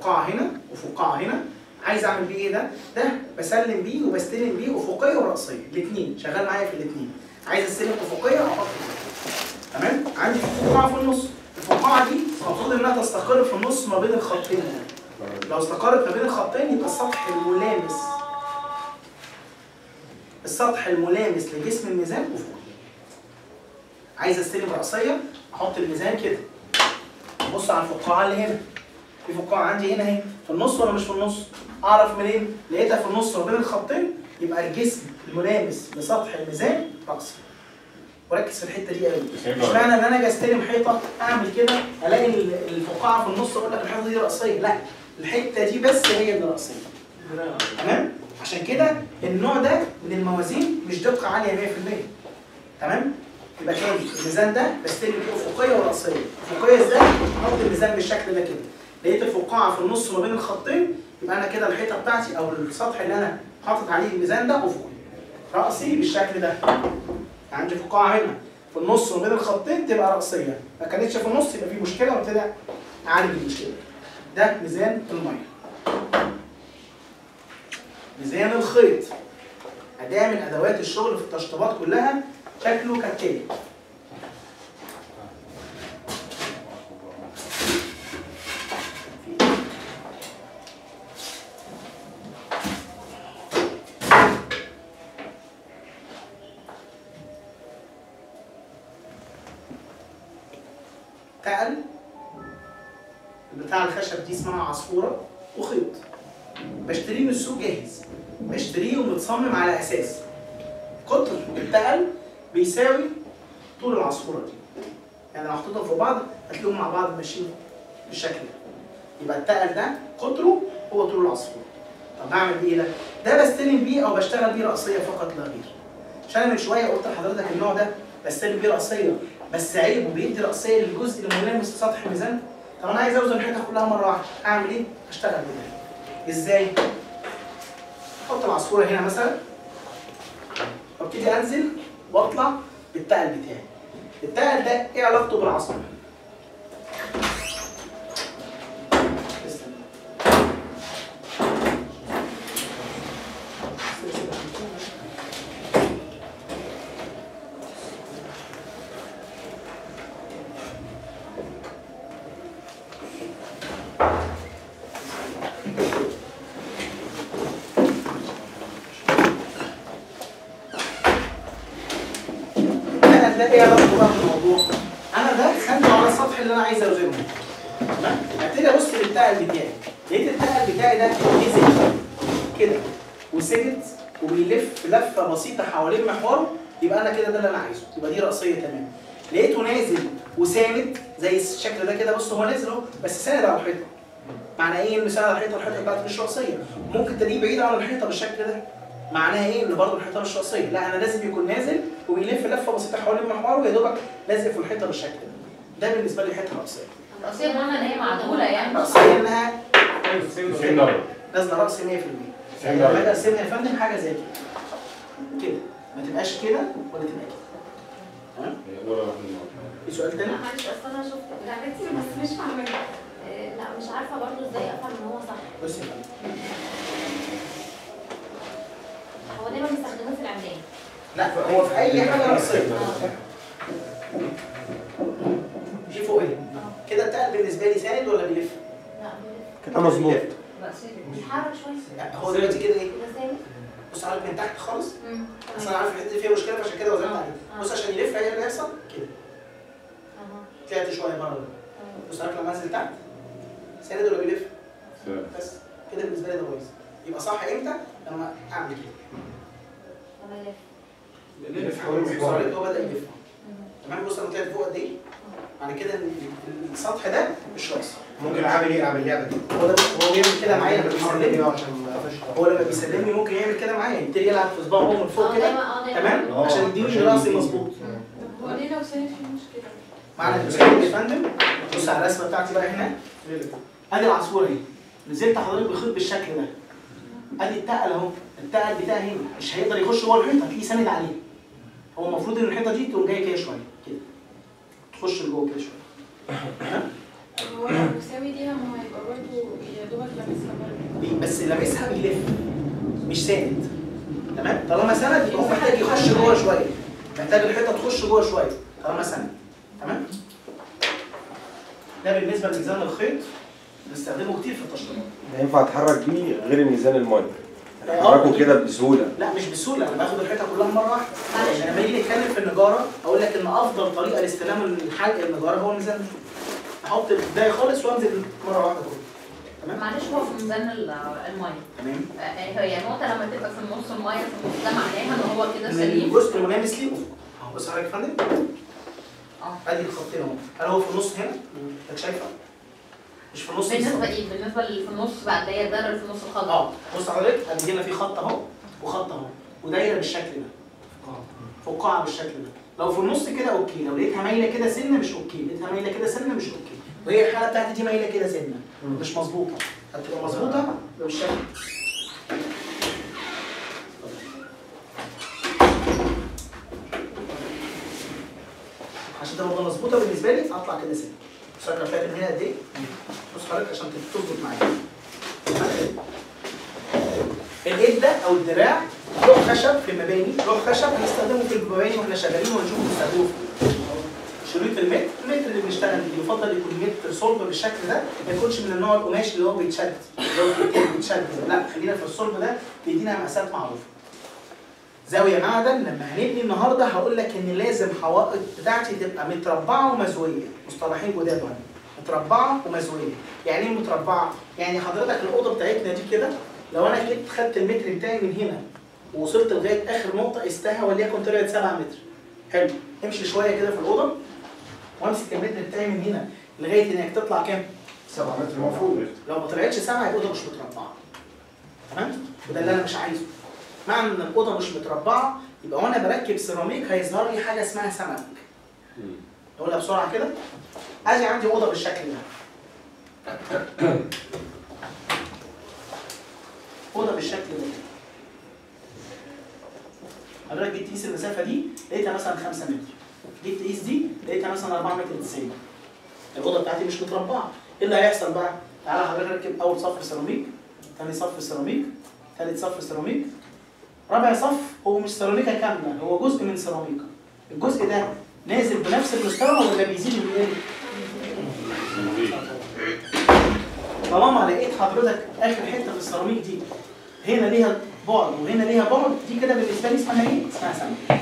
فقاعه هنا وفقاعه هنا عايز اعمل بيه ايه ده؟ ده بسلم بيه وبستلم بيه افقيه وراسيه الاثنين شغال معايا في الاثنين عايز استلم افقيه احط تمام؟ عندي فقاعه في النص الفقاعه دي المفروض انها تستقر في النص ما بين الخطين لو استقرت ما بين الخطين يبقى السطح الملامس السطح الملامس لجسم الميزان افقي عايز استلم راسيه احط الميزان كده بص على الفقاعه اللي هنا في فقاعه عندي هنا اهي في النص ولا مش في النص اعرف منين لقيتها في النص ما بين الخطين يبقى الجسم الملامس لسطح الميزان راسي وركز في الحته دي قوي مش معنى ان انا اجي استلم حيطه اعمل كده الاقي ال- الفقاعه في النص اقول لك الحيطه دي راسيه لا الحته دي بس هي اللي راسيه تمام عشان كده النوع ده من الموازين مش دقه عاليه 100% تمام يبقى تاني الميزان ده بستلم فيه افقيه وراسيه افقيه ازاي احط الميزان بالشكل ده كده لقيت الفقاعه في النص ما بين الخطين يبقى انا كده الحيطه بتاعتي او السطح اللي انا حاطط عليه الميزان ده افقي راسي بالشكل ده عندي فقاعه هنا في النص ما بين الخطين تبقى راسيه ما كانتش في النص يبقى في مشكله وابتدي اعالج المشكله ده ميزان الميه ميزان الخيط أداة من أدوات الشغل في التشطيبات كلها شكله كالتالي تقل بتاع الخشب دي اسمها عصفورة وخيط بشتريه من السوق جاهز بشتريه ومتصمم على اساس قطر التقل بيساوي طول العصفوره دي يعني لو حطيتهم في بعض هتلاقيهم مع بعض ماشيين بالشكل ده يبقى التقل ده قطره هو طول العصفوره طب بعمل بيه ايه ده؟ ده بستلم بيه او بشتغل بيه راسيه فقط لا غير عشان انا من شويه قلت لحضرتك النوع ده بستلم بيه راسيه بس عيبه بيدي راسيه للجزء الملامس لسطح الميزان طب انا عايز اوزن الحيطه كلها مره واحده اعمل ايه؟ اشتغل بده ازاي؟ احط العصفوره هنا مثلا وابتدي انزل واطلع بالتقل بتاعي التقل ده ايه علاقته بالعصفوره؟ التقل ده ايه علاقته بقى بالموضوع؟ انا ده خدته على السطح اللي انا عايز اوزنه تمام؟ ابتدي ابص للتقل بتاعي لقيت التقل بتاعي ده نزل كده وثبت وبيلف لفه بسيطه حوالين محوره يبقى انا كده ده اللي انا عايزه يبقى دي راسيه تمام لقيته نازل وساند زي الشكل ده كده بص هو نازل اهو بس ساند على الحيطه معنى ايه ان ساند على الحيطه الحيطه بتاعتي مش راسيه ممكن تلاقيه بعيد عن الحيطه بالشكل ده معناها ايه ان برضه الحيطه مش راسيه لا انا لازم يكون نازل وبيلف لفه بسيطه حوالين محوره ويا دوبك لازق في الحيطه بالشكل ده ده بالنسبه لي حيطه راسيه الرأسية معنى ان هي معدولة يعني راسيه انها 90 درجة نازله راس 100% 90 لما اجي درجة ارسمها يا فندم حاجه زي كده كده ما تبقاش كده ولا تبقى كده تمام ولا واحد منهم. في سؤال تاني لا معلش اصل انا شفت لعبتي بس مش فاهمه آه، لا مش عارفه برضو ازاي افهم ان هو صح بص يا فندم هو دايما بيستخدموه في العمليه لا هو في اي حاجه راسيه دي فوق ايه كده التقل بالنسبه لي ساند ولا بيلف؟ لا بيلف. كده مظبوط بيتحرك شويه لا، هو دلوقتي كده ايه؟ كده ثابت بص عليك من تحت خالص مم. اصل انا عارف الحته دي فيها مشكله فعشان كده وزنت عليه بص عشان يلف ايه اللي هيحصل كده أها. طلعت شويه بره تمام. بص عارف لما انزل تحت ساند ولا بيلف؟ سلام. بس كده بالنسبه لي ده كويس يبقى صح امتى؟ لما اعمل كده لما يلف يلف حوالين المحور اللي هو بدا يلف مم. تمام بص انا طلعت فوق قد ايه؟ معنى كده ان السطح ده مش راسي ممكن اعمل ايه اعمل اللعبه دي هو ده هو بيعمل كده معايا لما بيسلمني عشان ما افشل هو لما بيسلمني ممكن يعمل كده معايا يبتدي يلعب في صباعه هو من فوق اه كده دايما اه دايما تمام آه، عشان يديني عشان راسي يديني. مظبوط هو ليه لو سايب في مشكلة؟ معنى المسلم يا فندم بص على الرسمه بتاعتي بقى هنا ادي العصفوره اهي نزلت حضرتك بخيط بالشكل ده ادي التقل اهو التقل بتاعي هنا مش هيقدر يخش جوه الحيطه هتلاقيه ساند عليه هو المفروض ان الحيطه دي تقوم جايه كده شويه كده تخش لجوه كده شويه تمام؟ هو لو مساوي ليها ما هو هيبقى برضه يا دوبك لابسها برضه بي- بس لابسها بيلف مش ساند تمام طالما سند يبقى هو محتاج يخش جوه شويه محتاج الحيطه تخش جوه شويه طالما سند تمام ده بالنسبه لميزان الخيط بنستخدمه كتير في التشطيبات ينفع اتحرك بيه غير ميزان الميه آه، اتحركه أكيد. كده بسهوله لا مش بسهوله انا باخد الحيطه كلها مره واحده يعني لما نيجي نتكلم في النجاره اقول لك ان افضل طريقه لاستلام الحلق النجاره هو الميزان احط البدايه خالص وانزل مره واحده كله تمام معلش هو في ميزان ال- الميه تمام آه، هي نقطة لما تبقى في النص الميه في النص ده معناها ان هو كده ان سليم الجزء الملامس ليه افق اهو بص حضرتك يا فندم اه ادي الخطين اهو هل هو في النص هنا؟ انت شايفه؟ مش في النص بالنسبة بالظبط. ايه؟ بالنسبة اللي في النص بقى اللي هي الدايرة اللي في النص الخضراء اه بص حضرتك ادي هنا في خط اهو وخط اهو ودايره بالشكل ده فقاعه بالشكل ده لو في النص كده اوكي لو لقيتها مايله كده سنه مش اوكي لقيتها مايله كده سنه مش اوكي وهي الحاله بتاعتي دي مايله كده سنه مش مظبوطه هتبقى مظبوطه يبقى بالشكل ده. عشان تبقى مظبوطه بالنسبه لي اطلع كده سنه بص انا فاكر هنا قد ايه بص حضرتك عشان تظبط معايا الايد ده او الدراع لوح خشب في المباني لوح خشب هنستخدمه في المباني واحنا شغالين ونشوف نستخدمه في شريط المتر المتر اللي بنشتغل بيه يفضل يكون متر صلب بالشكل ده ما يكونش من النوع القماش اللي هو بيتشد اللي هو بيتشد- بيتشد لا خلينا في الصلب ده بيدينا مقاسات معروفه زاويه معدن لما هنبني النهارده هقول لك ان لازم حوائط بتاعتي تبقى متربعه ومزويه مصطلحين جداد اهو متربعه ومزويه يعني ايه متربعه يعني حضرتك الاوضه بتاعتنا دي كده لو انا جيت خدت المتر بتاعي من هنا ووصلت لغايه اخر نقطه قستها وليكن طلعت 7 متر حلو امشي شويه كده في الاوضه وامسك المتر بتاعي من هنا لغايه انك تطلع كام؟ 7 متر المفروض لو ما طلعتش 7 يبقى الاوضه مش متربعه تمام؟ وده اللي انا مش عايزه معنى ان الاوضه مش متربعه يبقى وانا بركب سيراميك هيظهر لي حاجه اسمها سمك نقولها بسرعه كده ادي عندي اوضه بالشكل ده اوضه بالشكل ده حضرتك جيت تقيس المسافه دي لقيتها مثلا 5 متر جيت تقيس دي لقيتها مثلا 4 متر 90 الاوضه بتاعتي مش متربعه ايه اللي هيحصل بقى؟ تعالى حضرتك ركب اول صف سيراميك ثاني صف سيراميك ثالث صف سيراميك رابع صف هو مش سيراميكا كامله هو جزء من سيراميكا الجزء ده نازل بنفس المستوى ولا بيزيد وبيقل؟ طالما لقيت حضرتك اخر حته في السيراميك دي هنا ليها بعد وهنا ليها بعد دي كده بالنسبه لي اسمها ايه؟ اسمها سمكه.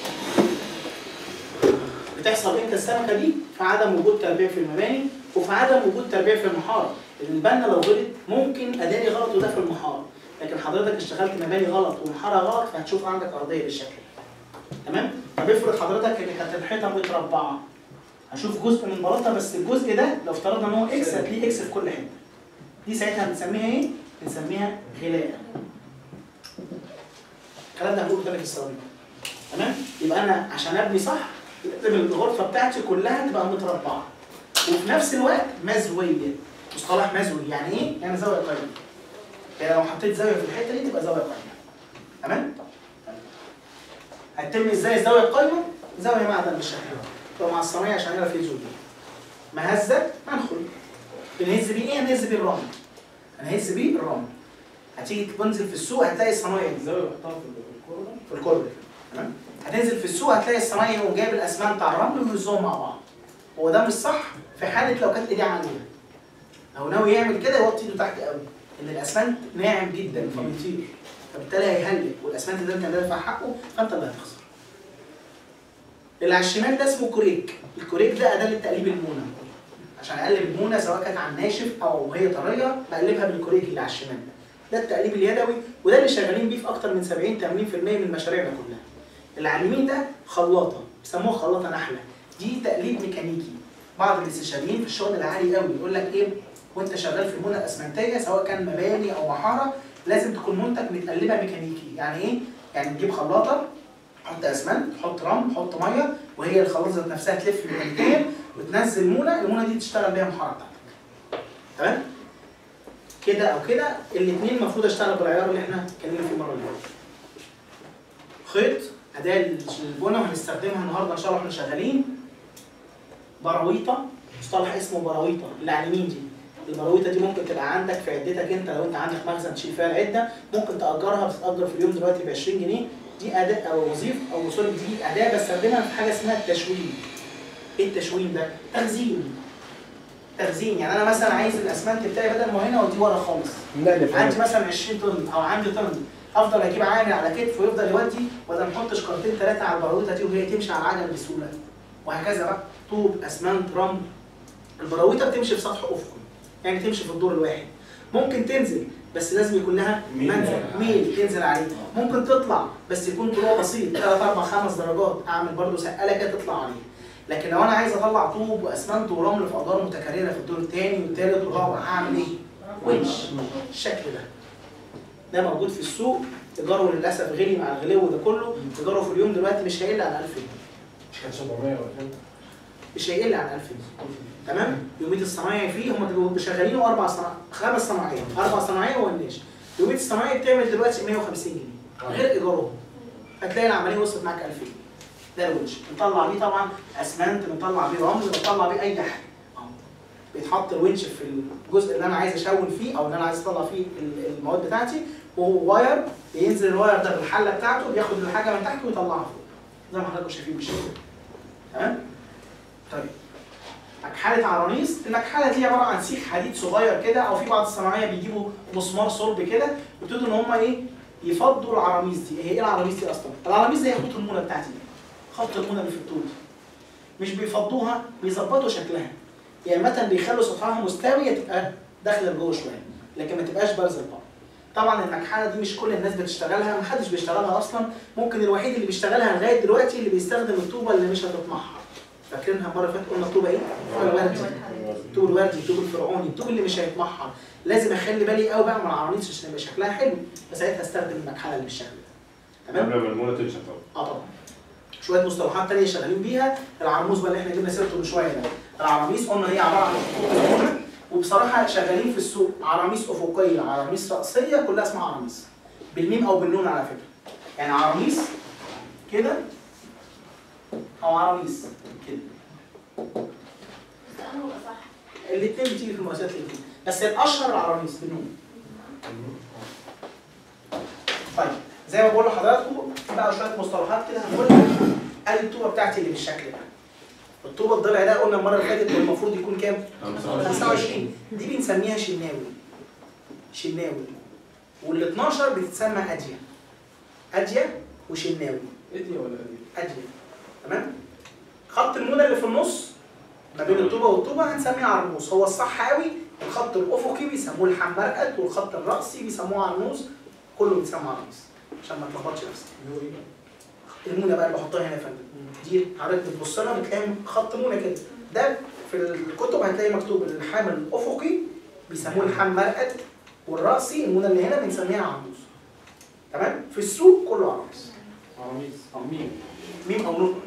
بتحصل امتى السمكه دي؟ في عدم وجود تربيع في المباني وفي عدم وجود تربيع في المحاره. البنا لو غلط ممكن اداري غلط وده في المحاره. لكن حضرتك اشتغلت مباني غلط ومحاره غلط فهتشوف عندك ارضيه بالشكل ده. تمام؟ طب افرض حضرتك ان كانت الحيطه متربعه. هشوف جزء من بلاطه بس الجزء ده لو افترضنا ان هو اكس هتلاقيه اكس في كل حته. دي ساعتها بنسميها ايه؟ بنسميها غلاء. الكلام ده هنقوله تاني في السيراميك. تمام؟ يبقى انا عشان ابني صح لازم الغرفه بتاعتي كلها تبقى متربعه. وفي نفس الوقت مزويه. مصطلح مزوي يعني ايه؟ يعني زاويه قايمه. يعني لو حطيت زاويه في الحته دي تبقى زاويه قايمه. تمام؟ هتتم ازاي الزاويه القايمه؟ زاويه معدن بالشكل ده. تبقى مع الصنايعي عشان يعرف يزول بيها. مهزه منخل. بنهز بيه ايه؟ هنهز بيه الرمل. هنهز بيه الرمل. هتيجي تنزل في السوق هتلاقي الصنايعي دي الزاوية بحطها في الكورة في الكوربر تمام هتنزل في السوق هتلاقي الصنايعي يقوم جايب الاسمنت على الرمل ويهزهم مع بعض هو ده مش صح في حاله لو كانت ايديه عاليه لو ناوي يعمل كده يوطي ايده تحت قوي ان الاسمنت ناعم جدا فبيطير فبالتالي هيهلك والاسمنت ده انت اللي دافع حقه فانت اللي هتخسر اللي على الشمال ده اسمه كوريك الكوريك ده اداه لتقليب المونه عشان اقلب المونه سواء كانت على الناشف او هي طريه بقلبها بالكوريك اللي على الشمال ده ده التقليب اليدوي وده اللي شغالين بيه في اكتر من 70 80% من مشاريعنا كلها. اللي على اليمين ده خلاطه بيسموها خلاطه نحله دي تقليب ميكانيكي بعض الاستشاريين في الشغل العالي قوي يقول لك ايه وانت شغال في المونه الاسمنتيه سواء كان مباني او محاره لازم تكون منتج متقلبه ميكانيكي يعني ايه؟ يعني تجيب خلاطه حط اسمنت حط رمل حط ميه وهي الخلاطه ذات نفسها تلف ميكانيكيا وتنزل مونه المونه دي تشتغل بيها المحاره بتاعتك تمام؟ كده او كده الاثنين المفروض اشتغل بالعيار اللي احنا اتكلمنا فيه المره اللي فاتت. خيط اداه للبنى وهنستخدمها النهارده ان شاء الله واحنا شغالين براويطه مصطلح اسمه براويطه اللي على اليمين دي البراويطه دي ممكن تبقى عندك في عدتك انت لو انت عندك مخزن تشيل فيها العده ممكن تاجرها بتتاجر في اليوم دلوقتي ب 20 جنيه دي اداه او وظيفه او سوري دي اداه بستخدمها في حاجه اسمها التشوين ايه التشوين ده؟ تخزين تخزين يعني انا مثلا عايز الاسمنت بتاعي بدل ما هنا اوديه ورا خالص نقل عندي في مثلا 20 طن او عندي طن افضل اجيب عامل على كتفه ويفضل يودي ولا ما احطش كارتين ثلاثه على البراويطه دي وهي تمشي على العجل بسهوله وهكذا بقى طوب اسمنت رمل البراويطه بتمشي في سطح افقي يعني تمشي في الدور الواحد ممكن تنزل بس لازم يكون لها ميل. منزل ميل تنزل عليه ممكن تطلع بس يكون طلوع بسيط 3 4 5 درجات اعمل برده سقاله كده تطلع عليه لكن لو انا عايز اطلع طوب واسمنت ورمل في ادوار متكرره في الدور الثاني والثالث والرابع هعمل ايه؟ ونش الشكل ده ده موجود في السوق ايجاره للاسف غلي مع الغلو ده كله ايجاره في اليوم دلوقتي مش هيقل عن 1000 جنيه مش كان 700 ولا كام؟ مش هيقل عن 1000 جنيه تمام يوميه الصنايعي فيه هم بيبقوا شغالينه اربع صناع خمس صناعيه اربع صناعيه والناش يوميه الصنايعي بتعمل دلوقتي 150 جنيه غير ايجارهم هتلاقي العمليه وصلت معاك 2000 جنيه ده الونش بنطلع بيه طبعا اسمنت بنطلع بيه رمل بنطلع بيه اي حاجه أهو. بيتحط الونش في الجزء اللي انا عايز اشون فيه او اللي انا عايز اطلع فيه ال- المواد بتاعتي وهو واير بينزل الواير ده بالحله بتاعته بياخد الحاجه من تحت ويطلعها فوق زي ما حضراتكم شايفين بالشكل ده تمام طيب مكحله عرانيس المكحله دي عباره عن سيخ حديد صغير كده او في بعض الصناعيه بيجيبوا مسمار صلب كده ويبتدوا ان هم ايه يفضوا العراميس دي هي ايه العراميس دي اصلا العراميس دي هي خط المونه بتاعتي دي خط المونه اللي في الطول دي مش بيفضوها بيظبطوا شكلها يعني مثلا بيخلوا سطحها مستوي تبقى داخله لجوه شويه لكن ما تبقاش بارزه لبره طبعا المكحله دي مش كل الناس بتشتغلها محدش بيشتغلها اصلا ممكن الوحيد اللي بيشتغلها لغايه دلوقتي اللي بيستخدم الطوبه اللي مش هتتمحر فاكرينها المره اللي فاتت قلنا الطوبه ايه؟ الطوبه الوردي الطوب الوردي الطوب الفرعوني الطوب اللي مش هيتمحر لازم اخلي بالي قوي بقى من العرانيس عشان يبقى شكلها حلو فساعتها استخدم المكحله اللي بالشكل ده تمام؟ قبل ما المونه تنشف طبعا اه طبعا شويه مصطلحات تانية شغالين بيها العرموس بقى اللي احنا جبنا سيرته من شويه ده العراميس قلنا هي عباره عن خطوط مفتوحة، وبصراحه شغالين في السوق عراميس افقيه عراميس راسيه كلها اسمها عراميس بالميم او بالنون على فكره يعني عراميس كده او عراميس كده بس انا هو صح الاثنين بتيجي في المؤسسات الاثنين بس الاشهر العراميس بالنون طيب زي ما بقول لحضراتكم في بقى شويه مصطلحات كده هنقولها ادي الطوبه بتاعتي اللي بالشكل ده الطوبه الضلع ده قلنا المره اللي فاتت إنه المفروض يكون كام؟ 25 دي بنسميها شناوي شناوي وال 12 بتتسمى اديه اديه وشناوي ادي ولا ادي؟ اديه تمام خط المونه اللي في النص ما بين الطوبه والطوبه هنسميه عرموس هو الصح قوي الخط الافقي بيسموه الحمرقد والخط الراسي بيسموه عرموس كله بيتسمى عرموس عشان ما تلخبطش نفسك اللي هو ايه؟ المونه بقى اللي بحطها هنا يا فندم دي حضرتك بتبص لها بتلاقي خط مونه كده ده في الكتب هتلاقي مكتوب الحامل الافقي بيسموه الحمرقد والراسي المونه اللي هنا بنسميها عرموس تمام في السوق كله عرموس عراميس عميم ميم او نون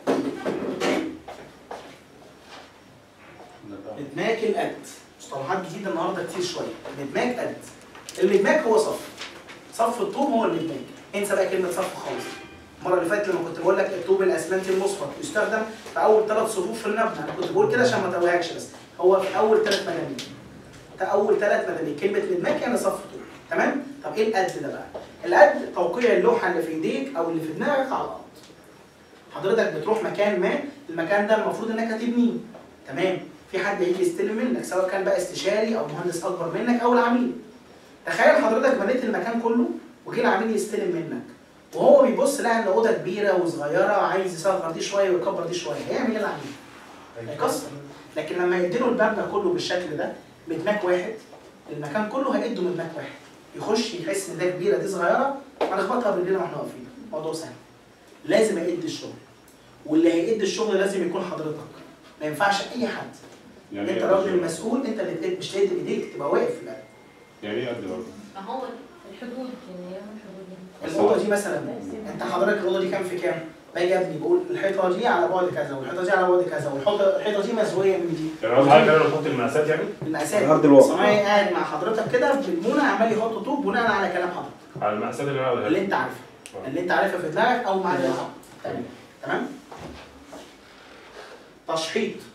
مدماج القد مصطلحات جديده النهارده كتير شويه مدماج قد المدماج هو صف صف الطوب هو المدماج انسى بقى كلمه صف خالص المره اللي فاتت لما كنت بقول لك الطوب الاسمنتي المصفر يستخدم في اول ثلاث صفوف في المبنى انا كنت بقول كده عشان ما توهكش بس هو في اول ثلاث مدامير ده اول ثلاث مدامير كلمه مدماج يعني صف طوب تمام طب ايه القد ده بقى القد توقيع اللوحه اللي في ايديك او اللي في دماغك على الارض حضرتك بتروح مكان ما المكان ده المفروض انك هتبنيه تمام في حد هيجي يستلم منك سواء كان بقى استشاري او مهندس اكبر منك او العميل تخيل حضرتك بنيت المكان كله وجه العميل يستلم منك وهو بيبص لقى ان اوضه كبيره وصغيره عايز يصغر دي شويه ويكبر دي شويه هيعمل ايه العميل؟ هيكسر لكن لما يديله المبنى كله بالشكل ده مدماك واحد المكان كله هيده مدماك واحد يخش يحس ان ده كبيره دي صغيره هنخبطها برجلنا واحنا واقفين موضوع سهل لازم ايد الشغل واللي هيئد الشغل لازم يكون حضرتك ما ينفعش اي حد يعني انت ايه الراجل قد المسؤول انت اللي تقد- مش تقد بايديك تبقى واقف في الأرض. يعني ايه قد برضه؟ ما هو الحدود يعني ايه الحدود دي؟ الاوضه دي مثلا انت حضرتك الاوضه دي كام في كام؟ باجي ابني بقول الحيطه دي على بعد كذا والحيطه دي على بعد كذا والحيطه الحيطه دي مسويه من دي يعني قصدي حضرتك انا بحط المقاسات يعني المقاسات الأرض الواقع. صنايعي قاعد مع حضرتك كده بالمونه عمال يحط طوب بناء على كلام حضرتك على المقاسات اللي انا قلتها اللي لك. انت عارفها اللي انت عارفها في دماغك او مع اللي تمام تمام تشحيط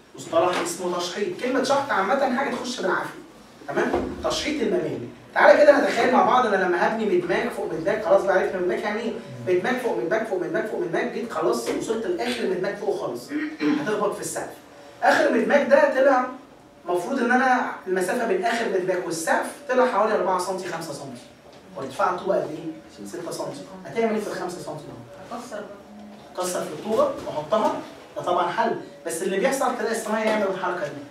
مصطلح اسمه تشحيط كلمه شحط عامه حاجه تخش بالعافيه تمام تشحيط المباني تعالى كده نتخيل مع بعض انا لما هبني مدماج فوق مدماج خلاص بقى عرفنا مدماج يعني ايه مدماج فوق مدماج فوق مدماج فوق مدماج جيت خلاص وصلت لاخر مدماج فوق خالص هتخبط في السقف اخر مدماج ده طلع المفروض ان انا المسافه بين اخر مدماج والسقف طلع حوالي 4 سم 5 سم وارتفاع الطوبه قد ايه 6 سم هتعمل ايه في ال 5 سم دول اكسر بقى كسر في الطوبه واحطها ده طبعا حل بس اللي بيحصل تلاقي الصنايعي يعمل الحركه دي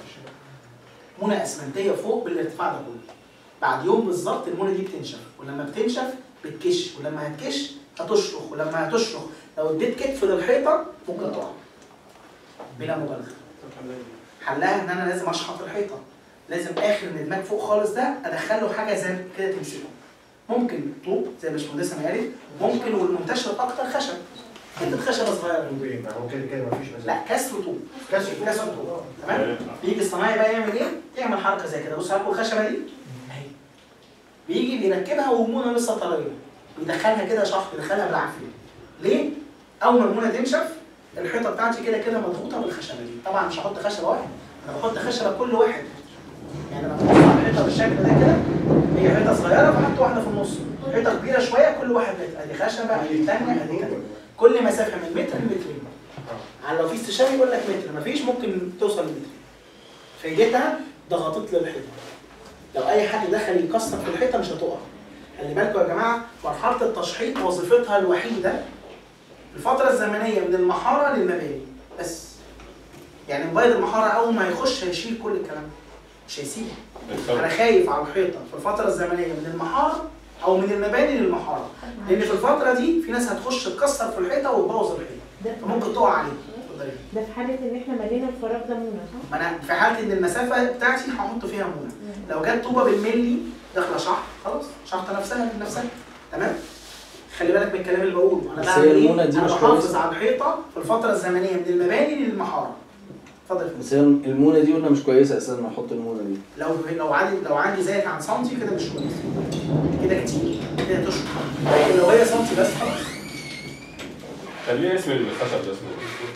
منى اسمنتيه فوق بالارتفاع ده كله بعد يوم بالظبط المنى دي بتنشف ولما بتنشف بتكش ولما هتكش هتشرخ ولما هتشرخ لو اديت كتف للحيطه ممكن تقع بلا مبالغه حلها ان انا لازم اشحط الحيطه لازم اخر ندماج فوق خالص ده ادخل له حاجه زي كده تمسكه ممكن طوب زي ما الباشمهندسه ما قالت ممكن والمنتشر اكتر خشب حته خشبه صغيره هو كده كده مفيش مسافه لا كسر طوب كسر كسر طوب تمام بيجي الصنايعي بقى يعمل ايه؟ يعمل حركه زي كده بص عارفوا الخشبه دي؟ اهي بيجي بيركبها ومونه لسه طريه بيدخلها كده شحط بيدخلها بالعافيه ليه؟ اول ما المونه تنشف الحيطه بتاعتي كده كده مضغوطه بالخشبه دي طبعا مش هحط خشبه واحد انا بحط خشبه كل واحد يعني انا بحط على الحيطه بالشكل ده كده هي حيطه صغيره فحط واحده في النص حيطه كبيره شويه كل واحد متر ادي خشبه ادي ثانيه ادي كده كل مسافه من متر لمترين على لو في استشاري يقول لك متر مفيش ممكن توصل لمتر فايدتها ضغطت لي الحيطه لو اي حد دخل يكسر في الحيطه مش هتقع خلي بالكم يا جماعه مرحله التشحيط وظيفتها الوحيده الفتره الزمنيه من المحاره للمباني بس يعني موبايل المحاره اول ما هيخش هيشيل كل الكلام ده مش هيسيبه انا خايف على الحيطه في الفتره الزمنيه من المحاره او من المباني للمحاره لان في الفتره دي في ناس هتخش تكسر في الحيطه وتبوظ الحيطه فممكن تقع عليه اتفضلي. ده في حالة إن إحنا ملينا الفراغ ده منى صح؟ ما انا في حاله ان المسافه بتاعتي هحط فيها مونه لو جت طوبه بالملي داخله شحط خلاص شحطه نفسها بنفسها تمام خلي بالك من الكلام اللي بقوله انا بس بعمل هي ايه المونة دي انا مش بحافظ كويسة. على الحيطه في الفتره الزمنيه من المباني للمحاره اتفضل يا فندم. بس هي المونه دي قلنا مش كويسه اساسا ان احط المونه دي لو لو عندي لو عندي زايد عن سنتي كده مش كويس كده كتير كده تشرب لكن لو هي سنتي بس خلاص كان ليه اسم الخشب ده اسمه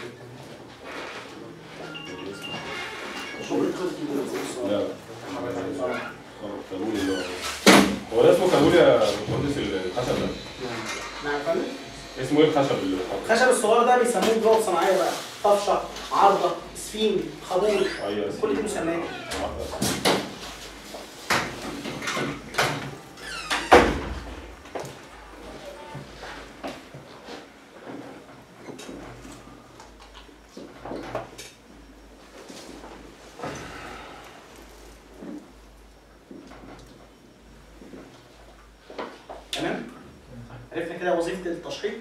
شغل الخطي لا كابولي اللي هو هو ده اسمه كابولي يا باشمهندس الخشب ده نعم يا فندم اسمه ايه الخشب اللي بيتحط؟ الخشب الصغير ده بيسموه جوه صناعيه بقى طفشه عارضه سفين خضور ايوه كل دي مسميات تمام عرفنا كده وظيفه التشحيط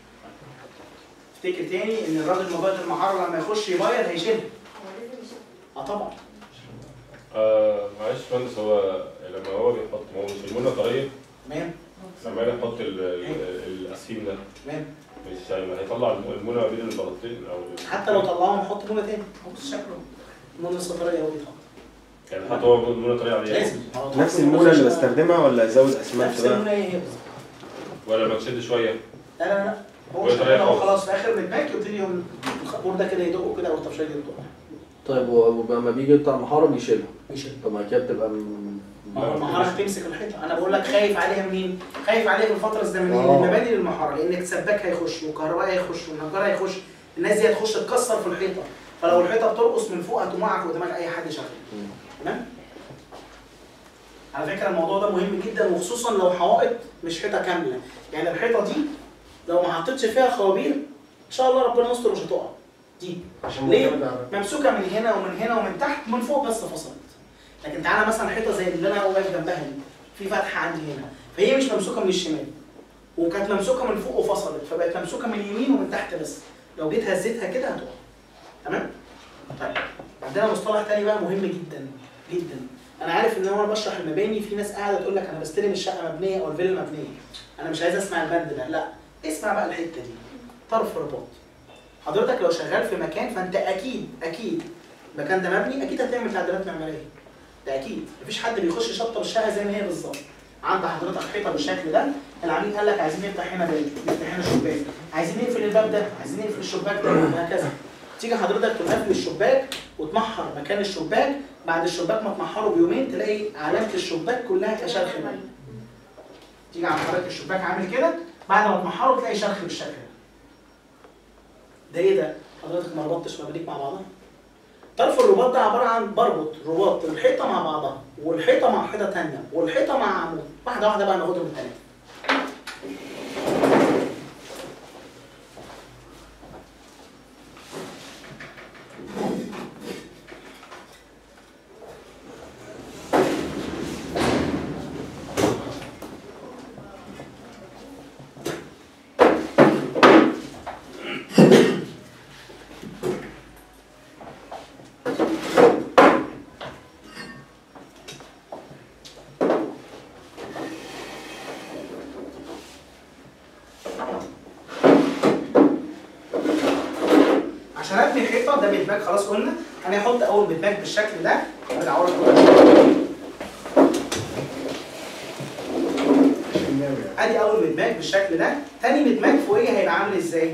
افتكر تاني ان الراجل مبيض المحاره لما يخش يبيض هيشيلها هو لازم يشوف اه طبعا آه معلش يا باشمهندس هو لما هو بيحط ما هو مش المونه طريه تمام لما اجي احط ال- ال- الاسفين ده تمام مش هي- هيطلع المونه بين البلاطتين او حتى لو طلعهم نحط مونه تاني بص شكله مونه سطريه قوي طبعا يعني حتى هو المونه طريه عليه لازم نفس المونه اللي بستخدمها ولا ازود اسمنت نفس بقى؟ المونه هي هي بالظبط. ولا لما تشد شويه لا لا لا هو وهي شغال طرية هو خالص. خلاص في اخر مدماج يبتدي يوم الخبور ده كده يدقه كده او الطفشيه دي يدقه طيب هو لما بيجي يقطع المحاره بيشيلها يشيل طب ما كده بتبقى م- ما هو المحاره هتمسك الحيطه انا بقول لك خايف عليها منين؟ خايف عليها في الفتره الزمنيه آه. من المباني للمحاره لان سباك هيخش وكهرباء هيخش ونجار هيخش الناس دي هتخش تكسر في الحيطه فلو الحيطه بترقص من فوق هتوقعك قدامك اي حد شغال تمام؟ على فكره الموضوع ده مهم جدا وخصوصا لو حوائط مش حيطه كامله يعني الحيطه دي لو ما حطيتش فيها خوابير ان شاء الله ربنا يستر مش هتقع دي عشان ليه؟ معتمد على- ممسوكه من هنا ومن هنا ومن تحت من فوق بس فصلت لكن تعالى مثلا حيطه زي اللي انا واقف جنبها دي في فتحه عندي هنا فهي مش ممسوكه من الشمال وكانت ممسوكه من فوق وفصلت فبقت ممسوكه من اليمين ومن تحت بس لو جيت هزيتها كده هتقع تمام طيب عندنا مصطلح تاني بقى مهم جدا جدا انا عارف ان انا بشرح المباني في ناس قاعده تقول لك انا بستلم الشقه مبنيه او الفيلا مبنيه انا مش عايز اسمع البند ده لا اسمع بقى الحته دي طرف رباط حضرتك لو شغال في مكان فانت اكيد اكيد المكان ده مبني اكيد هتعمل تعديلات معماريه ده اكيد مفيش حد بيخش يشطب الشقه زي ما هي بالظبط عند حضرتك حيطه بالشكل ده العميل قال لك عايزين نفتح هنا باب نفتح هنا شباك عايزين نقفل الباب ده عايزين نقفل الشباك ده وهكذا تيجي حضرتك تقفل الشباك وتمحر مكان الشباك بعد الشباك ما تمحره بيومين تلاقي علامه الشباك كلها كشرخ منه تيجي على حضرتك الشباك عامل كده بعد ما تمحره تلاقي شرخ بالشكل ده ده ايه ده؟ حضرتك ما ربطتش مبانيك مع بعضها طرف الرباط ده عباره عن بربط رباط الحيطه مع بعضها والحيطه مع حيطه ثانيه والحيطه مع عمود واحده واحده بقى ناخدهم الثلاثه عشان ابني حيطه ده مدماج خلاص قلنا انا هحط اول مدماج بالشكل ده ارجع ورا ادي اول مدماج بالشكل ده تاني مدماج فوقيه هيبقى عامل ازاي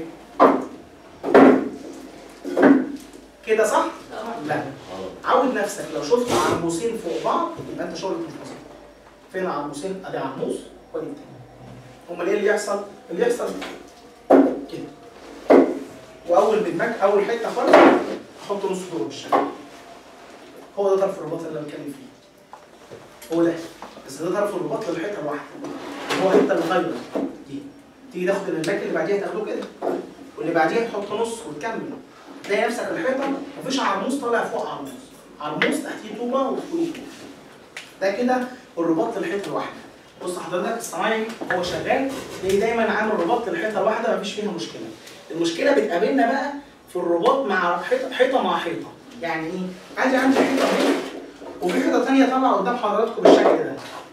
كده صح لا عود نفسك لو شفت عرموسين فوق بعض يبقى انت شغلك مش مظبوط فين العرموسين ادي عرموس وادي التاني امال ايه اللي يحصل اللي يحصل كده واول مدماج اول حته خالص احط نص دور بالشكل هو ده طرف الرباط اللي انا بتكلم فيه هو ده بس ده طرف الرباط للحيطه الواحده هو الحته الغايبه دي تيجي تاخد المدماج اللي بعديها تاخده كده واللي بعديها تحط نص وتكمل تلاقي نفسك الحيطه مفيش عرموس طالع فوق عرموس عرموس تحتيه طوبه وفوقيه طوبة. ده كده الرباط للحيطه الواحده بص حضرتك الصنايعي هو شغال تلاقيه دايما عامل رباط للحيطه الواحده مفيش فيها مشكله المشكله بتقابلنا بقى في الرباط مع حيطه حيطه مع حيطه يعني ايه عندي عندي حيطه اهي وفي حيطه ثانيه طالعه قدام حضراتكم بالشكل ده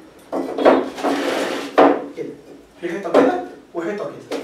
كده في حيطه كده وحيطه كده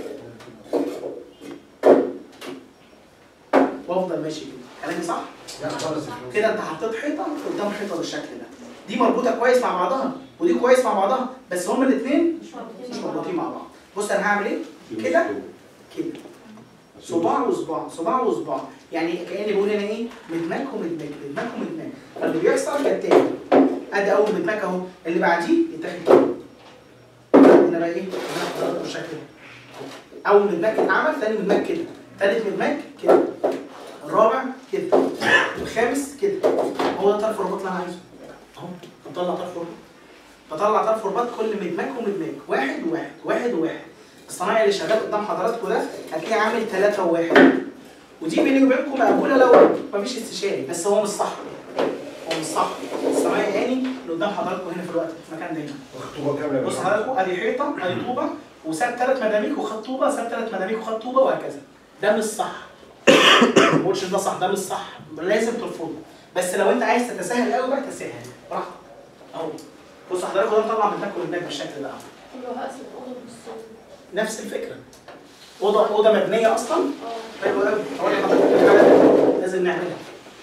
وافضل ماشي كده كلامي صح لا خالص كده انت حطيت حيطه قدام حيطه بالشكل ده دي مربوطه كويس مع بعضها ودي كويس مع بعضها بس هما الاثنين مش مربوطين مع بعض بص انا هعمل ايه كده كده صباع وصباع صباع وصباع يعني كاني بقول هنا ايه مدماج ومدماج مدماج ومدماج فاللي بيحصل كالتالي ادي اول مدماج اهو اللي بعديه يتاخد كده هنا بقى ايه هنا حضرتك بالشكل ده اول مدماج اتعمل ثاني مدماج كده ثالث مدماج كده الرابع كده الخامس كده هو ده طرف الرباط اللي انا عايزه اهو بطلع طرف رباط بطلع طرف رباط كل مدماج ومدماج واحد وواحد واحد وواحد الصنايعي اللي شغال قدام حضراتكم ده هتلاقيه عامل ثلاثة وواحد ودي بيني وبينكم مقبولة لو مفيش استشاري بس هو مش صح هو مش صح الصنايعي يعني اللي قدام حضراتكم هنا في الوقت في المكان ده هنا خطوبه كامله بص حضراتكم ادي حيطة ادي طوبة وساب ثلاث مداميك وخد طوبة ساب ثلاث مداميك وخد طوبة وهكذا ده مش صح ما بقولش ده صح ده مش صح لازم ترفضه بس لو انت عايز تتساهل قوي بقى تساهل براحتك اهو بص حضراتكم ده مطلع من تاكل الباك بالشكل ده اهو كله هقسم الأوضة بالصوت نفس الفكره اوضه اوضه مبنيه اصلا اه حلو قوي اقول لحضرتك حاجه لازم نعملها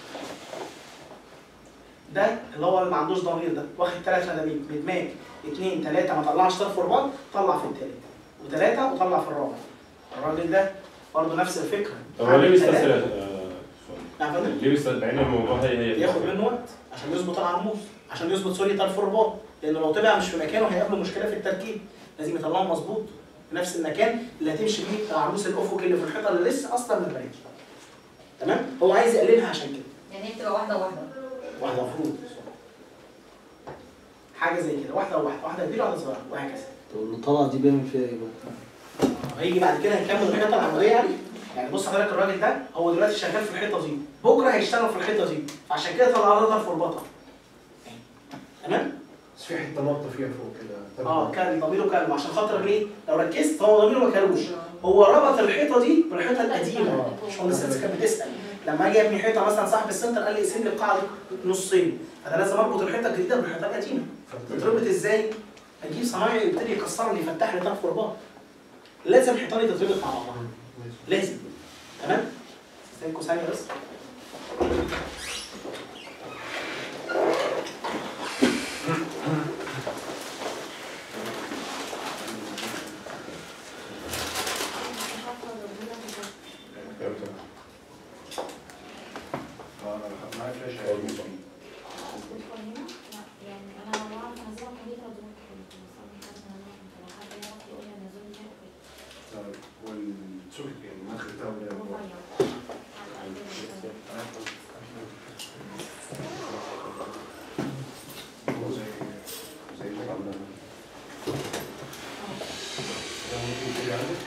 ده اللي هو اللي ما عندوش ضمير ده واخد ثلاث مداميك مدماج اثنين ثلاثه ما طلعش طرف رباط طلع في الثالث وثلاثه وطلع في الرابع الراجل ده برضه نفس الفكره طب هو ليه عامل بيستسهل ثلاثة. آه، نعم يا فندم؟ ليه بيستسهل مع ان الموضوع هي هي ياخد منه وقت عشان يظبط العرموس عشان يظبط سوري طرف الرباط لانه لو طلع مش في مكانه هيقابله مشكله في التركيب لازم يطلعه مظبوط في نفس المكان اللي هتمشي بيه العرموس الافقي اللي في الحيطه اللي لسه اصلا ما اتبنتش تمام هو عايز يقللها عشان كده يعني هي بتبقى واحدة واحدة واحده مفروض حاجه زي كده واحده واحده واحده كبيره واحده صغيره وهكذا طب اللي طلع دي بيعمل فيها ايه بقى؟ هيجي بعد كده هيكمل الحيطه العموديه يعني يعني بص حضرتك الراجل ده هو دلوقتي شغال في الحيطه دي بكره هيشتغل في الحيطه دي فعشان كده طلع له طرف رباطه تمام بس في حته نقطه فيها فوق كده اه كان ضميره كلب عشان خاطر ليه؟ لو ركزت هو ضميره ما كلوش هو ربط الحيطه دي بالحيطه القديمه مش هو الست كانت بتسال لما اجي ابني حيطه مثلا صاحب السنتر قال لي اقسم لي القاعه دي نصين فانا لازم اربط الحيطه الجديده بالحيطه القديمه تتربط ازاي؟ اجيب صنايعي يبتدي يكسر لي يفتح لي طرف رباط لازم حيطاني تتربط مع بعضها لازم تمام؟ استنكوا ثانيه بس فهمت سوكت يعني المدخل بتاعه ده. هو زي زي اللي عملنا. ده ممكن تيجي عندك؟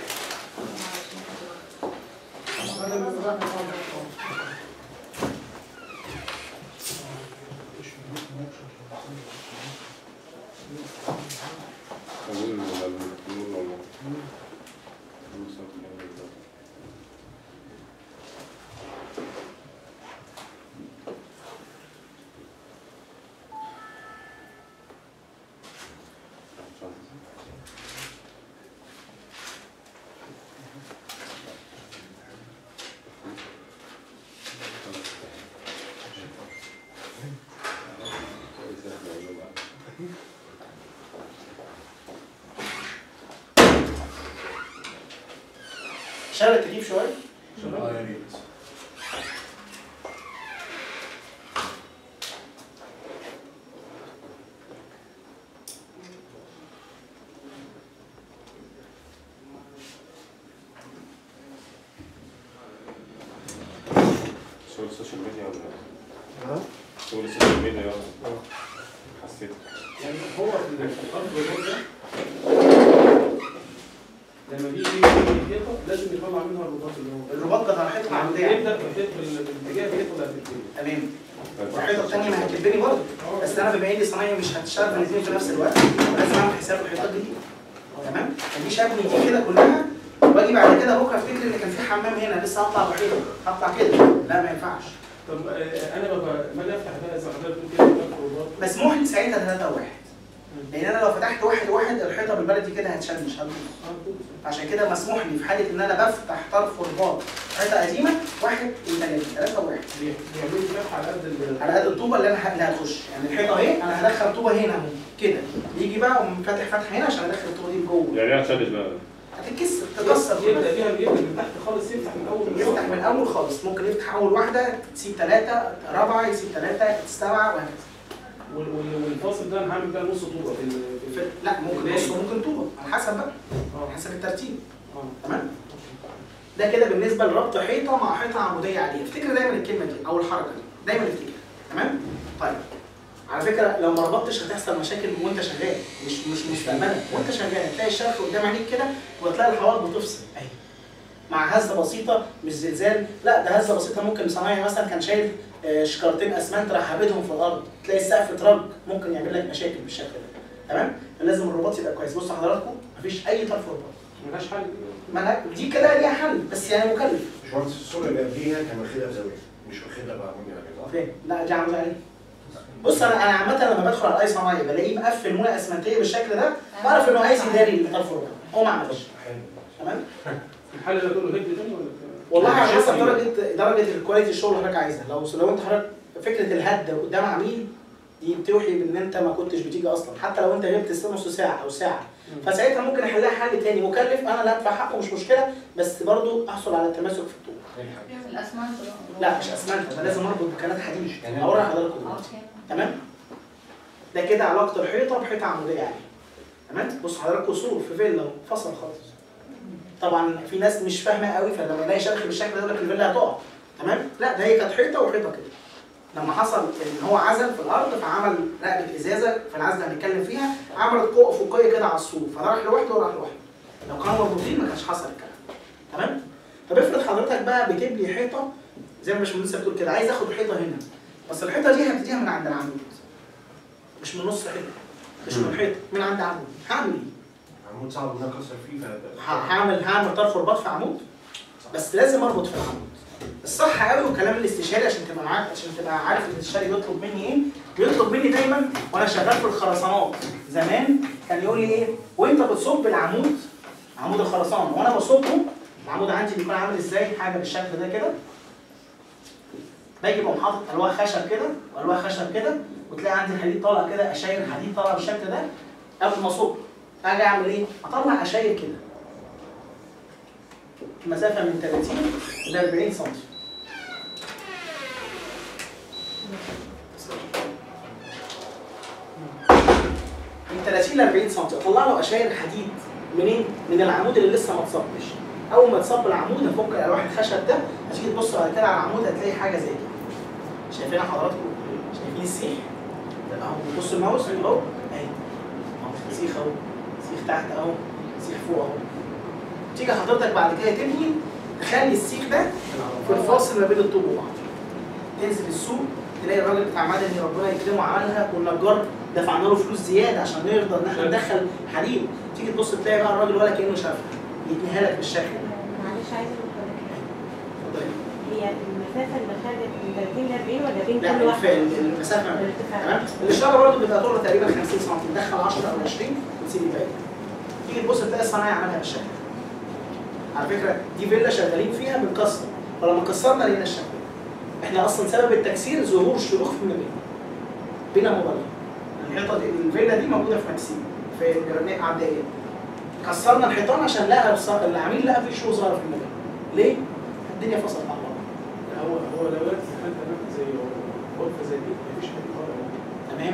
أقول ولا النور ولا شغل التكييف شويه اه يا ريت. شغل السوشيال ميديا ولا ها؟ شغل السوشيال ميديا ولا حسيت يعني هو في الارض ده لما بيجي يحيطه لازم يطلع منها الرباط اللي هو الرباط ده على حته عموديه يبدا بال- بالاتجاه بياخد الاتجاه تمام والحيطه الثانيه ما هتكبني برضه بس انا بما اني صنايعي مش هتشتغل في الاثنين في نفس الوقت لازم اعمل حساب الحيطات دي تمام مفيش ابني دي كده كلها واجي بعد كده بكره افتكر ان كان في حمام هنا لسه هطلع بحيطه هطلع كده لا ما ينفعش طب آه، انا ببقى ما اجي افتح بقى زي ما حضرتك بتقول كده بفتح الرباط مسموح لي ساعتها ثلاثة واحد لان انا لو فتحت واحد واحد الحيطه بالبلدي كده هتشال مش هتبوظ عشان كده مسموح لي في حاله ان انا بفتح طرف رباط حيطه قديمه واحد وثلاثه ثلاثه واحد بي- بيعملوا فتح على قد ال- على قد الطوبه اللي انا ه- اللي هتخش يعني الحيطه اهي انا هدخل طوبه هنا اهو كده يجي بقى اقوم فاتح فتحه هنا عشان ادخل الطوبه دي جوه يعني ايه هتشدد بقى؟ هتتكسر تكسر يبدا كده فيها يبدا من تحت خالص يفتح من اول يفتح من الاول خالص ممكن يفتح اول واحده تسيب ثلاثه رابعه يسيب ثلاثه سبعه وهكذا وال- وال- والفاصل ده انا هعمل بقى نص طوبه في ال- في في- ال- لا ممكن نص وممكن طوبه على حسب بقى على اه حسب الترتيب اه تمام ده كده بالنسبه لربط حيطه مع حيطه عموديه عاديه افتكر دايما الكلمه دي او الحركه دي دايما افتكرها تمام طيب على فكره لو ما ربطتش هتحصل مشاكل وانت شغال مش مش مستقبلا وانت شغال هتلاقي الشرخ قدام عينيك كده وهتلاقي الحوائط بتفصل اهي مع هزه بسيطه مش زلزال لا ده هزه بسيطه ممكن صنايعي مثلا كان شايل آه، شكارتين اسمنت راح هابدهم في الارض تلاقي السقف اترج ممكن يعمل لك مشاكل بالشكل ده تمام فلازم الرباط يبقى كويس بصوا حضراتكم مفيش اي طرف رباط ملهاش حل ما أنا- دي كده ليها حل بس يعني مكلف مش مهندس الصورة اللي قبليها كان واخدها بزاوية مش واخدها بعمود يعني صح؟ فين؟ لا دي عامله عليه بص انا انا عامه لما بدخل على اي صنايعي بلاقيه مقفل مونه اسمنتيه بالشكل ده بعرف انه عايز يداري الطرف الرباطي هو ما عملش حلو تمام الحل اللي تقول له هد تاني ولا والله على حسب درجه درجه الكواليتي الشغل اللي حضرتك عايزها لو لو انت حضرتك فكره الهد قدام عميل دي بتوحي بان انت ما كنتش بتيجي اصلا حتى لو انت غبت نص ساعه او ساعه فساعتها ممكن احلها حل تاني مكلف انا لا ادفع حقه مش مشكله بس برضو احصل على التماسك في الطول الاسمنت لا مش اسمنت انا لازم اربط بكانات حديد يعني اوري حضرتك دلوقتي اوكي تمام ده كده علاقه الحيطه بحيطه عموديه عليه تمام بص حضرتك قصور في فيلا أهو، فصل خالص طبعا في ناس مش فاهمه قوي فلما يلاقي شرخ بالشكل ده يقول لك الفيلا هتقع تمام لا ده هي كانت حيطه وحيطه كده لما حصل ان هو عزل في الارض فعمل رقبه ازازه في العزل اللي هنتكلم فيها عملت قوه افقيه كده على السور فده راح لوحده وراح لوحده لو كانوا مربوطين ما كانش حصل الكلام تمام طب افرض حضرتك بقى بتبني حيطه زي ما الباشمهندس بتقول كده عايز اخد حيطه هنا بس الحيطه دي هبتديها من عند العمود مش من نص حيطه مش من حيطه من عند عمود هعمل ايه؟ عمود صعب ان انا اكسر فيه ف ه- هعمل هعمل طرف رباط في عمود بس لازم اربط في العمود الصح قوي وكلام الاستشاري عشان تبقى معاك عشان تبقى عارف الاستشاري بيطلب مني ايه بيطلب مني دايما وانا شغال في الخرسانات زمان كان يقول لي ايه وانت بتصب العمود عمود الخرسانه وانا بصبه العمود عندي بيكون عامل ازاي حاجه بالشكل ده كده باجي بقوم حاطط الواح خشب كده والواح خشب كده وتلاقي عندي الحديد طالع كده اشاير حديد طالع بالشكل ده قبل ما اصب اجي اعمل ايه؟ اطلع اشاير كده مسافه من 30 ل 40 سم من 30 ل 40 سم اطلع له اشاير حديد منين؟ من العمود اللي لسه ما اتصبش اول ما تصب العمود نفك الالواح الخشب ده هتيجي تبص بعد كده على العمود هتلاقي حاجه زي كده شايفينها حضراتكم شايفين السيخ ده اهو بص الماوس اهو اهي اهو سيخ اهو سيخ تحت اهو سيخ فوق اهو تيجي حضرتك بعد كده تبني تخلي السيخ ده في الفاصل ما بين الطوب وبعض تنزل السوق تلاقي الراجل بتاع مدني ربنا يكرمه عملها والنجار دفعنا له فلوس زياده عشان نقدر ان احنا ندخل حديد تيجي تبص تلاقي بقى الراجل ولا كانه شافها يتنيها لك بالشكل ده معلش عايزه أقول اتفضل. هي المسافه اللي خدت من 30 ل 40 ولا بين لا كل واحده؟ الف- المسافه ما بين الارتفاع تمام الاشاره برضه بيبقى طولها تقريبا 50 سم تدخل 10 او 20 وتسيب الباقي تيجي تبص تلاقي الصنايعي عملها بالشكل ده. على فكره دي فيلا شغالين فيها بنكسر فلما كسرنا لقينا الشكل ده. احنا اصلا سبب التكسير ظهور شروخ في المباني بلا مبالغه الحيطه دي الفيلا دي موجوده في مكسيم في جرانيت عدائيه كسرنا الحيطان عشان لقى الص- العميل لقى في شروخ ظاهره في المباني ليه؟ الدنيا فصلت على بعض هو هو لو لك دخلت اماكن زي غرفه زي دي مفيش حد طالع تمام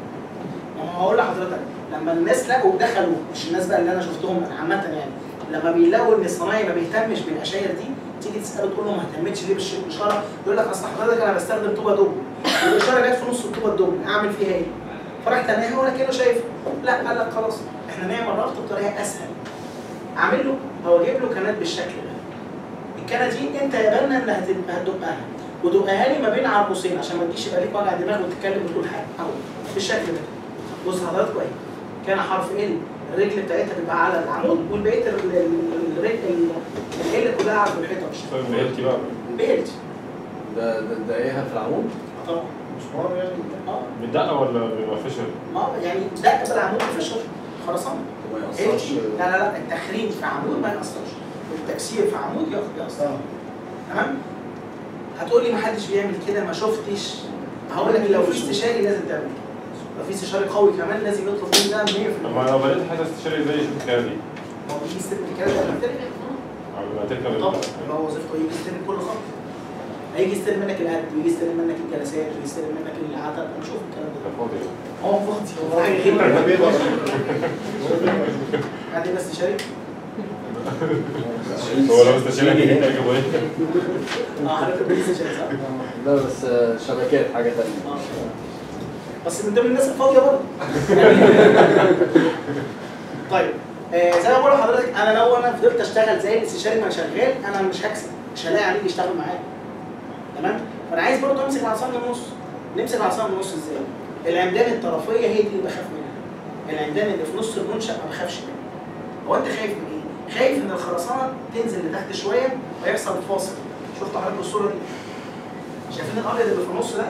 ما هو هقول لحضرتك لما الناس لقوا دخلوا مش الناس بقى اللي انا شفتهم عامه يعني لما بيلاقوا ان الصنايعي ما بيهتمش بالاشاير دي تيجي تساله تقول له ما اهتمتش ليه بالاشاره يقول لك اصل حضرتك انا بستخدم طوبه دب والاشاره جت في نص الطوبه الدب اعمل فيها ايه؟ فراح تناها ولا كانه شايف لا قال لك خلاص احنا نعمل ربط بطريقه اسهل اعمل له او اجيب له كانات بالشكل ده الكنه دي انت يا بنا اللي هتبقى هتدقها ودقها لي ما بين عربوسين عشان ما تجيش يبقى ليك وجع دماغ وتتكلم وتقول حاجه او بالشكل ده بص حضراتكم اهي كان حرف ال الرجل بتاعتها بيبقى على العمود والبقيه ال- ال- الرجل ال كلها على الحيطه بالشكل طيب بيلتي بقى بيلت ده ده ده ايه في العمود؟ آه طبعا مسمار يعني اه بالدقه ولا بيبقى فشل؟ اه يعني دق بالعمود في الشغل خرسانه ما يأثرش لا لا لا التخريج في عمود ما يأثرش التكسير في عمود ياخد يأثر تمام هتقول لي ما حدش بيعمل كده ما شفتش هقول لك لو في استشاري لازم تعمل كده لو في استشاري قوي كمان لازم يطلب مني ده 100% طب ما لو بنيت حاجه استشاري ازاي يشوف الكلام دي؟ هو بيجي يستلم الكلام ده قبل كده قبل ما تركب طبعا ال- يبقى هو وظيفته يجي يستلم كل خط هيجي يستلم منك القد ويجي يستلم منك الجلسات ويجي يستلم منك العتب نشوف الكلام ده ده فاضي هو فاضي هو حاجه غير قاعد يبقى استشاري هو لو استشاري هيجي تركبه ايه؟ اه حضرتك بتجي استشاري صح؟ لا بس آه، شبكات حاجة تانية آه. بس من ضمن الناس الفاضيه برضه طيب آه زي ما بقول لحضرتك انا لو انا فضلت اشتغل زي الاستشاري ما أنا شغال انا مش هكسب مش هلاقي عميل يشتغل معايا تمام فانا عايز برضه امسك العصا من النص نمسك العصا من النص ازاي العمدان الطرفيه هي دي اللي بخاف منها العمدان اللي في نص المنشا ما بخافش منها هو انت خايف من ايه خايف ان الخرسانه تنزل لتحت شويه ويحصل فاصل شفتوا حضرتك الصوره دي شايفين الابيض اللي في النص ده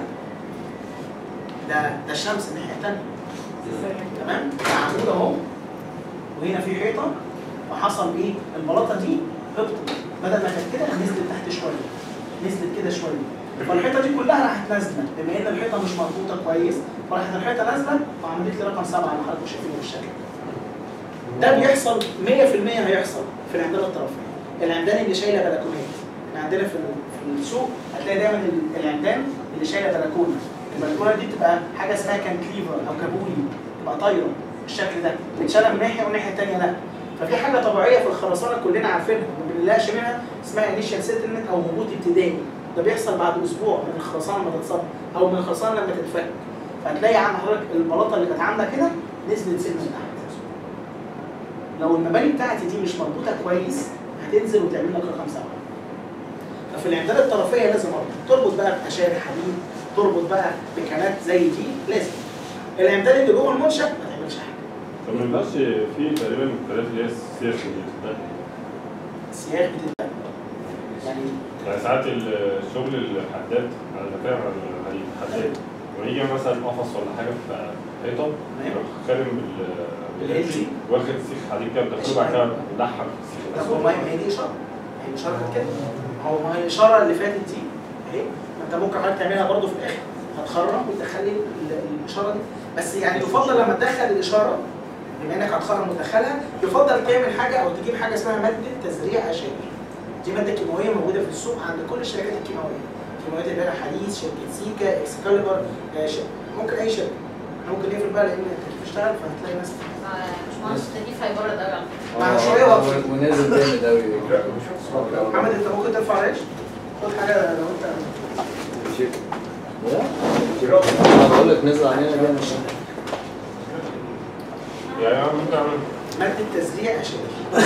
ده ده الشمس الناحيه الثانيه تمام ده عمود اهو وهنا في حيطه وحصل ايه البلاطه دي هبطت بدل ما كانت كده نزلت تحت شويه نزلت كده شويه فالحيطه دي كلها راحت نازله بما ان الحيطه مش مربوطه كويس فراحت الحيطه نازله وعملت لي رقم سبعه اللي حضراتكم شايفينه بالشكل ده ده بيحصل 100% هيحصل في العمدان الطرفيه العمدان اللي شايله بلكونات احنا عندنا في ال- في السوق هتلاقي دايما ال- العمدان اللي شايله بلكونه البلكونه دي بتبقى حاجه اسمها كانكليفر او كابولي تبقى طايره بالشكل ده بتشالها من ناحيه والناحيه الثانيه لا ففي حاجه طبيعيه في الخرسانه كلنا عارفينها ما بنلاقيش منها اسمها انيشال سيتلمنت او هبوط ابتدائي ده بيحصل بعد اسبوع من الخرسانه لما تتصب او من الخرسانه لما تتفك فهتلاقي عند حضرتك البلاطه اللي كانت عامله كده نزلت سنه تحت لو المباني بتاعتي دي مش مربوطه كويس هتنزل وتعمل لك رقم سبعه ففي العمدان الطرفيه لازم اربط تربط بقى باشياء حديد تربط بقى بكانات زي دي لازم العمدان اللي جوه المنشا ما تعملش حاجه طب ما ينفعش في تقريبا كلات اللي هي السياسة دي بتتدخل. السياج بتتبقى يعني يعني ساعات الشغل الحداد انا بتكلم عن الحداد لما يجي مثلا قفص ولا حاجه في حيطه تمام. يروح خارم بال بالإل جي. واخد سيخ حديد كده بتدخله بعد كده ملحم في طب السيخ ما هي ما هي دي اشاره هي الاشاره كانت كده هو ما هي الاشاره اللي فاتت دي اهي ما انت ممكن حضرتك تعملها برضه في الاخر هتخرم وتدخلي ال- الاشاره دي بس يعني يفضل لما تدخل الاشاره بما انك هتخرم وتدخلها يفضل تعمل حاجه او تجيب حاجه اسمها ماده تزريع اشياء دي ماده كيماويه موجوده في السوق عند كل الشركات الكيماويه كيماويات البيع حديث شركه سيكا اكسكاليبر آه، ش- ممكن اي شركه ممكن نقفل بقى لان التكييف اشتغل فهتلاقي ناس باشمهندس التكييف هيبرد قوي على فكره مع آه، شوية آه، وقت. ونازل جامد قوي محمد انت ممكن ترفع ريش خد حاجه لو انت انا بقول لك نزل علينا جامد يعني انا ممكن اعمل ماده تزريع اشياء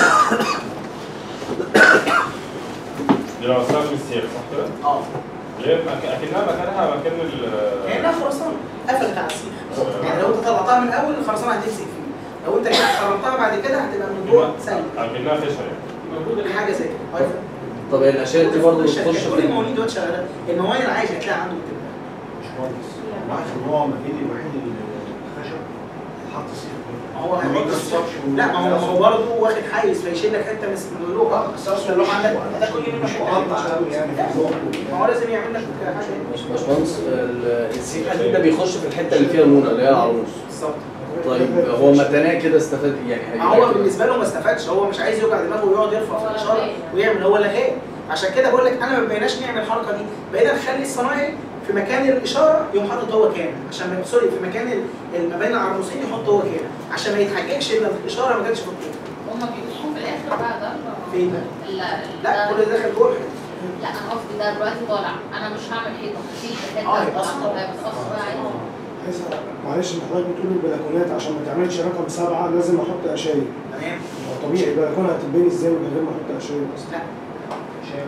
دي لو استخدم السياق صح كده؟ اه اللي هي مك- اكنها مكانها مكان ال كانها خرسانه قفلت على السيخ يعني لو انت طلعتها من الاول الخرسانه هتمسك فيه لو انت جيت خرمتها بعد كده هتبقى من جوه سلك اكنها فيشه يعني موجود حاجه زي كده أيوة. طب هي الاشياء دي برضه كل بتخش الشركات- كل في المواليد دلوقتي شغاله المواني اللي عايش هتلاقي عنده بتبقى مش مهندس عارف ان هو مكان الوحيد اللي الخشب حط سيخ ما هو ما هيحط بيكسرش لا ما هو ما هو برضه واخد حيز فيشيل لك حته من اللوح اه بس اصلا اللوح عندك ده كل يوم مش مقطع قوي يعني في الجو ما هو لازم يعمل لك حاجه مش باشمهندس ال- السيخ الحديد ده بيخش في الحته اللي فيها المونه اللي هي العروس بالظبط طيب هو متناه كده استفاد إيه؟ يعني ما هيبقى هو كده. بالنسبه له ما استفادش هو مش عايز يوجع دماغه ويقعد يرفع في الاشاره ويعمل هو لغاه عشان كده بقول لك انا ما بقيناش نعمل الحركه دي بقينا نخلي الصنايعي في مكان الاشاره يقوم حاطط هو كامل عشان ما سوري في مكان ال- المباني العروسين يحط هو كامل عشان ما يتحججش ان الاشاره ما جاتش في الطول هما بيقولوا في الاخر بقى ده فين ده؟ ال- لا ده- كل ده داخل جوه الحيط. لا انا قصدي ده دلوقتي طالع انا مش هعمل حيطه هسيب الحته اه، اللي يبقى أصلا. طالعة، بتقص بقى عادي. عايز معلش انت حضرتك بتقول البلكونات عشان ما تعملش رقم سبعه لازم احط اشاير تمام هو طبيعي البلكونه هتتبني ازاي من غير ما احط اشاير اصلا لا عشان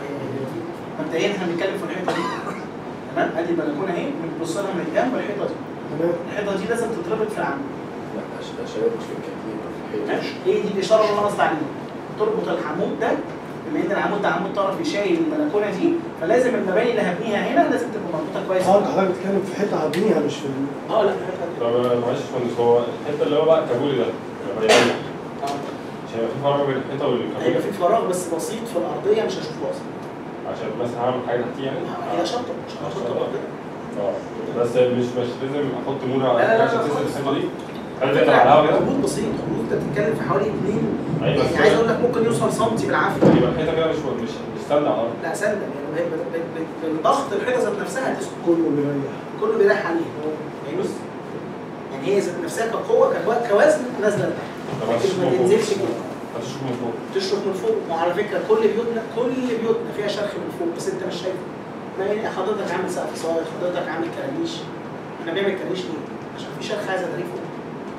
مبدئيا احنا بنتكلم في الحيطه دي تمام ادي البلكونه اهي بنبص لها من الجنب الحيطه دي تمام الحيطه دي لازم تتربط في العمود لا أش- اشياء مش في الكتير في الحيطه ماشي هي دي الاشاره اللي انا قصدي عليها تربط العمود ده بما ان العمود ده عمود طرفي شايل البلكونه دي فلازم المباني اللي هبنيها هنا لازم تبقى مربوطه كويس اه انت حضرتك بتتكلم في حته هتبنيها مش في ال- اه لا الحيطه دي طب معلش يا باشمهندس هو الحته اللي هو بقى الكابولي ده لما يبان اه مش هيبقى في فراغ بين الحيطه والكابولي هيبقى في فراغ بس بسيط في الارضيه مش هشوفه اصلا عشان بس هعمل حاجه تحتيه يعني هي شطه مش هحط الارضيه اه بس مش مش لازم احط مونه لا، لا، لا، عشان خالص. تسد الحته دي هل تقدر على الهوا كده؟ مجهود بسيط مجهود انت بتتكلم في حوالي 2 ايوه يعني عايز اقول لك ممكن يوصل سنتي بالعافيه يبقى الحيطه كده مش مش مش سند على الارض لا سلم يعني ب- ب- ب- ب- بالضغط الحيطه ذات نفسها هتسكت كله بيريح كله بيريح عليها يعني بص يعني هي ذات نفسها كقوه كوا- كوزن نازله لتحت طب لكن هتشوف ما من فوق تنزلش كده هتشوف من فوق تشرح من فوق وعلى فكره كل بيوتنا كل بيوتنا فيها شرخ من فوق بس انت مش شايفه ما يعني حضرتك عامل سقف صاير حضرتك عامل كرانيش احنا بنعمل كرانيش ليه؟ عشان في شرخ عايز اداريه فوق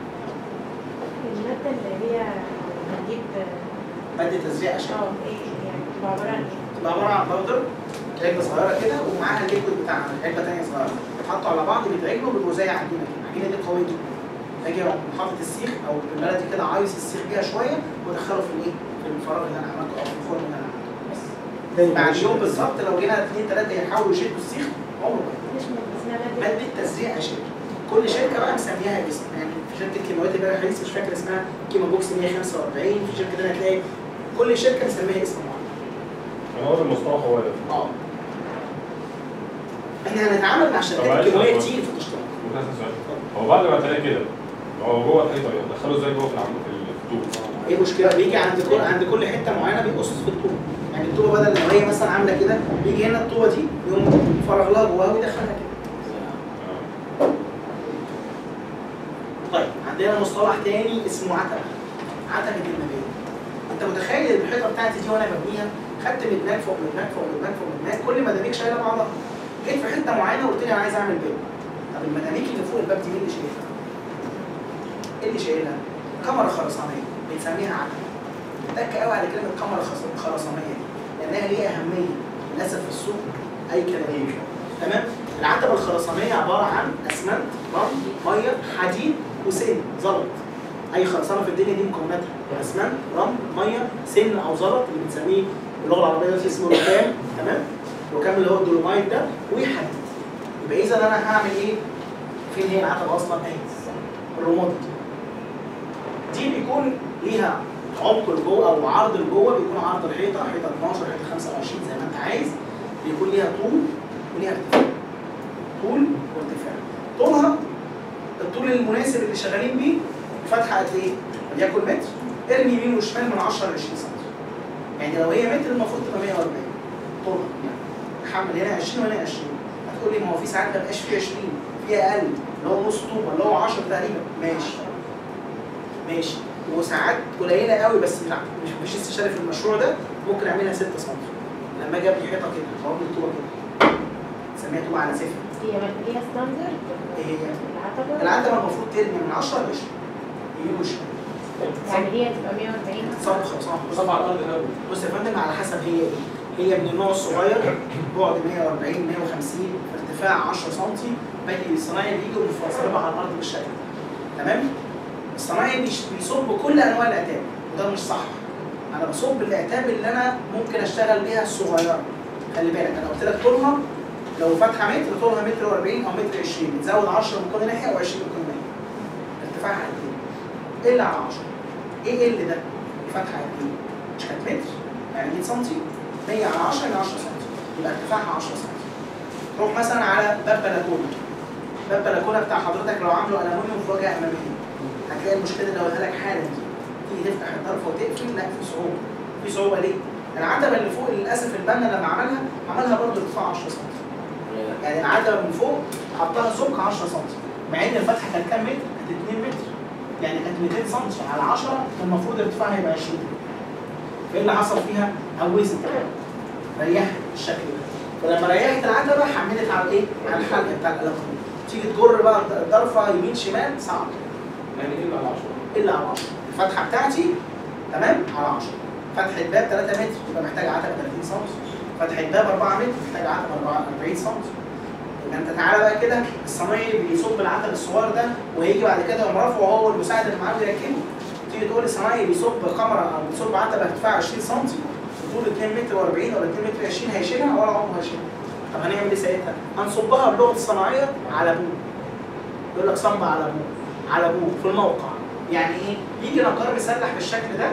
المادة اللي هي هتجيب ماده تزريع عشان اه ايه يعني بتبقى عبارة عن ايه؟ تبقى عباره عن باودر علبه صغيره كده ومعاها الليكويد بتاعها علبه ثانيه صغيره بيتحطوا على بعض بيتعجنوا بيبقوا زي عجينه كده العجينه دي قويه جدا اجي اروح حاطط السيخ او بالبلدي كده عايز السيخ بيها شويه وادخله في الايه؟ في الفراغ اللي انا عملته او في الفرن اللي انا عملته بس تاني بعد معلش. يوم بالظبط لو جينا اثنين ثلاثه يحاولوا يشدوا السيخ عمره ما مش مادة اسمها مادة ماده تزريع اشياء كل شركه بقى مسميها اسم يعني في شركه كيماويات امبارح حديث مش فاكر اسمها كيما بوكس 145 في شركه ثانيه هتلاقي كل شركه مسميها اسم معين انا هو المصطلح هو ده اه احنا هنتعامل مع شركات معلش كيماويه أنا- كتير في التشطيب ممكن اسال سؤال هو بعد ما تلاقي كده هو جوه الحيطه دخله ازاي جوه في العمود في الطوب ايه المشكله بيجي عند كل عند كل حته معينه بيقص في الطوبه يعني الطوبه بدل لو هي مثلا عامله كده بيجي هنا الطوبه دي يقوم فرغ لها جواها ويدخلها كده طيب عندنا مصطلح تاني اسمه عتبه عتبه المباني انت متخيل الحيطه بتاعتي دي وانا ببنيها خدت مدماج فوق مدماج فوق مدماج فوق مدماج كل مداميك شايله بعضها جيت في حته معينه وقلت لي انا عايز اعمل باب طب المداميك اللي فوق الباب دي مين اللي شايلها؟ ايه اللي شايلها؟ كاميرا خرسانيه بنسميها عتبه اتك قوي على كلمه كاميرا خرس- خرسانيه دي لانها ليها اهميه للاسف في السوق اي كلام تمام العتبه الخرسانيه عباره عن اسمنت رمل ميه حديد وسن زلط اي خرسانه في الدنيا دي مكوناتها اسمنت رمل ميه سن او زلط اللي بنسميه باللغه العربيه دلوقتي اسمه ركام تمام ركام اللي هو الدولومايت ده وحديد يبقى اذا انا هعمل ايه؟ فين هي العتبه اصلا؟ اهي الرماد دي دي بيكون ليها عمق لجوه او عرض لجوه بيكون عرض الحيطه حيطه 12 حيطه 25 زي ما انت عايز بيكون ليها طول وليها ارتفاع طول وارتفاع طولها الطول المناسب اللي شغالين بيه فتحه قد ايه؟ وليكن متر ارمي يمين وشمال من 10 ل 20 سم يعني لو هي متر المفروض تبقى 140 طولها يعني حمل هنا 20 وهنا 20 هتقول لي ما هو في ساعات ما بقاش فيه 20 في اقل اللي هو نص طوبه اللي هو 10 تقريبا ماشي ماشي وساعات قليله قوي بس لا مش مش استشاري في المشروع ده ممكن اعملها 6 سم لما اجي ابني حيطه كده اقوم الطوبه كده سميها طوبه على صفر هي هي ستاندرد ايه هي؟ العتبة العتبه المفروض ترمي من 10 ل 20 يمين وشمال يعني هي تبقى 140 صف خرسانه صف على الارض الاول بص يا فندم على حسب هي ايه هي من النوع الصغير بعد 140 150 ارتفاع 10 سم باقي الصنايعي بيجي ويفصلها على الارض بالشكل ده تمام الصنايعي بيش- بيصب كل انواع الاتاب وده مش صح انا بصب الاتاب اللي انا ممكن اشتغل بيها الصغيره خلي بالك انا قلت لك طولها لو فاتحه متر طولها متر و40 او متر 20 بتزود 10 من كل ناحيه و20 من كل ناحيه ارتفاعها قد ايه؟ ال على 10 ايه ال ده؟ الفتحه قد ايه؟ مش كانت متر يعني 100 سم 100 على 10 يعني 10 سم يبقى ارتفاعها 10 سم روح مثلا على باب بلكونه باب بلكونه بتاع حضرتك لو عامله الومنيوم في واجهه اماميه هتلاقي المشكله اللي هقولها لك حالا دي تيجي تفتح الطرف وتقفل لا في صعوبه في صعوبه ليه؟ العتبه اللي فوق للاسف البنا لما عملها عملها برضه ارتفاع 10 سم يعني العتبه من فوق حطها سمك 10 سم مع ان الفتحه كانت كام متر؟ كانت 2 متر يعني كانت 200 سم على 10 كان المفروض ارتفاعها يبقى 20 فايه اللي حصل فيها؟ هوزت ريحت بالشكل ده فلما ريحت العتبه حملت على الايه؟ على الحلقه بتاع الالكترون تيجي تجر بقى الضرفه يمين شمال صعب يعني ايه على 10 الا على 10 الفتحه بتاعتي تمام على 10 فتحه باب 3 متر يبقى محتاج عتبه 30 سم فتحه باب 4 متر محتاج عتبه 40 سم يبقى انت تعالى بقى كده الصنايعي بيصب العتب الصغير ده وهيجي بعد كده يقوم رافعه هو والمساعد اللي معاه يركبه تيجي تقول الصنايعي بيصب كاميرا او بيصب عتبه ارتفاع 20 سم طول 2 متر و40 ولا 2 متر 20 هيشيلها ولا عمره هيشيلها طب هنعمل ايه ساعتها؟ هنصبها بلغه الصناعيه على ابوه يقول لك صب على ابوه على ابوه في الموقع يعني ايه؟ يجي نجار مسلح بالشكل ده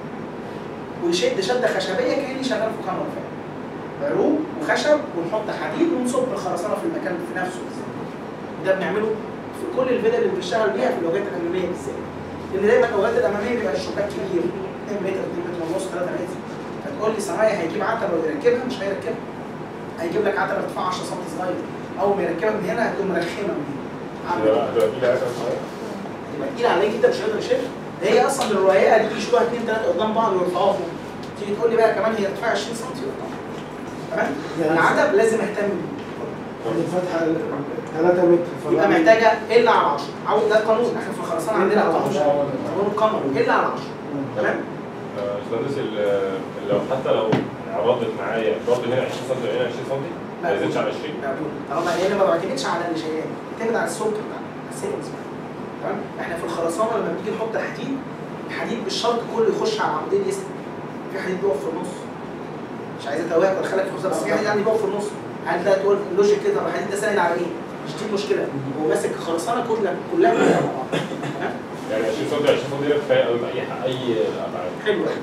ويشد شده خشبيه كاني شغال في كاميرا فعلا عروق وخشب ونحط حديد ونصب الخرسانه في المكان في نفسه بالظبط ده بنعمله في كل الفيلا اللي بنشتغل بيها في الواجهات الاماميه بالذات لان دايما الواجهات الاماميه بيبقى الشباك كبير 2 متر 2 متر ونص 3 متر فتقول لي صنايعي هيجيب عتبه ويركبها مش هيركبها هيجيب لك عتبه ارتفاع 10 سم صغير اول ما يركبها من هنا هتقوم مرخمه من هنا عامل هتبقى هتبقى تقيلة أوي صحيح. يبقى تقيل عليه جدا مش هيقدر يشيلها ده هي اصلا الروايقه دي يشيلوها اثنين ثلاثه قدام بعض ويرفعوها فوق تيجي تقول لي بقى كمان هي ارتفاع 20 سم يرفعوها تمام العتب لازم اهتم بيه الفتحة 3 متر يبقى محتاجه الا على 10 او ده القانون احنا في الخرسانه عندنا إلا على قانون 10. قانون القمر الا على 10 تمام آه، باشمهندس ال- لو حتى لو عرضت معايا برضه هنا 20 سم وهنا 20 سم ما يزيدش على 20 مقبول طالما هي ما بعتمدش على اللي شايلاه بتعتمد على السمك بتاعها على السيلز تمام احنا في الخرسانه لما بنيجي نحط الحديد الحديد بالشرط كله يخش على العمودين يسند في حديد بيقف في النص مش عايز اتوهك ولا اخليك في خصوصا بس في حديد عندي بيقف في النص عايز ده تقول اللوجيك كده طب الحديد ده ساند على ايه؟ مش دي المشكله هو ماسك الخرسانه كلها كلها كلها مع بعض تمام يعني 20 سم 20 سم دي كفايه قوي باي ح- اي ابعاد حلو قوي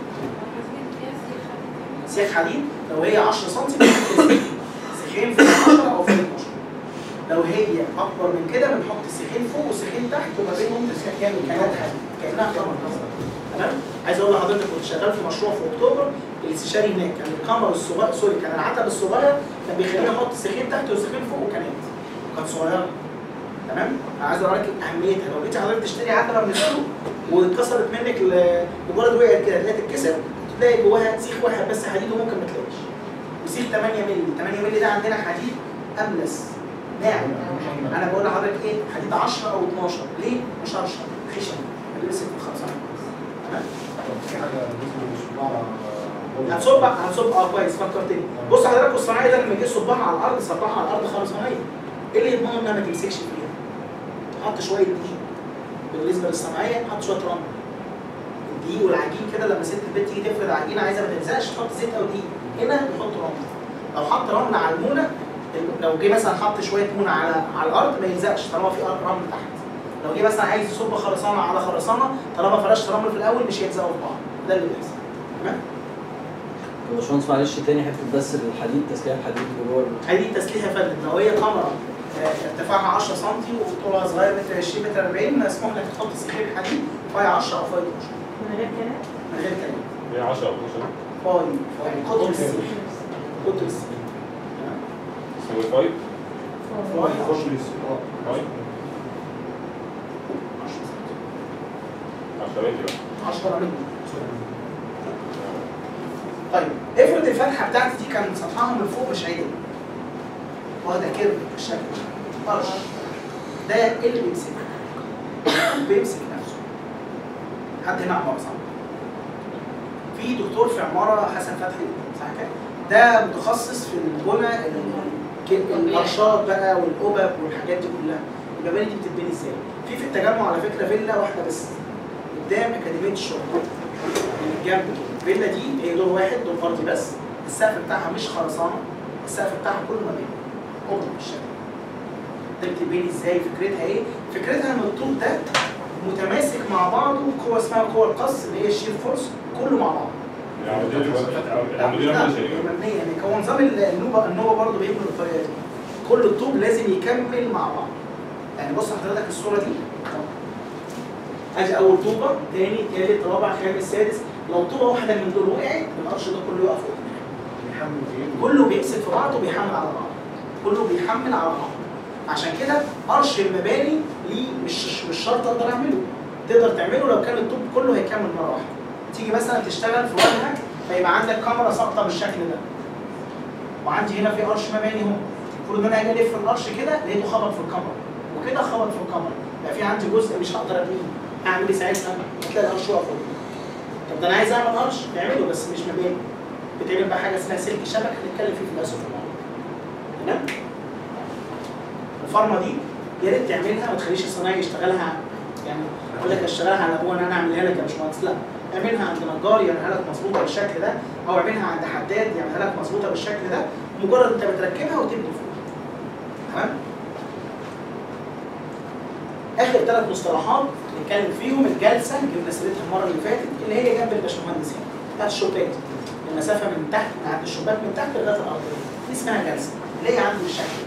سياخ حديد لو هي 10 سم سيخين فوق 10 او فوق 12 لو هي اكبر من كده بنحط سيخين فوق وسيخين تحت وما بينهم تسيخ كامل كانت حديد كانها قمر تمام عايز اقول لحضرتك كنت شغال في مشروع في اكتوبر الاستشاري هناك كان القمر الصغير سوري كان العتب الصغير كان بيخليني احط سيخين تحت وسيخين فوق وكانت كانت صغيره تمام انا عايز اوريك اهميتها لو جيت حضرتك تشتري عتبه من السوق واتكسرت منك ل- مجرد وقعت كده تلاقي تتكسر تلاقي جواها سيخ واحد بس حديد وممكن ما تلاقيش وسيخ 8 مللي 8 مللي ده عندنا حديد املس ناعم انا بقول لحضرتك ايه حديد 10 او 12 ليه مش 10 خشن بيمسك في الخرسانه تمام في حاجه اسمه صباع هتصب هتصب اه كويس فكرتني بص حضرتك الصناعي ده لما جه صبها على الارض صبها على الارض خرسانيه ايه اللي يضمن انها ما تمسكش فيها؟ حط شويه دقيق بالنسبه للصناعيه حط شويه رمل الدقيق والعجين كده لما ست البيت تيجي تفرد عجينه عايزه ما تلزقش تحط زيت او دقيق هنا نحط رمل لو حط رمل على المونه لو جه مثلا حط شويه مونه على على الارض ما يلزقش طالما في رمل تحت لو جه مثلا عايز يصب خرسانه على خرسانه طالما فرشت رمل في الاول مش هيلزقوا في بعض ده اللي بيحصل تمام يا باشمهندس معلش تاني حته بس الحديد تسليح الحديد اللي جوه ال- هذه تسليح يا فندم لو هي كاميرا آه، ارتفاعها 10 سم وطولها صغير متر 20 متر 40 مسموح لك تحط سكين حديد فاي 10 او فاي 12 من غير كلام من غير كلام هي 10 او 12 فاي فاي قطر السكين قطر السكين اسمه 5 فاي يخش للسوق 5 10 سم 10 شبكي بقى 10 مللي طيب افرض الفتحه بتاعتي دي كان سطحها من فوق مش عادل واخده كيرف بالشكل ده طرش ده إيه اللي بيمسك بيمسك نفسه حد هنا عماره صح في دكتور في عماره حسن فتحي صح كده ده متخصص في البنى ال- الارشاد بقى والقبب والحاجات دي كلها المباني دي بتتبني ازاي في في التجمع على فكره فيلا واحده بس قدام اكاديميه الشرطه من الجنب كده الفيلا دي هي دور واحد دور فردي بس السقف بتاعها مش خرسانه السقف بتاعها كله مباني قبب بالشكل ده بتتبني ازاي فكرتها ايه؟ فكرتها ان الطوب ده متماسك مع بعضه قوه اسمها قوه القص اللي هي الشير فورس كله مع بعض العمودية اللي بقى- لا العمودية لا، اللي شايلها هي مبنيه يعني هو نظام النوبه النوبه برضه بيبنوا بالطريقه دي كل الطوب لازم يكمل مع بعض يعني بص حضرتك الصوره دي ادي اول طوبه تاني تالت رابع خامس سادس لو طوبه واحده من دول وقعت القرش ده كله يقف قدام. بيحمل ايه؟ كله بيمسك في بعضه وبيحمل على بعض كله بيحمل على بعض عشان كده قرش المباني ليه مش مش شرط اقدر اعمله تقدر تعمله لو كان الطوب كله هيكمل مره واحده تيجي مثلا تشتغل في وجهك فيبقى عندك كاميرا ساقطه بالشكل ده وعندي هنا في قرش مباني اهو المفروض ان انا اجي الف القرش كده لقيته خبط في الكاميرا وكده خبط في الكاميرا يبقى في عندي جزء مش هقدر ابنيه اعمل ايه ساعتها؟ هتلاقي القرش واقف قدامي. طب ده انا عايز اعمل قرش نعمله بس مش مباني بتعمل بقى حاجه اسمها سلك شبكه نتكلم فيه في الاسف الموضوع تمام الفارما دي يا ريت تعملها ما تخليش الصنايعي يشتغلها يعني اقول لك اشتغلها على ابوها ان انا اعملها لك يا باشمهندس لا اعملها عند نجار يعملها لك مظبوطه بالشكل ده او اعملها عند حداد يعملها لك مظبوطه بالشكل ده مجرد انت بتركبها وتبني فوق تمام اخر ثلاث مصطلحات نتكلم فيهم الجلسه جبنا سيرتها المره اللي فاتت اللي هي جنب الباشمهندس هنا بتاعت الشباك المسافه من تحت من عند الشباك من تحت لغايه الارض دي اسمها جلسه اللي هي عند الشكل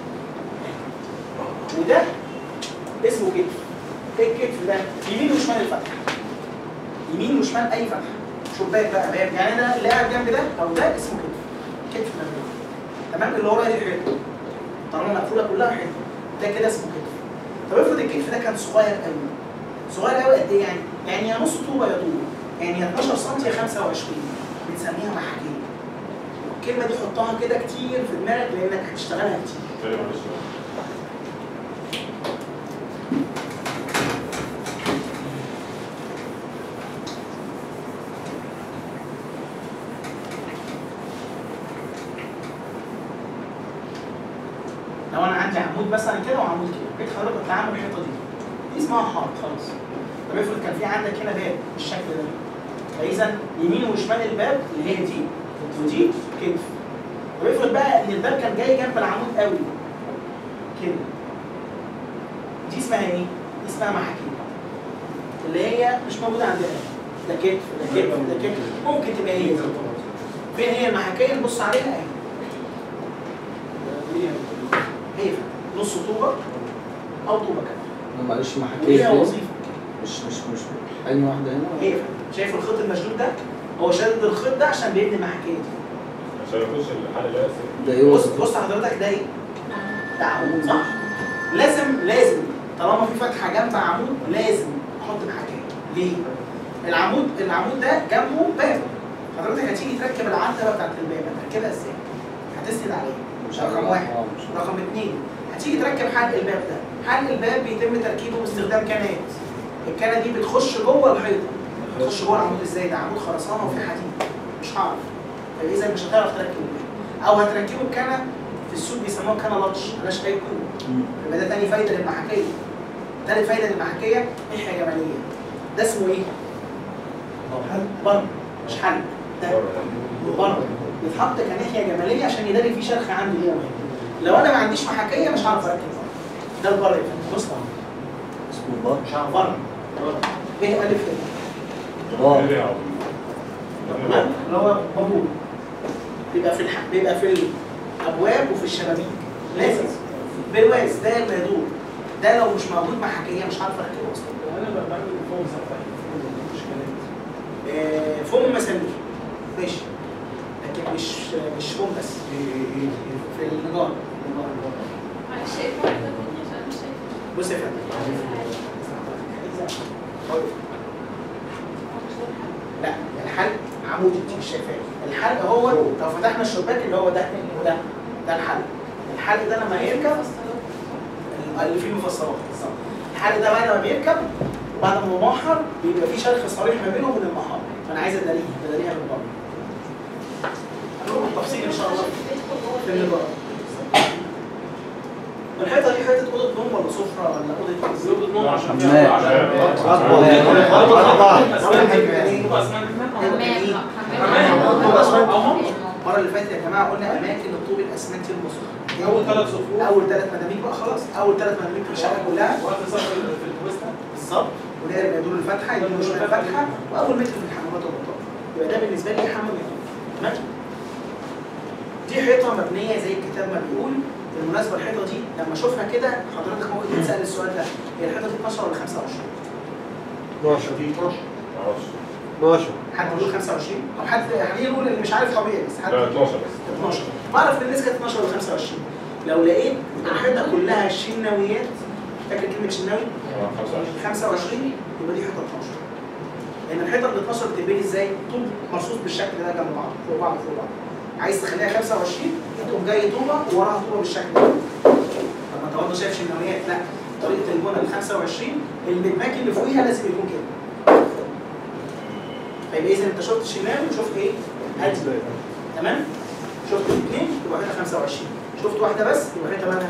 وده اسمه كتف ايه الكتف ده؟ يمين وشمال الفتحه يمين وشمال اي فتحه شباك بقى باب يعني انا اللي قاعد جنب ده او ده اسمه كتف كتف مبني تمام اللي ورايا دي حيطه طالما مقفوله كلها حيطه ده كده اسمه كتف طب افرض الكتف ده كان صغير قوي صغير قوي قد ايه يعني؟ يعني يا نص طوبه يا طوبه يعني يا 12 سم يا 25 بنسميها محاكيه الكلمه دي حطها كده كتير في دماغك لانك هتشتغلها كتير تاني معلش بقى. لو انا عندي عمود مثلا كده وعمود كده جيت حضرتك كنت عامل الحيطه دي دي اسمها حائط خلاص طب افرض كان في عندك هنا باب بالشكل ده فاذا يمين وشمال الباب اللي هي دي ودي كتف طب افرض بقى ان الباب كان جاي جنب العمود قوي كده دي اسمها ايه؟ دي اسمها محاكيم اللي هي مش موجوده عندنا ده كتف ده كتف ده كتف ممكن تبقى هي دي. فين هي المحاكيه نبص عليها اهي هي نص طوبه او طوبه كمان معلش محاكيه ليها دي وظيفه مش مش مش أي واحدة هنا هي شايف الخيط المشدود ده؟ هو شادد الخيط ده عشان بيبني المحاكيه دي عشان يخش الحل ده ده ايه بص وظيفته؟ بص حضرتك ده ايه؟ ده عمود صح؟ لازم لازم طالما في فتحه جنب عمود لازم احط محاكيه ليه؟ العمود العمود ده جنبه باب حضرتك هتيجي تركب العتبه بتاعت الباب هتركبها ازاي؟ هتسند عليه مش رقم واحد اه مش رقم اثنين هتيجي تركب حلق الباب ده حلق الباب بيتم تركيبه باستخدام كنات الكنه دي بتخش جوه الحيطه بتخش جوه العمود ازاي ده عمود خرسانه وفي حديد مش هعرف فاذا مش هتعرف تركب الباب او هتركبه بكنه في السوق بيسموها كنه لطش ملهاش اي قوه يبقى ده تاني فايده للمحاكيه تالت فايده للمحاكيه ناحيه جماليه ده اسمه ايه؟ بر مش حل ده بر بيتحط كناحيه جماليه عشان يداري فيه شرخ عندي جوه لو انا ما عنديش محاكيه مش هعرف اركب بر ده البر يا فندم بص طبعا اسمه بار مش عارف بر ايه الف ده؟ اه ايه يا عبد تمام اللي هو بابور بيبقى في الح... بيبقى في الابواب وفي الشبابيك لازم برواز ده اللي يدور ده لو مش موجود محاكيه مش عارف اركبه اصلا انا بقى بعمل فوق سقف مش كلام آه، فوم مسامير ماشي لكن مش مش فوم بس في النجار معلش شايفة واحدة مني عشان مش شايفة بص يا فندم لا الحلق عمودي مش شفاف الحلق هو لو فتحنا الشباك اللي هو ده وده ده الحلق الحلق ده لما يركب اللي فيه المفصلات بالظبط الحلق ده بعد ما بيركب بعد ما يمحر بيبقى في شرخ صريح ما بينه وبين المحار فانا عايز اداريها اداريها من بره هنروح بالتفصيل ان شاء الله في النظام الحيطه دي حيطه اوضه نوم ولا سفره ولا اوضه اوضه نوم عشان حمام. المره اللي فاتت يا جماعه قلنا اماكن الطوب الاسمنتي المصري اول ثلاث صفوف اول ثلاث مداميك بقى خلاص اول ثلاث مداميك في الشقه كلها واخر صف في الوسطى بالظبط وده يبقى دور الفتحه يدور شويه الفتحه واول متر في الحمامات والمطار يبقى ده بالنسبه لي حمام يطول تمام دي حيطه مبنيه زي الكتاب ما بيقول بالمناسبه الحيطه دي لما اشوفها كده حضرتك ممكن تتسال السؤال ده هي الحيطه دي 12 ولا 25 12 دي 12 معرفش 12 حد يقول 25 او حد حد يقول اللي مش عارف طبيعي بس حد لا 12 بس 12 بعرف ان الناس كانت 12 ولا 25 لو لقيت الحيطه كلها شناويات فاكر كلمه شناوي اه 25 25 يبقى دي حيطه 12 لان الحيطه ال 12 بتتبني ازاي؟ طوب مرصوص بالشكل ده جنب بعض فوق بعض فوق بعض عايز تخليها 25 تقوم جاي طوبه ووراها طوبه بالشكل ده طب ما انت برضه شايف شناويات لا طريقه البنى ال 25 المدماك اللي فوقيها لازم يكون كده فيبقى اذا انت شفت شناوي وشفت ايه؟ هادي تمام؟ شفت اثنين يبقى حيطه 25 شفت واحده بس يبقى حيطه مالها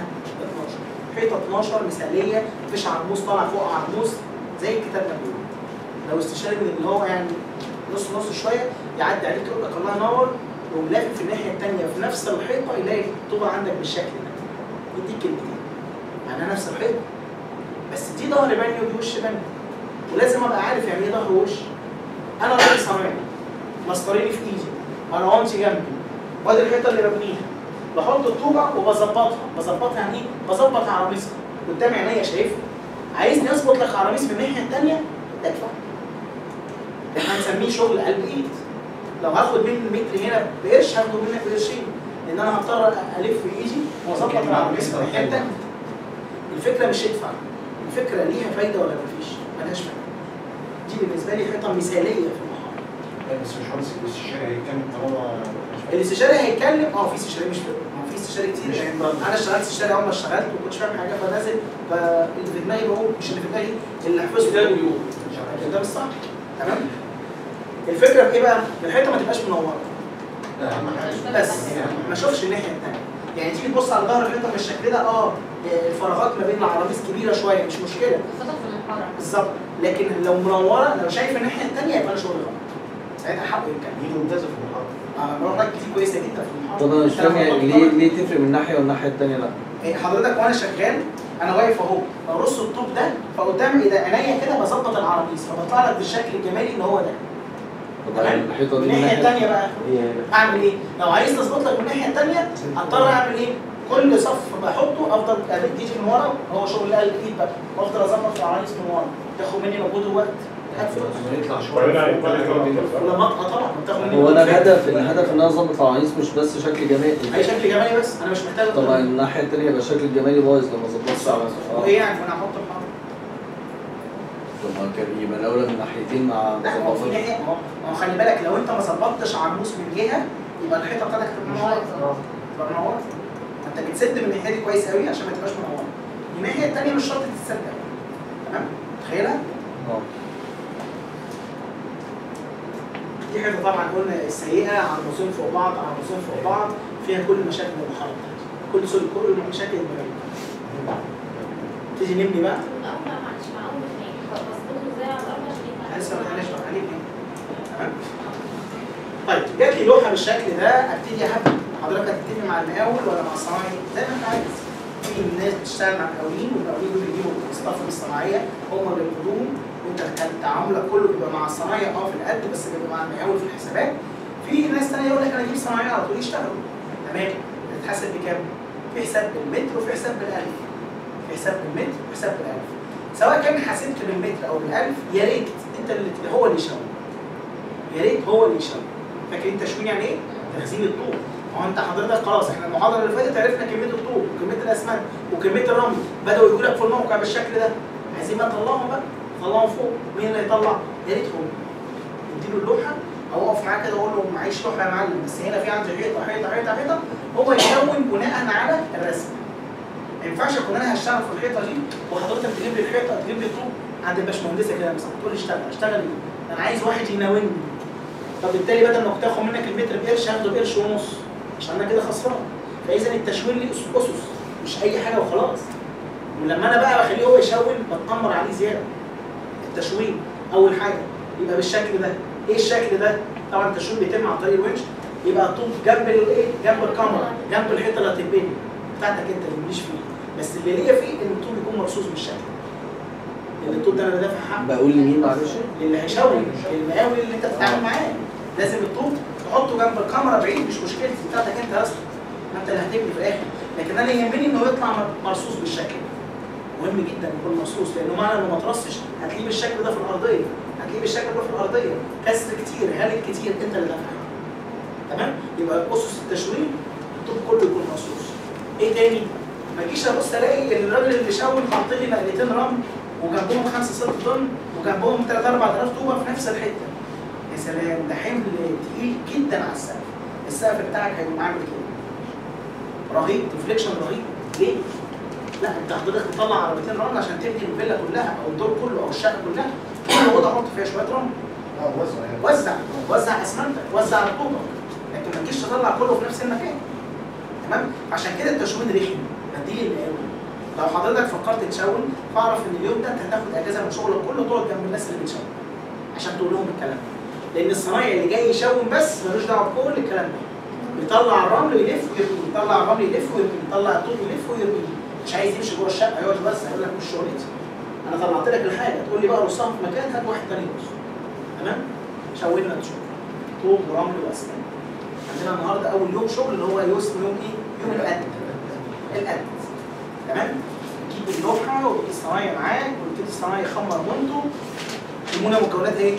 12 حيطه 12 مثاليه مفيش عرموس طالع فوق عرموس زي الكتاب ما بيقول لو استشاري من اللي هو يعني نص نص شويه يعدي عليك يقول لك الله ينور يقوم لافف في الناحيه الثانيه في نفس الحيطه يلاقي الطوبه عندك بالشكل ده يديك كلمتين معناها نفس الحيطه بس دي ظهر بني ودي وش بني ولازم ابقى عارف يعني ايه ظهر ووش انا راجل صنايعي مسطريني في ايدي اروانتي جنبي وادي الحيطه اللي ببنيها بحط الطوبه وبظبطها بظبطها يعني ايه؟ بظبط عراميسها قدام عينيا شايفها عايزني اظبط لك عراميس من الناحيه الثانيه ادفع احنا هنسميه شغل قلب ايد لو هاخد مني المتر هنا بقرش هاخده منك بقرشين لان انا هضطر الف في ايدي واظبط العراميس من الناحيه الثانيه الفكره مش ادفع الفكره ليها فايده ولا مفيش؟ ملهاش فايده دي بالنسبه لي حيطه مثاليه في المحاضره لا بس مش مهندس الاستشاري هيتكلم طالما الاستشاري هيتكلم اه في استشاري مش ما هو في استشاري كتير مش يعني فاهم. انا اشتغلت استشاري اول ما اشتغلت وما كنتش فاهم حاجه فنازل ف- اللي في دماغي بقول مش اللي في دماغي اللي حفظته ده بيقول ده مش صح تمام الفكره في ايه بقى؟ الحيطه ما تبقاش منوره لا اهم حاجه بس ما اشوفش الناحيه الثانيه يعني تيجي تبص على ظهر الحيطه بالشكل ده اه الفراغات ما بين العراميس كبيره شويه مش مشكله خاصة في المحرم بالظبط لكن لو منوره لو شايف الناحيه الثانيه يبقى انا شغل غلط ساعتها حقه يتكلم دي ممتازه في المحاضره اه مرات كتير كويسه جدا في المحاضره طب انا مش فاهم يعني ليه ليه تفرق من ناحيه والناحيه الثانيه لا؟ إيه حضرتك وانا شغال انا واقف اهو برص الطوب ده فقدام ايه ده عينيا كده بظبط العرابيس فبطلع لك بالشكل الجمالي اللي هو ده طب الحيطه من دي من الناحيه ناحيه الثانيه بقى هي هنا اعمل ايه؟ لو عايز تظبط لك من الناحيه الثانيه هضطر اعمل ايه؟ كل صف بحطه افضل امد ايدي من ورا هو شغل قلب ايد بقى وافضل اظبط في العرايس من ورا تاخد مني مجهود ووقت هات فلوس لما يطلع وبعدين شويه هيبقى وبعدين يقعد يطلع يلف. ولما اطلع طبعا بتاخد مني هو مجهود انا فعلا. الهدف الهدف ان انا اظبط العرايس مش بس شكل جمالي اي شكل جمالي بس انا مش محتاج أكتر طبعا من- الناحيه الثانيه يبقى الشكل الجمالي بايظ لما ظبطت على وايه يعني ما انا هحط الحرف طب ما كان يبقى الاولى من ناحيتين مع لا ما هو في ظبطت ناحيه ما هو- ما هو خلي بالك لو انت ما ظبطتش عموس من جهه يبقى الحيطه بتاعتك تبقى منوره تبقى منوره انت بتسد من الناحيه دي كويس قوي عشان ما تبقاش منوره الناحيه الثانيه مش شرط تتسد تمام تخيلها اه دي حاجه طبعا قلنا السيئه عموسين فوق بعض عموسين فوق بعض فيها كل مشاكل المحاره كل سوري كل المشاكل المبنيه تيجي نبني بقى الاول لا معلش مع اول اثنين بظبطه ازاي على الارض عشان يبقى لسه ما هنشرح عليه تاني. تمام طيب جات لي لوحه بالشكل ده ابتدي احدد حضرتك هتتفق مع المقاول ولا مع الصنايعي زي ما انت عايز في ناس بتشتغل مع المقاولين والمقاولين دول بيجيبوا الاستاف الصناعيه هم اللي بيقودوهم وانت كان تعاملك كله بيبقى مع الصنايعي اه في القد بس بيبقى مع المقاول في الحسابات في ناس تانية يقول لك انا اجيب صنايعي على طول يشتغلوا تمام بتتحسب بكام؟ في حساب بالمتر وفي حساب بالالف في حساب بالمتر وحساب بالالف سواء كان حاسبت بالمتر او بالالف يا ريت انت اللي هو اللي يشاور يا ريت هو اللي يشاور فاكرين تشوين يعني ايه؟ تخزين الطوب ما هو انت حضرتك خلاص احنا المحاضره اللي فاتت عرفنا كميه الطوب وكميه الاسمنت وكميه الرمل بداوا يقولوا لك في الموقع بالشكل ده عايزين بقى نطلعهم بقى نطلعهم فوق مين اللي هيطلع؟ يا ريت هو اديله اللوحه او اقف معاه كده اقول له معيش لوحه يا معلم بس هنا في عندي حيطه حيطه حيطه حيطه هو يكون بناء على الرسم ما ينفعش اكون انا هشتغل في الحيطه دي وحضرتك تجيب لي الحيطه تجيب لي طوب عند الباشمهندسه كده مثلا تقول لي اشتغل اشتغل ايه؟ انا عايز واحد يناولني طب بالتالي بدل ما كنت اخد منك المتر بقرش هاخده بقرش ونص عشان انا كده خسران فاذا التشوين ليه أس- اسس مش اي حاجه وخلاص ولما انا بقى بخليه هو يشون بتامر عليه زياده التشوين اول حاجه يبقى بالشكل ده ايه الشكل ده طبعا التشوين بيتم عن طريق الونش يبقى الطوب جنب الايه جنب الكاميرا جنب الحيطه اللي هتتبني بتاعتك انت اللي ماليش فيه بس اللي ليا فيه ان الطوب يكون مرصوص بالشكل لان الطوب ده انا بدافع حقه بقول لمين معلش؟ للي هيشاور المقاول اللي انت بتتعامل معاه لازم الطوب تحطه جنب الكاميرا بعيد مش مشكلتي بتاعتك انت اصلا ما انت اللي هتبني في الاخر لكن انا يهمني انه يطلع مرصوص بالشكل ده مهم جدا يكون مرصوص لانه معنى انه ما ترصش هتلاقيه بالشكل ده في الارضيه هتلاقيه بالشكل ده في الارضيه كسر كتير هالك كتير انت اللي دافع تمام يبقى اسس التشوين الطوب كله يكون مرصوص ايه تاني؟ ما اجيش ابص الاقي الراجل اللي شاول حاط لي نقلتين رمل وجنبهم 5 6 طن وجنبهم 3 4000 طوبه في نفس الحته يا سلام ده حمل تقيل جدا على السقف السقف بتاعك هيبقى عامل كده رهيب ديفليكشن رهيب ليه؟ لا انت حضرتك بتطلع عربيتين رمل عشان تبني الفيلا كلها او الدور كله او الشقه كلها كل اوضه حط فيها شويه رمل اه وزع يعني وزع وزع اسمنتك وزع رطوبك لكن ما تجيش تطلع كله في نفس المكان تمام عشان كده التشوين رخم بديل المقاول لو حضرتك فكرت تشون فاعرف ان اليوم ده انت هتاخد اجازه من شغلك كله تقعد جنب الناس اللي بتشون عشان تقول لهم الكلام ده لان الصنايعي اللي جاي يشون بس ملوش دعوه بكل الكلام ده يطلع الرمل ويلف ويرمي يطلع الرمل يلف ويرمي يطلع الطوب يلف ويرمي مش عايز يمشي جوه الشقه يقعد بس هيقول لك مش شغلتي انا طلعت لك الحاجه تقول لي بقى رصها في مكان هات واحد تاني يرص تمام شاورنا نشوف طوب ورمل واسمنت عندنا النهارده اول يوم شغل اللي هو يوم يوم ايه؟ يوم القد القد تمام؟ تجيب اللوحه وتجيب الصنايعي معاك وتبتدي الصنايعي يخمر منته يسمونها مكونات ايه؟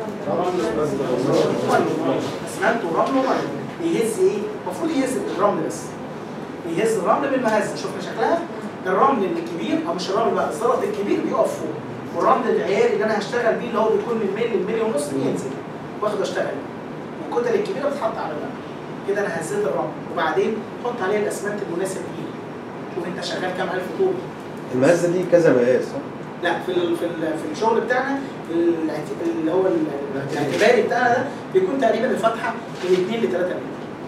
ميه اسمنت ورمل وميه بيهز ايه؟ المفروض يهز الرمل بس بيهز الرمل بالمهزه شفنا شكلها الرمل الكبير او مش الرمل بقى الزلط الكبير بيقف فوق والرمل العياري اللي انا هشتغل بيه اللي هو بيكون من ملي لملي ونص بينزل واخده اشتغل والكتل الكبيره بتتحط على الرمل كده انا هزيت الرمل وبعدين حط عليها الاسمنت المناسب ليه شوف انت شغال كام الف طوب المهزه دي كذا مقاس صح؟ لا في ال في ال في الشغل بتاعنا الاعت- اللي هو ال- الاعتباري بتاعنا ده بيكون تقريبا الفتحه من 2 ل 3 متر.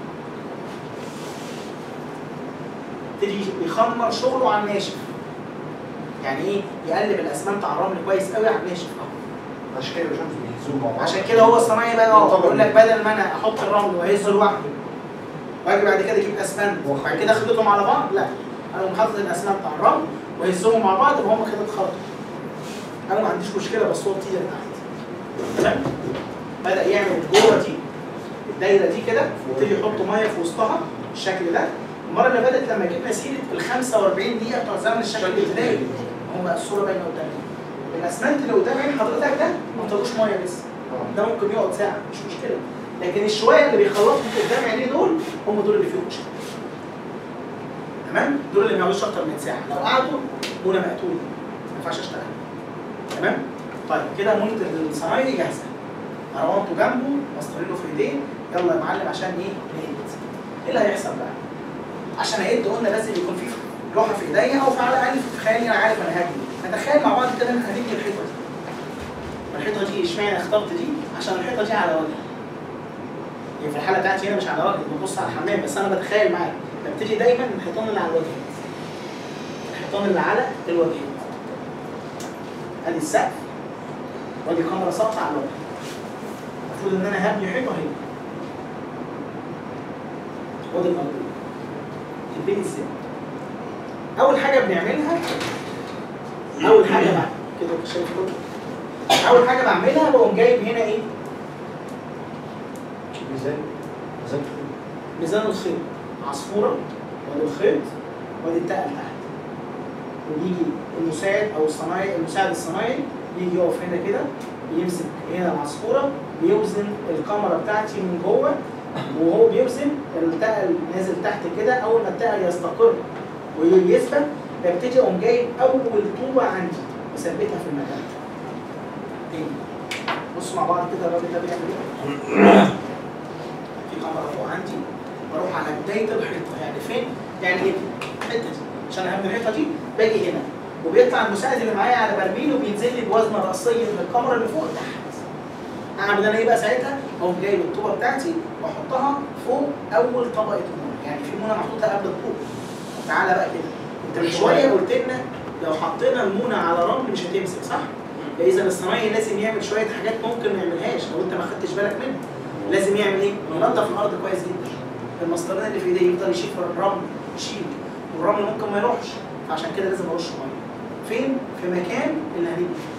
يبتدي يخمر شغله على الناشف. يعني ايه؟ يقلب الاسمنت على الرمل كويس قوي على الناشف عشان كده باشمهندس بيهزوه مع بعض عشان كده هو الصنايعي بقى اه يقول لك بدل ما انا احط الرمل واهزه لوحده واجي بعد كده اجيب اسمنت وبعد كده اخلطهم على بعض لا انا أقوم حاطط الاسمنت على الرمل واهزهم مع بعض يبقى هم كده اتخلطوا انا ما عنديش مشكله بس هو بتيجي لتحت تمام بدا يعمل جوه دي الدايره دي كده وابتدي يحط ميه في وسطها بالشكل ده المره اللي فاتت لما جبنا سيره ال 45 دقيقه بتوع زمن الشكل الابتدائي هم بقى الصوره باينه قدامي الاسمنت اللي قدام عين حضرتك ده ما طلعوش ميه لسه ده ممكن يقعد ساعه مش مشكله لكن الشويه اللي بيخلطوا قدام عينيه دول هم دول اللي فيهم مشكله تمام دول اللي ما يقعدوش اكتر من ساعه لو قعدوا منى مقتول ما ينفعش اشتغل تمام طيب كده مونة الصنايعي جاهزه مروانته جنبه مسطرينه في ايديه يلا يا معلم عشان ايه نهد ايه اللي هيحصل بقى عشان اهد قلنا لازم يكون في لوحه في ايديا او على الاقل في خيالي انا عارف انا هاجي نتخيل مع بعض كده ان هنبني الحيطه دي الحيطه دي اشمعنى اخترت دي عشان الحيطه دي على وجه هي في الحاله بتاعتي هنا مش على وجه ببص على الحمام بس انا بتخيل معاك ببتدي دايما من الحيطان اللي على الوجه الحيطان اللي على الوجه ادي السقف وادي الكاميرا ساقطه على الوجه المفروض ان انا هبني حيطه هنا وادي الارضيه تبني ازاي اول حاجه بنعملها اول حاجه بقى كده شايف كده اول حاجه بعملها بقوم جايب هنا ايه ميزان ميزان ميزان الخيط عصفوره وادي الخيط وادي التقل تحت ويجي المساعد او الصنايعي المساعد الصنايعي يجي يقف هنا كده يمسك هنا العصفوره بيوزن الكاميرا بتاعتي من جوه وهو بيوزن التقل نازل تحت كده اول ما التقل يستقر ويثبت ببتدي اقوم جايب اول طوبه عندي مثبتها في المكان تاني بصوا مع بعض كده الراجل ده بيعمل ايه في كاميرا فوق عندي بروح على بدايه الحيطه يعني فين؟ يعني ايه؟ الحته دي عشان اهم الحيطه دي باجي هنا وبيطلع المساعد اللي معايا على برميل وبينزل لي بوزنه راسيه من الكاميرا اللي فوق تحت اعمل انا ايه بقى ساعتها؟ اقوم جايب الطوبه بتاعتي واحطها فوق اول طبقه مونه يعني في مونه محطوطه قبل الطوب تعالى بقى كده انت من شويه قلت لنا لو حطينا المونه على رمل مش هتمسك صح؟ اذا الصنايعي لازم يعمل شويه حاجات ممكن ما يعملهاش لو انت ما خدتش بالك منها لازم يعمل ايه؟ ينظف الارض كويس جدا المسطرين اللي في ايديه يفضل يشيل في الرمل يشيل والرمل ممكن ما يروحش فعشان كده لازم ارش ميه فين؟ في مكان اللي هنبني فيه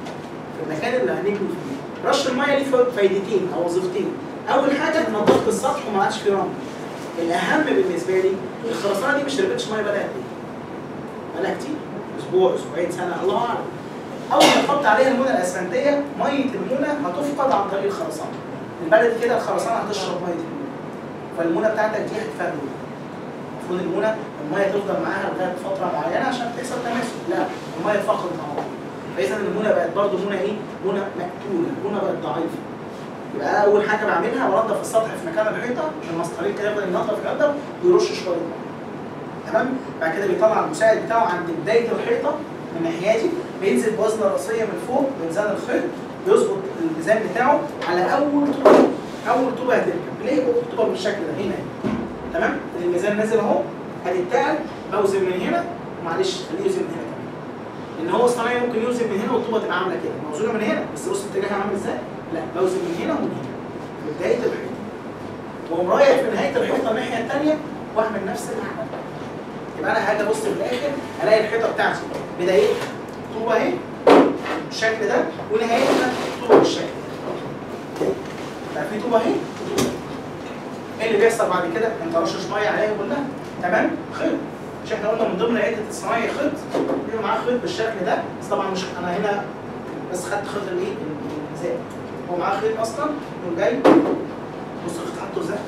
في المكان اللي هنبني فيه رش الميه ليه فايدتين او وظيفتين اول حاجه نظفت السطح وما عادش فيه رمل الاهم بالنسبه لي الخرسانه دي مش شربتش ميه بقالها قد ايه؟ بقالها كتير اسبوع اسبوعين سنه الله اعلم اول ما تحط عليها المونه الاسفنتيه ميه المونه هتفقد عن طريق الخرسانه البلد كده الخرسانه هتشرب ميه المونه فالمونه بتاعتك دي هتفرد المفروض المونه الميه تفضل معاها لغايه فتره معينه عشان تحصل تماسك لا الميه فقدت اهو فاذا المونه بقت برضه مونه ايه؟ مونه مقتوله المونه بقت ضعيفه يبقى أنا اول حاجه بعملها بنضف السطح في مكان الحيطه المسطرين كده يفضل ينظف ينظف ويرش شويه ميه تمام بعد كده بيطلع المساعد بتاعه عند بدايه الحيطه من ناحيتي بينزل بوزنه راسيه من فوق بميزان الخيط بيظبط الميزان بتاعه على اول طوبه اول طوبه هتركب ليه طوبه بالشكل ده هنا تمام الميزان نازل اهو هتتقل بوزن من هنا معلش خليه يوزن من هنا كمان ان هو الصنايعي ممكن يوزن من هنا والطوبه تبقى عامله كده موزونه من هنا بس بص اتجاهها عامل ازاي لا بوزن من هنا ومن هنا في بدايه الحيطه واقوم رايح في نهايه الحيطه الناحيه الثانيه واعمل نفس العمل يبقى انا هاجي ابص في الاخر الاقي الحيطه بتاعتي بدايتها طوبه اهي بالشكل ده ونهايتها طوبه بالشكل ده بقى في طوبه اهي ايه اللي بيحصل بعد كده؟ انت رشش ميه عليها كلها تمام؟ خيط مش احنا قلنا من ضمن عده الصنايعي خيط بيبقى معاه خيط بالشكل ده بس طبعا مش انا هنا بس خدت خيط الايه؟ الميزان هو معاه خيط اصلا يقوم جاي بص الخيط حاطه ازاي؟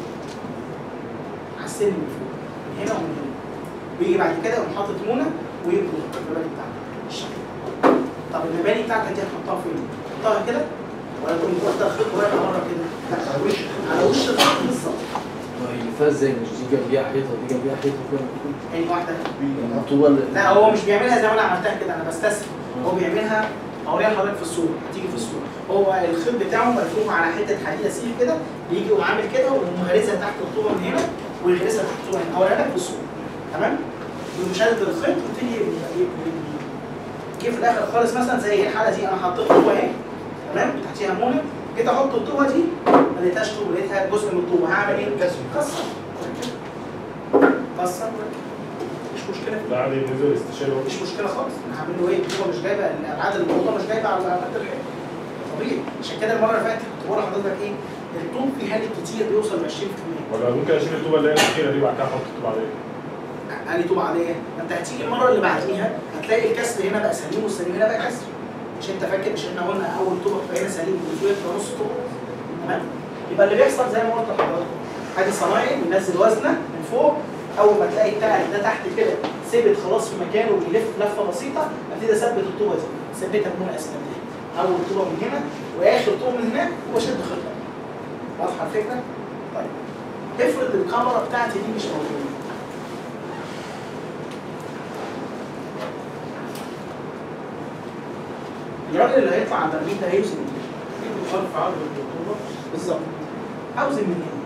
على السن من فوق من هنا ومن هنا ويجي بعد كده يقوم حاطط مونه ويبني المباني بتاعته الشكل طب المباني بتاعتك دي هتحطها فين؟ تحطها كده ولا تقوم واخده الخيط ورايحه بره كده؟ لا على وش على وش الخيط بالظبط يلفها ازاي مش دي جنبيها حيطه ودي جنبيها حيطه كده اي واحده الطوبه اللي لا هو مش بيعملها زي ما انا عملتها كده انا بستسهل هو بيعملها اوريها لحضرتك في الصوره هتيجي في الصوره هو الخيط بتاعه ملفوف على حته حديده سيف كده بيجي يقوم عامل كده ويقوم غارسها تحت الطوبه من هنا ويغرسها تحت الطوبه هنا اوريها لك في الصوره تمام؟ يقوم شادد الخيط وتيجي جه في الاخر خالص مثلا زي الحاله دي انا حطيت طوبه اهي تمام تحتيها مونه جيت احط الطوبه دي ما لقيتهاش طوبه لقيتها جزء من الطوبه هعمل ايه؟ كسر كسر مش مشكله ده عادي نزل استشاري مش مشكله خالص انا هعمل له ايه؟ الطوبه مش جايبه الابعاد الموضوع مش جايبه على قد الحيط طبيعي عشان كده المره اللي فاتت كنت بقول لحضرتك ايه؟ الطوب فيه هالك كتير بيوصل ل 20% ولا ممكن اشيل الطوبه اللي هي الاخيره دي وبعد كده احط الطوبه عليها قال لي طوبه عاديه ما انت هتيجي المره اللي بعديها هتلاقي الكسر هنا بقى سليم والسليم هنا بقى كسر مش انت فاكر مش احنا قلنا اول طوبه بتبقى هنا سليم والفوق بتبقى نص طوبه تمام يبقى اللي بيحصل زي ما قلت لحضرتك ادي صنايعي بينزل وزنه من فوق اول ما تلاقي بتاعك ده تحت كده ثبت خلاص في مكانه وبيلف لفه بسيطه ابتدي اثبت الطوبه دي ثبتها بمونه اسفنتيه اول طوبه من هنا واخر طوبه من هناك واشد خيطها واضحه الفكره؟ طيب افرض الكاميرا بتاعتي دي مش موجوده الراجل اللي هيطلع على البرميل ده هيوزن ايه؟ خلف عرض الطوبه بالظبط اوزن من هنا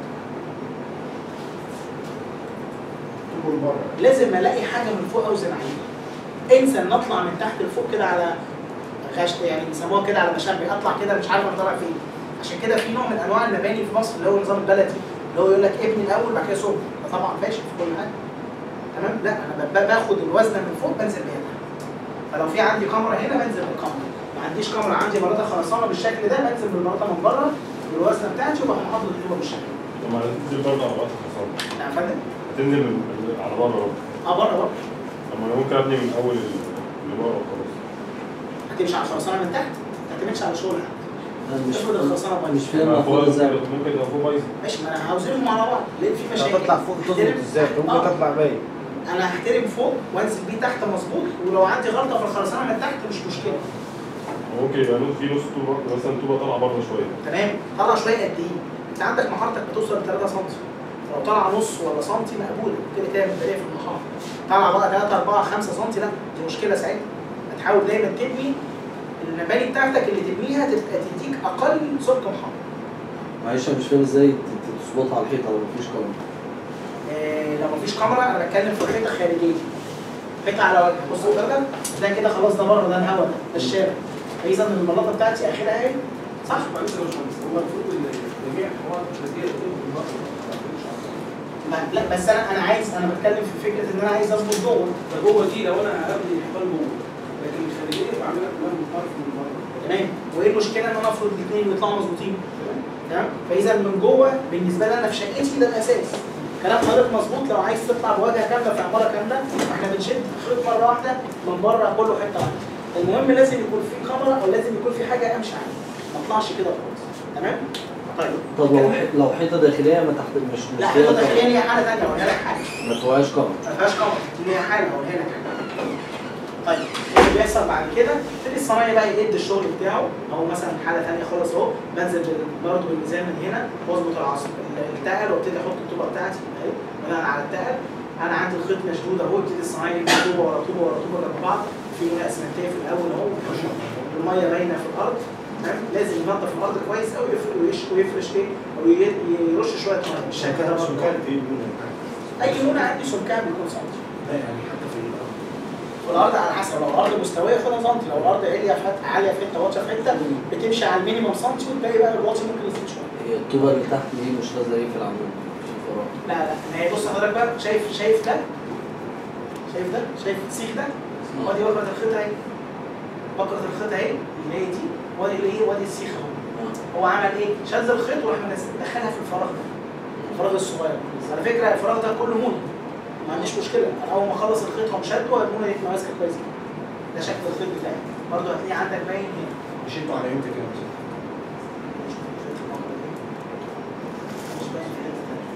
طول بره لازم الاقي حاجه من فوق اوزن عليها انسى ان اطلع من تحت لفوق كده على غشت يعني بيسموها كده على مشابه اطلع كده مش عارف انا طالع فين عشان كده في نوع من انواع المباني في مصر اللي هو النظام البلدي اللي هو يقول لك ابني الاول بعد كده صب ده طبعا فاشل في كل حاجه تمام لا انا ب- باخد الوزنه من فوق بنزل بيها تحت فلو في عندي كاميرا هنا بنزل بالكاميرا ما عنديش كاميرا عندي مراتها خرسانه بالشكل ده بنزل بالمراتها من بره بالوزنه بتاعتي وبقوم حاطط الطوبه بالشكل ده طب ما هتنزل برضه على بعض الخرسانه يعني يا فندم هتنزل من- من- على بره برضه اه بره بره طب ما انا ممكن ابني من اول اللي بره وخلاص هتمشي على الخرسانه من تحت ما تعتمدش على شغل حد انا مش افرض الخرسانه بايظه مش فاهم ما المفروض فوق ازاي ممكن يبقى فوق بايظ ماشي ما انا هوزنهم على بعض لقيت في مشاكل هتطلع فوق تظبط احترم. ازاي؟ ممكن آه. تطلع باين انا هحترم فوق وانزل بيه تحت مظبوط ولو عندي غلطه في الخرسانه من تحت مش مشكله ممكن يبقى نص في نص طوبه مثلا طوبه طالعه بره شويه تمام طلع شويه قد ايه انت عندك محارتك بتوصل ل 3 سم لو طلع نص ولا سنتي مقبوله كده كده مبدئيا في المحاره طلع بقى 3 4 5 سم لا دي مشكله ساعتها هتحاول دايما تبني المباني بتاعتك اللي تبنيها تبقى تديك اقل سمك محاره معلش انا مش فاهم ازاي ت- ت- تظبطها على الحيطه لو مفيش كاميرا آه، لو مفيش كاميرا انا بتكلم في حيطه خارجيه حيطه على وجه بص حضرتك ده كده خلاص ده بره ده الهواء ده ده الشارع فاذا البلاطه بتاعتي اخرها اهي صح؟ معلش يا باشمهندس هو المفروض ان جميع حوار التسجيل يكون بالنص ما- لا بس انا انا عايز انا بتكلم في فكره ان انا عايز اظبط جوه فجوه دي لو انا هبني الحيطان جوه لكن الخارجيه بعملها كلها من طرف من بره تمام وايه المشكله ان انا افرض الاثنين ويطلعوا مظبوطين تمام فاذا من جوه بالنسبه لي انا في شقتي ده الاساس كلام حضرتك مظبوط لو عايز تطلع بواجهه كامله في عماره كامله احنا بنشد خيط مره واحده من بره كله حته واحده المهم لازم يكون في كاميرا او لازم يكون في حاجه امشي عليها ما اطلعش كده خالص تمام طيب طب لو ح- لو حيطه داخليه ما تحت مش مش لا فيها حته كاميرا، داخليه هي حاله ثانيه اقولها لك حاجه ما فيهاش كاميرا ما فيهاش كاميرا دي هي حاله اقولها لك حاجه طيب ايه اللي بيحصل بعد كده؟ يبتدي الصنايعي بقى يقد الشغل بتاعه او مثلا حاله ثانيه خالص اهو بنزل برضه بالميزان من هنا واظبط العصر التقل وابتدي احط الطوبه بتاعتي اهي بناء على التقل انا عندي الخيط مشدود اهو يبتدي الصنايعي يجيب طوبه ورا طوبه ورا طوبه جنب بعض في هنا اسمنتيه في الاول اهو والميه باينه في الارض تمام لازم ينظف الارض كويس قوي ويفرش ويفرش ايه او ي- يرش شويه ميه بالشكل ده برضه. سكان ايه يقولوا اي لون عندي سمكها بيكون سنتي لا يعني حتى في الارض في الارض على حسب لو الارض مستويه خدها سنتي لو الارض عاليه في حته عاليه في حته واطيه في حته بتمشي على المينيمم سنتي والباقي بقى الواطي ممكن يزيد شويه هي الطوبه اللي تحت دي مش نازله ايه في العمود في الفراغ لا لا ما هي بص حضرتك بقى شايف شايف ده شايف ده شايف السيخ ده وادي بكره الخيط اهي بكره الخيط اهي اللي هي دي وادي اللي هي وادي السيخ اهو هو عمل ايه؟ شد الخيط وراح منزل دخلها في الفراغ ده الفراغ الصغير على فكره الفراغ ده كله مونه ما عنديش مشكله انا اول ما اخلص الخيط هقوم شده والمونه دي تبقى ماسكه كويس جدا ده شكل الخيط بتاعي برضه هتلاقيه عندك باين هنا مش انتوا على امتى كده مثلا؟ مش باين في حتة تانية.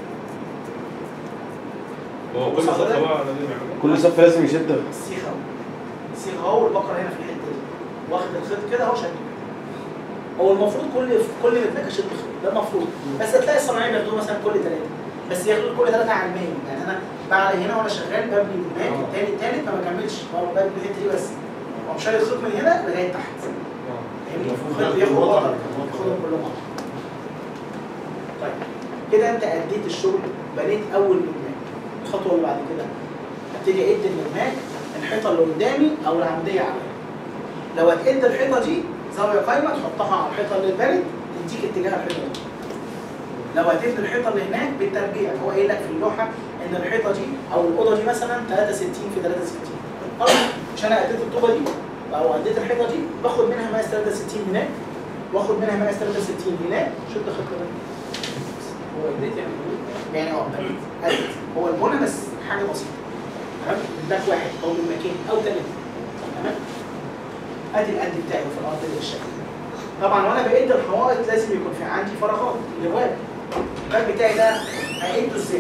هو كل بص حضرتك. صف بقى لازم يعمل كل صف لازم يشد السيخ اهو السيخ اهو والبقره هنا في الحته دي واخد الخيط كده اهو شده هو المفروض كل كل مدنك اشد خيط ده المفروض بس هتلاقي الصناعيه بياخدوه مثلا كل ثلاثه بس ياخدوا كل ثلاثه على المية يعني انا بعد هنا وانا شغال ببني هناك التاني التالت ما بكملش هو ببني الحته دي بس واقوم شايل الخيط من هنا لغايه تحت فاهمني؟ الخيط بياخد وتر ياخدهم كلهم مع بعض. طيب كده انت اديت الشغل بنيت اول مدماج الخطوه اللي بعد كده ابتدي اعد المدماج الحيطه اللي قدامي او العموديه عليا لو هتقد الحيطه دي زاويه قايمه تحطها على الحيطه اللي اتبنت تديك اتجاه الحيطه دي لو هتقد الحيطه اللي هناك بالتربيع هو قايل لك في اللوحه ان الحيطه دي او الاوضه دي مثلا 63 في 63 خلاص مش انا اديت الطوبه دي او اديت الحيطه دي باخد منها مقاس 63 هناك واخد منها مقاس 63 هناك شد الخط ده هو اديت يعني يعني اه أديت. هو البنى بس حاجه بسيطه تمام ده واحد او من مكان او ثلاثه تمام ادي القد بتاعي في الارض ده بالشكل ده. طبعا وانا بقد الحوائط لازم يكون في عندي فراغات الابواب الباب بتاعي ده هقده ازاي؟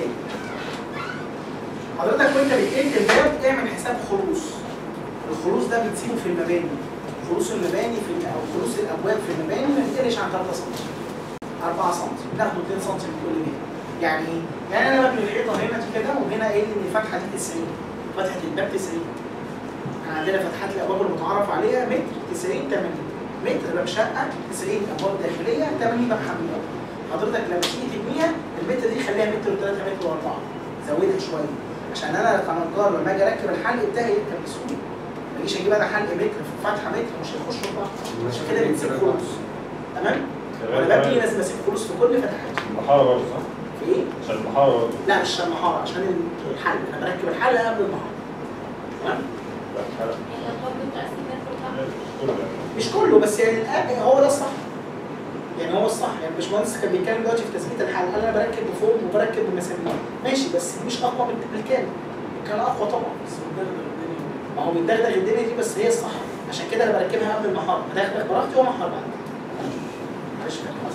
حضرتك وانت بتقد الباب اعمل حساب خلوص الخلوص ده بتسيبه في المباني خلوص المباني في او خلوص الابواب في المباني ما يقلش عن 3 سم 4 سم ناخده 2 سم من كل جهه يعني ايه؟ يعني انا ببني الحيطه هنا دي كده وهنا قايل ان الفتحه دي 90 فتحه الباب 90 احنا عندنا فتحات الابواب المتعارف عليها متر 90 80 متر باب شقه 90 ابواب داخليه 80 باب حمام حضرتك لما تيجي تبنيها المتر دي خليها متر و3 متر و4 زودها شويه عشان انا كنجار لما اجي اركب الحلق بتاعي يركب بسهوله ما اجيش اجيب انا حلق متر في فتحه متر مش هيخش في بعض عشان كده بنسيب خلوص تمام وانا ببني لازم اسيب خلوص في كل فتحات المحاره برضه صح؟ في ايه؟ عشان المحاره برضه لا مش عشان المحاره عشان الحل انا بركب الحل قبل المحاره تمام لا الحلقة. الأطباق بتقسم متر وتحت مش كله يعني. مش كله بس يعني الأ- هو ده الصح يعني هو الصح يعني الباشمهندس كان بيتكلم دلوقتي في تثبيت الحل قال انا بركب بفوم وبركب بمسامير ماشي بس مش اقوى من بالكامل كان اقوى طبعا بس بتدغدغ الدنيا ما هو بتدغدغ الدنيا دي بس هي الصح عشان كده انا بركبها قبل المحاره بدغدغ براحتي ومحر بعد معلش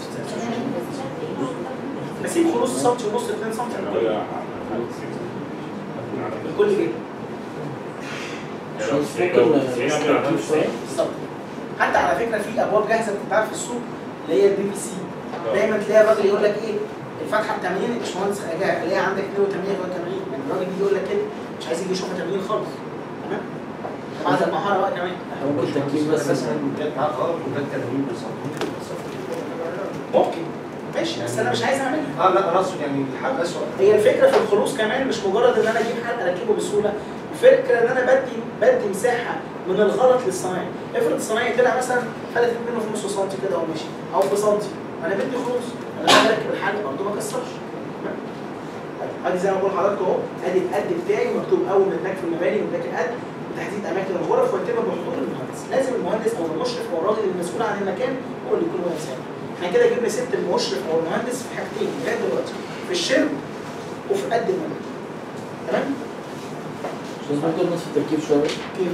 بسيب خلوص سنتي ونص 2 سم يعني هي حلقة ستة. من كل جهه يعني لو 90 لو 90 قبل على 90 بالظبط حتى على فكره في ابواب جاهزه بتتباع في السوق اللي هي البي في سي دايما تلاقي الراجل يقول لك ايه الفتحه ب 80 الباشمهندس خارجها تلاقي عندك 82 81 يعني الراجل يجي يقول لك كده مش عايز يجي يشوفها 80 خالص تمام بعد المحاره بقى كمان ممكن تركيب بس مثلا جت معاك غلط وجت 80 بالظبط ممكن ممكن ماشي بس انا مش عايز اعملها اه لا انا اقصد يعني الحل اسوء هي الفكره في الخلوص كمان مش مجرد ان انا اجيب حد اركبه بسهوله الفكره ان انا بدي بدي مساحه من الغلط للصنايعي افرض الصنايعي طلع مثلا فلتت منه في نص سنتي كده او ماشي او في سنتي انا بدي خلوص انا لما بركب الحل برضه ما كسرش تمام؟ طيب، ادي زي ما بقول لحضرتك اهو ادي القد بتاعي مكتوب اول من هناك في المباني وهناك القد وتحديد اماكن الغرف ويتم بحضور المهندس لازم المهندس او المشرف او الراجل المسؤول عن المكان هو اللي يكون واقف سامع احنا كده جبنا ست المشرف او المهندس في حاجتين لغايه دلوقتي في الشرب وفي قد المبنى تمام؟ مش لازم ممكن نصف التركيب شويه كيف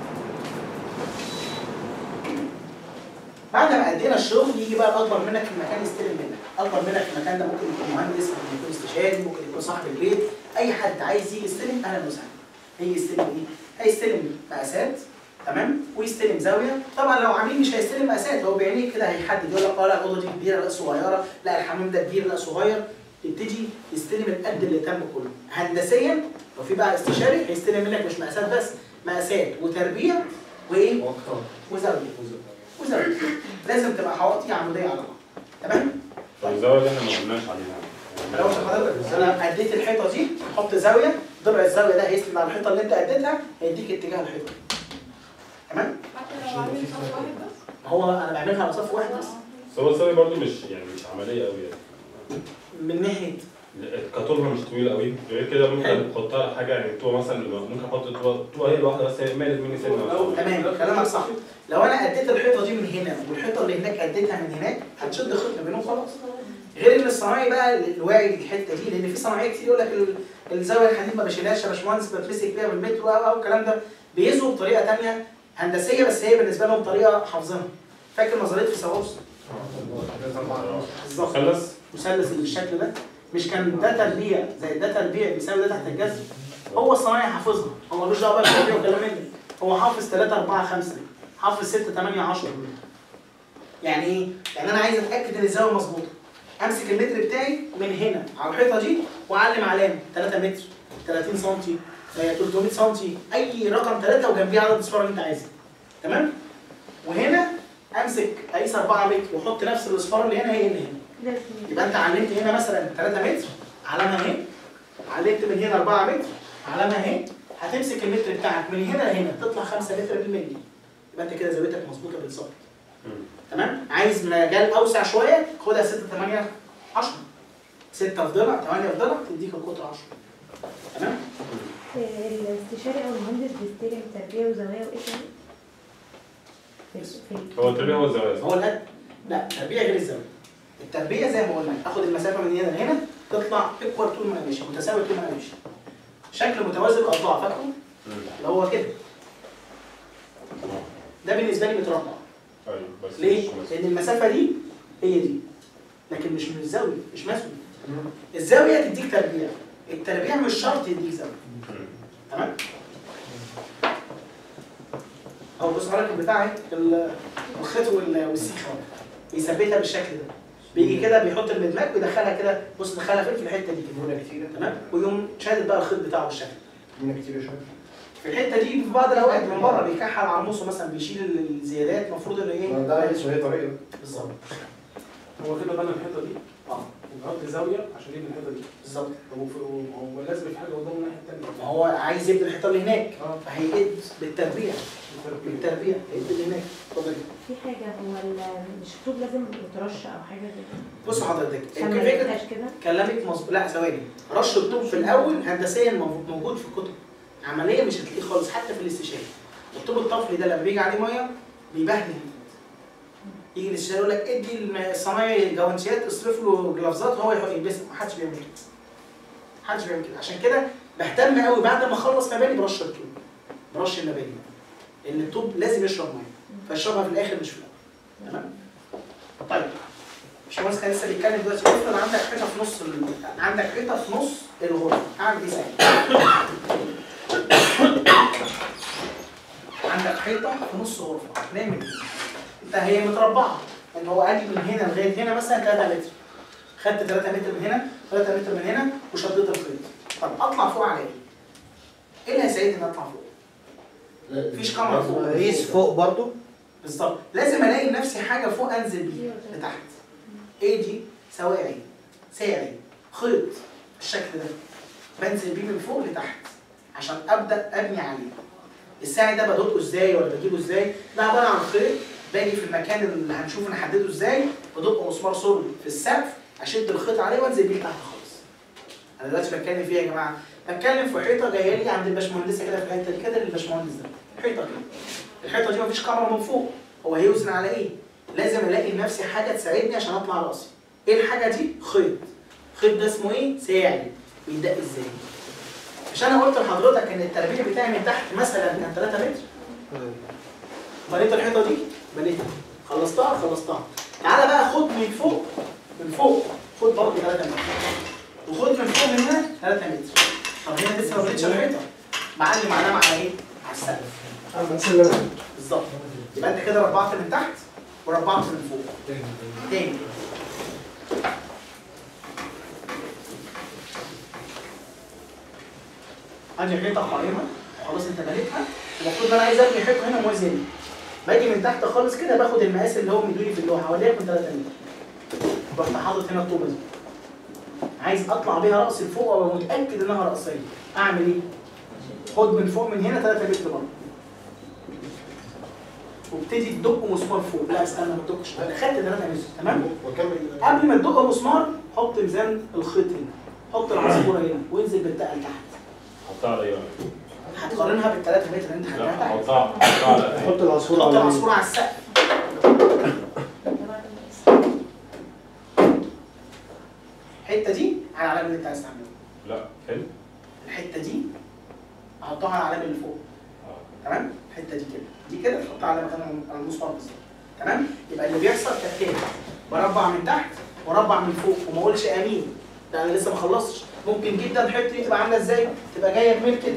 بعد ما ادينا الشغل يجي بقى الاكبر منك في المكان يستلم منك، اكبر منك في المكان ده ممكن يكون مهندس، ممكن يكون استشاري، ممكن يكون صاحب البيت، اي حد عايز يجي يستلم اهلا وسهلا. هيجي يستلم ايه؟ هيستلم مقاسات تمام؟ ويستلم زاويه، طبعا لو عميل مش هيستلم مقاسات هو بعينيه كده هيحدد يقول لك اه لا الاوضه دي كبيره لا صغيره، لا الحمام ده كبير لا صغير، يبتدي يستلم القد اللي تم كله. هندسيا لو في بقى استشاري هيستلم منك مش مقاسات بس، مقاسات وتربيع وايه؟ واكتر وزاويه. وزاويه. لازم تبقى حواطي عموديه على بعض. تمام؟ طب الزاويه دي احنا ما قلناش عليها لو حضرتك انا اديت الحيطه دي حط زاويه ضلع الزاويه ده هيسند على الحيطه اللي انت اديتها هيديك اتجاه الحيطه. تمام؟ حتى لو عامل صف واحد بس ما هو انا بعملها على صف واحد بس بس هو الزاويه برضه مش يعني مش عمليه قوي يعني من ناحيه كطولها مش طويل قوي غير كده حلو. ممكن تحطها حاجه يعني طوبه مثلا ممكن احط طوبه طوبه هي الواحده بس هي مالت مني سنه تمام كلامك صح لو انا اديت الحيطه دي من هنا والحيطه اللي هناك اديتها من هناك هتشد خيط ما بينهم خلاص غير ان الصنايعي بقى الواعي للحته دي لان في صنايعيه كتير يقول لك ال- الزاويه الحديد ما بشيلهاش يا باشمهندس بتمسك بيها بالمتر او او الكلام ده بيزوا بطريقه ثانيه هندسيه بس هي بالنسبه لهم طريقه حافظينها فاكر نظريه فيثاغورس بالظبط مثلث مثلث اللي بالشكل ده مش كان ده تربيع زي ده تربيع بيساوي ده تحت الجذر هو الصنايعي حافظها هو ملوش دعوه بقى بالتربيع والكلام من ده هو حافظ 3 4 5 حافظ 6 8 10 يعني ايه؟ يعني انا عايز اتاكد ان الزاويه مظبوطه امسك المتر بتاعي من هنا على الحيطه دي واعلم علامه 3 متر 30 سم 300 سم اي رقم 3 وجنبيه عدد الصفار اللي انت عايزها تمام؟ وهنا امسك اقيس 4 متر واحط نفس الاصفار اللي هنا هي اللي هنا ده اسمه يبقى انت علمت هنا مثلا 3 متر علامها اهي علمت من هنا 4 متر علامها اهي هتمسك المتر بتاعك من هنا لهنا تطلع 5 متر بالملي يبقى انت كده زاويتك مظبوطه بالظبط تمام عايز مجال اوسع شويه خدها 6 8 10 6 في ضلع 8 في ضلع تديك القطر 10 تمام الاستشاري او المهندس بيستلم تربيه وزوايا وايه تاني؟ في- في- هو التربيع هو الزاويه صح؟ هو القد لا التربيع غير الزاويه التربيع زي ما قلنا اخد المسافه من هنا لهنا تطلع اكبر طول ما انا ماشي متساوي طول ما انا ماشي شكل متوازي الاضلاع فاكره اللي هو كده ده بالنسبه لي متربع ايوه بس ليه؟ مش مثلث. لان المسافه دي هي دي لكن مش من الزاويه مش مسوي الزاويه تديك تربيع التربيع مش شرط يديك زاويه تمام او بص حضرتك البتاع اهي ال- الخيط وال- والسيخ اهو بيثبتها بالشكل ده بيجي كده بيحط المدماج ويدخلها كده بص دخلها فين في الحته دي كده كتير تمام ويقوم شادد بقى الخيط بتاعه بالشكل هنا كتير شويه في الحته دي في بعض الاوقات من بره بيكحل عرموسه مثلا بيشيل الزيادات المفروض ان ايه ده اسمه ايه طريقه بالظبط هو كده بنى الحيطه دي اه وبيحط زاويه عشان يبني الحيطه دي بالظبط طب وفي- هو لازم في حاجه قدام الناحيه الثانيه ما هو عايز يبني الحيطه اللي هناك اه فهيقد بالتربيع بالتربيع هيقد اللي هناك اتفضل في حاجه هو ال- مش الطوب لازم يترش او حاجه زي كده بص حضرتك عشان ما يمكن فكره يبقاش كده كلامك مظبوط لا ثواني رش الطوب في الاول هندسيا مو- موجود في الكتب عمليا مش هتلاقيه خالص حتى في الاستشاري الطوب الطفلي ده لما بيجي عليه ميه بيبهدل يجي الاستشاري يقول لك ادي الم- الصنايعي الجوانتيات اصرف له جلافزات هو يح- يلبسها محدش بيعمل كده محدش بيعمل كده عشان كده بهتم قوي بعد ما اخلص مباني برش الطوب برش المباني لان الطوب لازم يشرب ميه فيشربها في الاخر مش في الاول تمام طيب باشمهندس كان لسه بيتكلم دلوقتي افرض عندك حيطه في نص ال... عندك حيطه في نص الغرفه اعمل ايه ساعتها؟ عندك حيطه في نص غرفه هنعمل ايه؟ لا هي متربعه ان هو قال لي من هنا لغايه هنا مثلا 3 متر خدت 3 متر من هنا 3 متر من هنا وشديت الخيط طب اطلع فوق على ايه؟ ايه اللي هيساعدني ان اطلع فوق؟ مفيش كاميرا فوق قيس فوق برضو بالظبط لازم الاقي لنفسي حاجه فوق انزل بيها لتحت ايه دي سواعي ساعي خيط بالشكل ده بنزل بيه من فوق لتحت عشان ابدا ابني عليه الساعي ده بدقه ازاي ولا بجيبه ازاي ده عباره عن خيط باجي في المكان اللي هنشوف نحدده ازاي بدق مسمار صلب في السقف اشد الخيط عليه وانزل بيه تحت خالص انا دلوقتي بتكلم فيها يا جماعه بتكلم في حيطه جايه لي عند الباشمهندسه كده في الحته دي كده للباشمهندس ده حيطه كده الحيطه دي مفيش كاميرا من فوق هو هيوزن على ايه لازم الاقي لنفسي حاجه تساعدني عشان اطلع راسي ايه الحاجه دي خيط خيط ده اسمه ايه ساعي بيدق ازاي مش انا قلت لحضرتك ان التربيع بتاعي من تحت مثلا كان 3 متر بنيت الحيطه دي بنيتها خلصتها خلصتها تعالى بقى خد من فوق من فوق خد برضه 3 متر وخد من فوق من هنا 3 متر طب هنا لسه ما بنيتش الحيطه معلم علامه على ايه؟ على السقف بس اللي انا بالظبط يبقى انت كده ربعت من تحت وربعت من فوق تاني ادي حيطه قائمه خلاص انت بنيتها المفروض ان انا عايز ابني حيطه هنا موازيه باجي من تحت خالص كده باخد المقاس اللي هو مدوني في اللوحه وليكن 3 متر رحت حاطط هنا الطوبه دي عايز اطلع بيها راسي لفوق وابقى متاكد انها راسيه اعمل ايه؟ خد من فوق من هنا 3 متر برضه وابتدي تدق مسمار فوق لا استنى ما تدقش انا خدت 3 متر تمام وكمل قبل ما تدق مسمار حط ميزان الخيط هنا حط العصفوره هنا وانزل بالدقه لتحت حطها على ايه؟ هتقارنها بال 3 متر اللي انت لا خدتها تحت حطها حطها على حط العصفور حط على اليمين. العصفوره على السقف الحته دي على العلامه اللي انت عايز تعملها لا حلو الحته دي احطها على العلامه اللي فوق اه تمام الحته دي كده دي كده تحطها على مكان على المسمار بالظبط تمام يبقى اللي بيحصل كالتالي بربع من تحت وربع من فوق وما اقولش امين ده انا لسه ما خلصتش ممكن جدا الحته دي تبقى عامله ازاي تبقى جايه بميل كده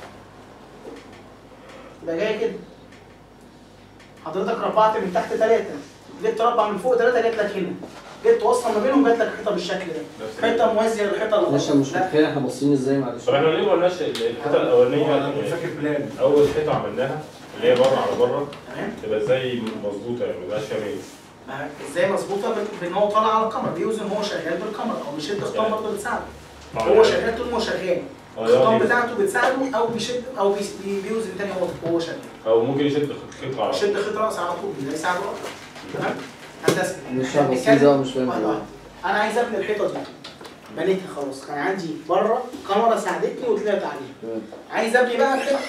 تبقى جايه كده حضرتك ربعت من تحت ثلاثه جيت تربع من فوق ثلاثه جات لك هنا جيت توصل ما بينهم جات لك حيطه بالشكل ده نفس حيطه موازيه للحيطه اللي معلش انا مش لا، متخيل احنا باصين ازاي معلش طب احنا ليه ما قلناش الحته انا الاولانيه كنت فاكر بلان اول حته عملناها اللي هي بره على بره تمام تبقى ازاي مظبوطه يعني ما تبقاش فيها ميل ما ازاي مظبوطه بان- بان هو طالع على الكاميرا بيوزن هو شغال بالكاميرا او بيشد خطام برضه بتساعده هو شغال طول ما هو شغال الخطام بتاعته بتساعده او بيشد او بيس- بي- بيوزن تاني هو وهو شغال او ممكن يشد خيط على يشد خيط راس على طول ده يساعده اكتر تمام هندسه مش فاهم باصين ازاي مش فاهم واحده واحده انا عايز ابني الحيطه دي بنيتها خلاص كان عندي بره كاميرا ساعدتني وطلعت عليها تمام. عايز ابني بقى الحيطه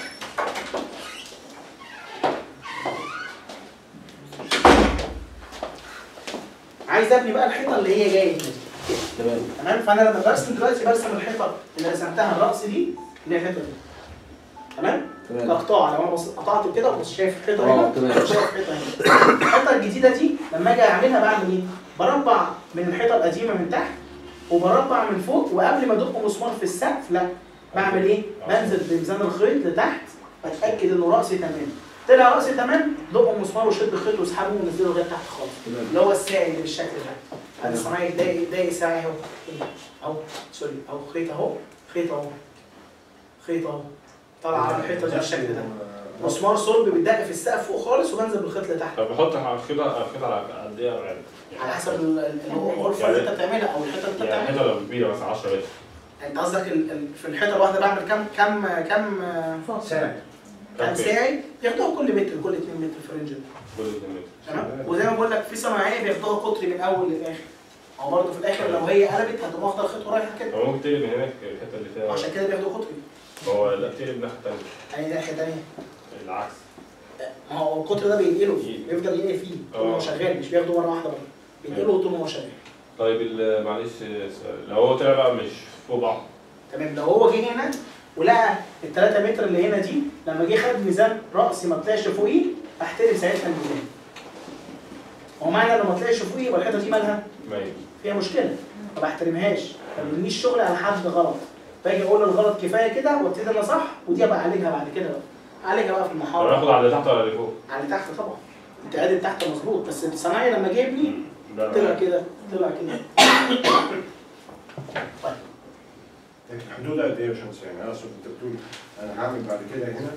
عايز ابني بقى الحيطه اللي هي جايه هنا دي تمام تمام فانا لما برسم دلوقتي برسم الحيطه اللي رسمتها الراس دي اللي هي الحيطه دي تمام تمام اقطاع لو انا بص- قطعته كده وبص شايف الحيطه اه هنا تمام شايف الحيطه هنا الحيطه الجديده دي لما اجي اعملها بعمل ايه؟ بربع من الحيطه القديمه من تحت وبربع من فوق وقبل ما ادق مسمار في السقف لا بعمل ايه؟ بنزل بميزان الخيط لتحت بتاكد انه راسي تمام طلع راسي تمام دق مسمار وشد الخيط واسحبه ونزله لغايه تحت خالص تمام اللي هو الساعي اللي بالشكل ده انا صناعي داي داي ساعي اهو اهو سوري اهو خيط اهو خيط اهو خيط اهو طالع على الحيطه دي بالشكل ده مسمار صلب بيدق في السقف فوق خالص وبنزل بالخيط لتحت طب بحط خيط خيط على قد ايه يعني على حسب ال- ال- الغرفه اللي انت بتعملها او الحيطه اللي انت يعني بتعملها حيطه لو كبيره مثلا 10 متر انت قصدك ال- ال- في الحيطه الواحده بعمل كام كام كام ساعة كام طب ساعي بياخدوها كل متر كل 2 متر في الرينج ده كل 2 متر تمام وزي ما بقول لك في صناعيه بياخدوها قطري من اول للاخر او برضه في الاخر لو هي قلبت هتقوم واخده الخيط ورايحه كده هو ممكن تقلب من هناك الحته اللي فيها عشان كده بياخدوا قطري هو لا تقلب ناحيه ثانيه يعني ناحيه ثانيه العكس ما هو القطر ده بينقله ي- بيفضل ينقل فيه طول ما هو اه. شغال مش بياخده مره واحده برضه بينقله طول ما هو شغال طيب ال- معلش سؤال. لو هو طلع بقى مش فوق بعض تمام لو هو جه هنا ولقى ال 3 متر اللي هنا دي لما جه خد ميزان راسي ما طلعش فوقيه احترم ساعتها الميزان هو معنى لو ما طلعش فوقيه يبقى الحيطه دي مالها مايل فيها مشكله ما بحترمهاش ما ببنيش شغل على حد غلط باجي اقول الغلط كفايه كده وابتدي انا صح ودي ابقى اعالجها بعد كده بقى اعالجها بقى في طب المحاضره ناخد على اللي تحت ولا اللي فوق؟ على تحت طبعا انت قاعد تحت مظبوط بس الصنايعي لما جه يبني ده طلع كده طلع كده حدودها قد ايه يا شمس يعني انا اقصد انت بتقول انا هعمل بعد كده هنا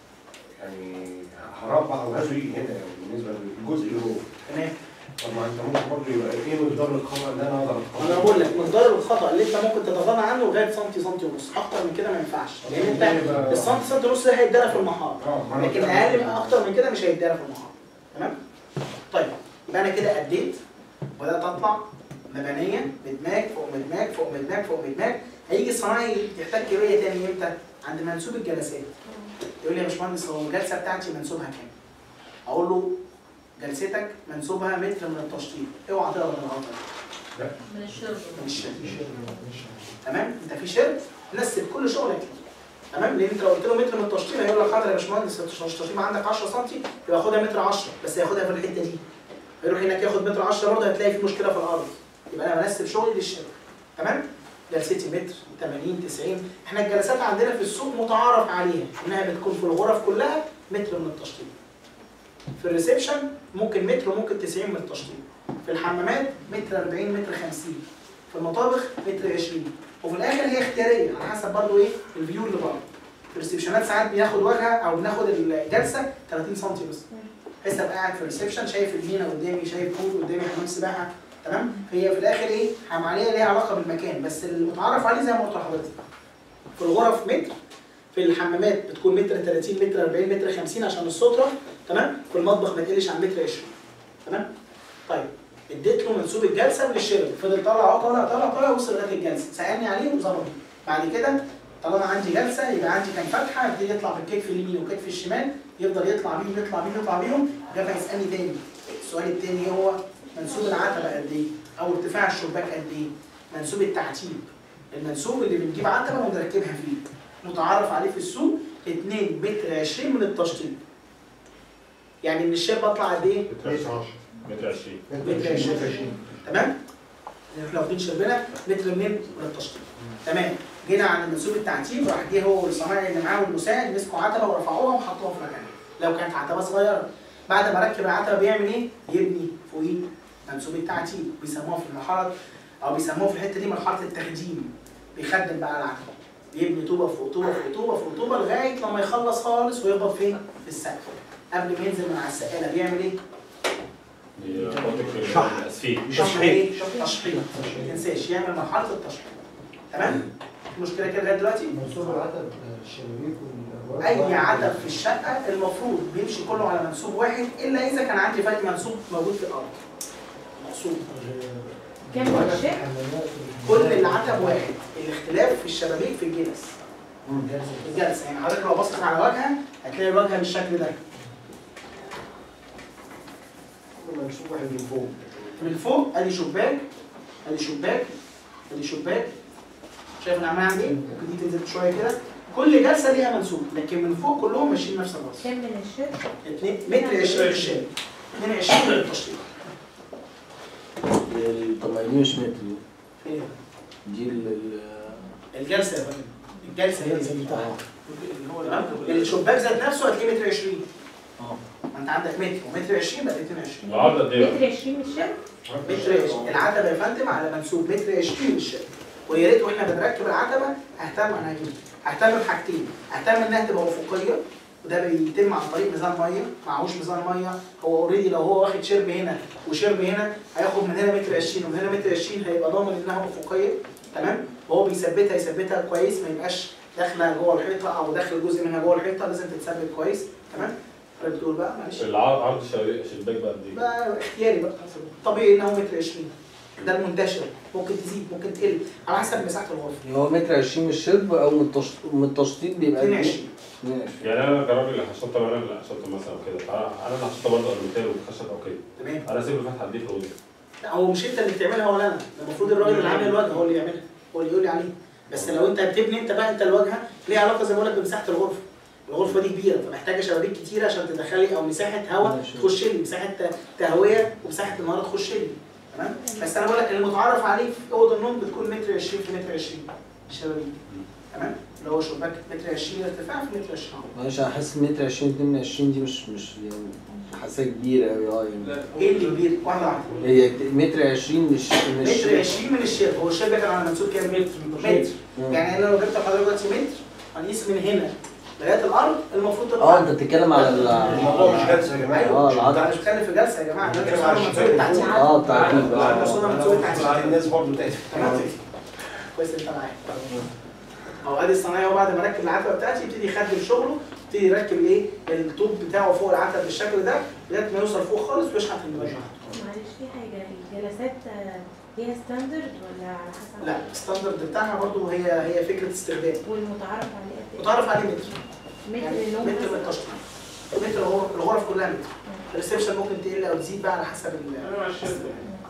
يعني هربع او هزوي هنا يعني بالنسبه للجزء اللي هو تمام طب ما انت ممكن برضه يبقى ايه مقدار الخطا اللي انا اقدر اتخطاه انا بقول لك مقدار الخطا اللي انت ممكن تتغاضى عنه لغايه سنتي سنتي ونص اكتر من كده ما ينفعش لان انت السنتي سنتي ونص ده هيتدرى في المحاره اه ما أنا لكن بتكلم اقل عن من اكتر من كده مش هيتدرى في المحاره تمام طيب يبقى انا كده اديت وبدات اطلع مبنيه مدماج فوق مدماج فوق مدماج فوق مدماج هيجي الصنايعي يحتاج بيا تاني امتى؟ عند منسوب الجلسات يقول لي يا باشمهندس هو الجلسه بتاعتي منسوبها كام؟ اقول له جلستك منسوبها متر من التشطيب اوعى تقرا من الغلطه من الشرب من الشرب تمام انت في شرب نسب كل شغلك ليه تمام لان انت لو قلت له متر من التشطيب هيقول لك حاضر يا باشمهندس التشطيب عندك 10 سم يبقى خدها متر 10 بس هياخدها في الحته دي يروح هناك ياخد متر 10 برضه هتلاقي في مشكله في الارض يبقى انا بنسب شغلي للشرب تمام جلستي متر 80 90 احنا الجلسات عندنا في السوق متعارف عليها انها بتكون في الغرف كلها متر من التشطيب في الريسبشن ممكن متر وممكن 90 من التشطيب في الحمامات متر 40 متر 50 في المطابخ متر 20 وفي الاخر هي اختياريه على حسب برضه ايه الفيو اللي بره في الريسبشنات ساعات بياخد واجهه او بناخد الجلسه 30 سم بس بحيث ابقى قاعد في الريسبشن شايف المينا قدامي شايف بول قدامي حمام سباحه تمام فهي في الاخر ايه عمليه ليها علاقه بالمكان بس المتعارف عليه زي ما قلت لحضرتك في الغرف متر في الحمامات بتكون متر 30 متر 40 متر 50 عشان الستره تمام في المطبخ ما تقلش عن متر 20 تمام طيب اديت له منسوب الجلسه للشرب فضل طالع اهو طالع طالع طالع وصل لغايه الجلسه سالني عليه وظبطه بعد كده طالما عندي جلسه يبقى عندي كام فتحه يبتدي يطلع بالكتف اليمين والكتف الشمال يفضل يطلع بيهم يطلع بيهم يطلع بيهم لغايه ما يسالني تاني السؤال التاني هو منسوب العتبه قد ايه او ارتفاع الشباك قد ايه منسوب التعتيب المنسوب اللي بنجيب عتبه ونركبها فيه متعارف عليه في السوق 2 متر 20 من التشطيب يعني من الشاب بطلع قد ايه؟ متر 20 متر 20 تمام؟ احنا واخدين شربنا متر منين؟ من التشطيب تمام جينا عند منسوب التعتيب راح جه هو والصنايعي اللي معاه والمساعد مسكوا عتبه ورفعوها وحطوها في مكانها لو كانت عتبه صغيره بعد ما ركب العتبه بيعمل ايه؟ يبني فوقيه منسوب التعتيب بيسموها في المرحله او بيسموها في الحته دي مرحله التخديم بيخدم بقى العتبه بيبني طوبه فوق طوبه فوق طوبه فوق طوبه لغايه لما يخلص خالص ويخبط فين؟ في السقف قبل ما ينزل من على السقاله بيعمل ايه؟ شح الاسفين تشحيط تشحيط ما تنساش يعمل مرحله التشحيط تمام؟ في مشكله كده لغايه دلوقتي؟ منسوب العتب الشبابيك والابواب اي عتب في الشقه المفروض بيمشي كله على منسوب واحد الا اذا كان عندي فرق منسوب موجود في الارض مقصود كام من الشيء؟ كل العتب واحد الاختلاف في الشبابيك في الجلس الجلسه يعني حضرتك لو بصيت على واجهه هتلاقي الواجهه بالشكل ده منسوب واحد من فوق من فوق ادي شباك ادي شباك ادي شباك شايف انا عمال اعمل ايه؟ ممكن دي تنزل شويه كده كل جلسه ليها منسوب لكن من فوق كلهم ماشيين نفس الراس كام من الشيء؟ 2 متر 20 الشارع 22 من التشطيب طب ما دي مش متر دي. فين؟ دي ال- ال- الجلسه يا فندم الجلسه هي اللي بتاعها تمام الشباك ذات نفسه هتلاقيه متر 20 اه ما انت عندك متر ومتر 20 بقى 22 العرض قد ايه؟ متر 20 من الشيء؟ متر 20 العتبه يا فندم على منسوب متر 20 للشارع ويا ريت واحنا بنركب العتبه اهتم انا هجيب اهتم بحاجتين اهتم انها تبقى افقيه وده بيتم عن طريق ميزان ميه معهوش ميزان ميه هو اوريدي لو هو واخد شرب هنا وشرب هنا هياخد من هنا متر 20 ومن هنا متر 20 هيبقى ضامن انها افقيه تمام وهو بيثبتها يثبتها كويس ما يبقاش داخله جوه الحيطه او داخل جزء منها جوه الحيطه لازم تتثبت كويس تمام حضرتك بتقول بقى معلش العرض عرض الشباك شباك بقى قد ايه؟ بقى اختياري بقى طبيعي انه متر 20 ده المنتشر ممكن تزيد ممكن تقل على حسب مساحه الغرفه هو متر 20 من الشرب او من التشطيب من التشطيب بيبقى قد ايه؟ 22 22 يعني انا كراجل اللي هشطب انا اللي هشطب مثلا او كده فانا انا اللي هشطب برضه المثال والخشب او كده تمام انا اسيب الفتحه قد ايه في الاوضه؟ لا هو مش انت اللي بتعملها ولا انا ده المفروض الراجل اللي عامل الواجهه هو اللي يعملها هو اللي يقول لي عليه بس لو انت بتبني انت بقى انت الواجهه ليها علاقه زي ما بقول لك بمساحه الغرفه الغرفه دي كبيره فمحتاجه شبابيك كتيره عشان تدخلي او مساحه هواء ماشي. تخش لي مساحه ت- تهويه ومساحه النهار تخش لي تمام بس انا بقول لك المتعارف عليه في اوضه النوم بتكون متر 20 في متر 20 شبابيك تمام اللي هو شباك متر 20 ارتفاع في متر 20 عرض معلش انا حاسس متر 20 2 20 دي مش مش يعني حاسسها كبيره قوي اه يعني ايه اللي كبير؟ واحده واحده هي متر 20 مش مش متر 20 من الشيب هو الشيب كان على منسوب كام متر؟ متر مم. يعني انا لو جبت لحضرتك دلوقتي متر هنقيس من هنا لغايه الارض المفروض تبقى اه انت بتتكلم على ال الموضوع مش جلسه يا جماعه اه انا العضله مش بتكلم في جلسه يا جماعه انا بتكلم بتكلم على على المنسوب التعديل اه التعديل لا، اه وصلنا من سوق التعديل. على الناس برضه تاني تمام كويس انت معايا هو ادي الصنايعي هو بعد ما ركب العتبه بتاعتي يبتدي يخدم شغله يبتدي يركب ايه الطوب بتاعه فوق العتبه بالشكل ده لغايه ما يوصل فوق خالص ويشحن في المباشر معلش في حاجة الجلسات آه، ليها ستاندرد ولا على حسب لا الستاندرد بتاعها برضو هي هي فكره استخدام والمتعارف عليه قد ايه؟ متعرف عليه متر متر يعني النوم متر من مثلا؟ التشطيب متر الغرف الغرف كلها متر الريسبشن ممكن تقل او تزيد بقى على حسب ال- انا مع الشركه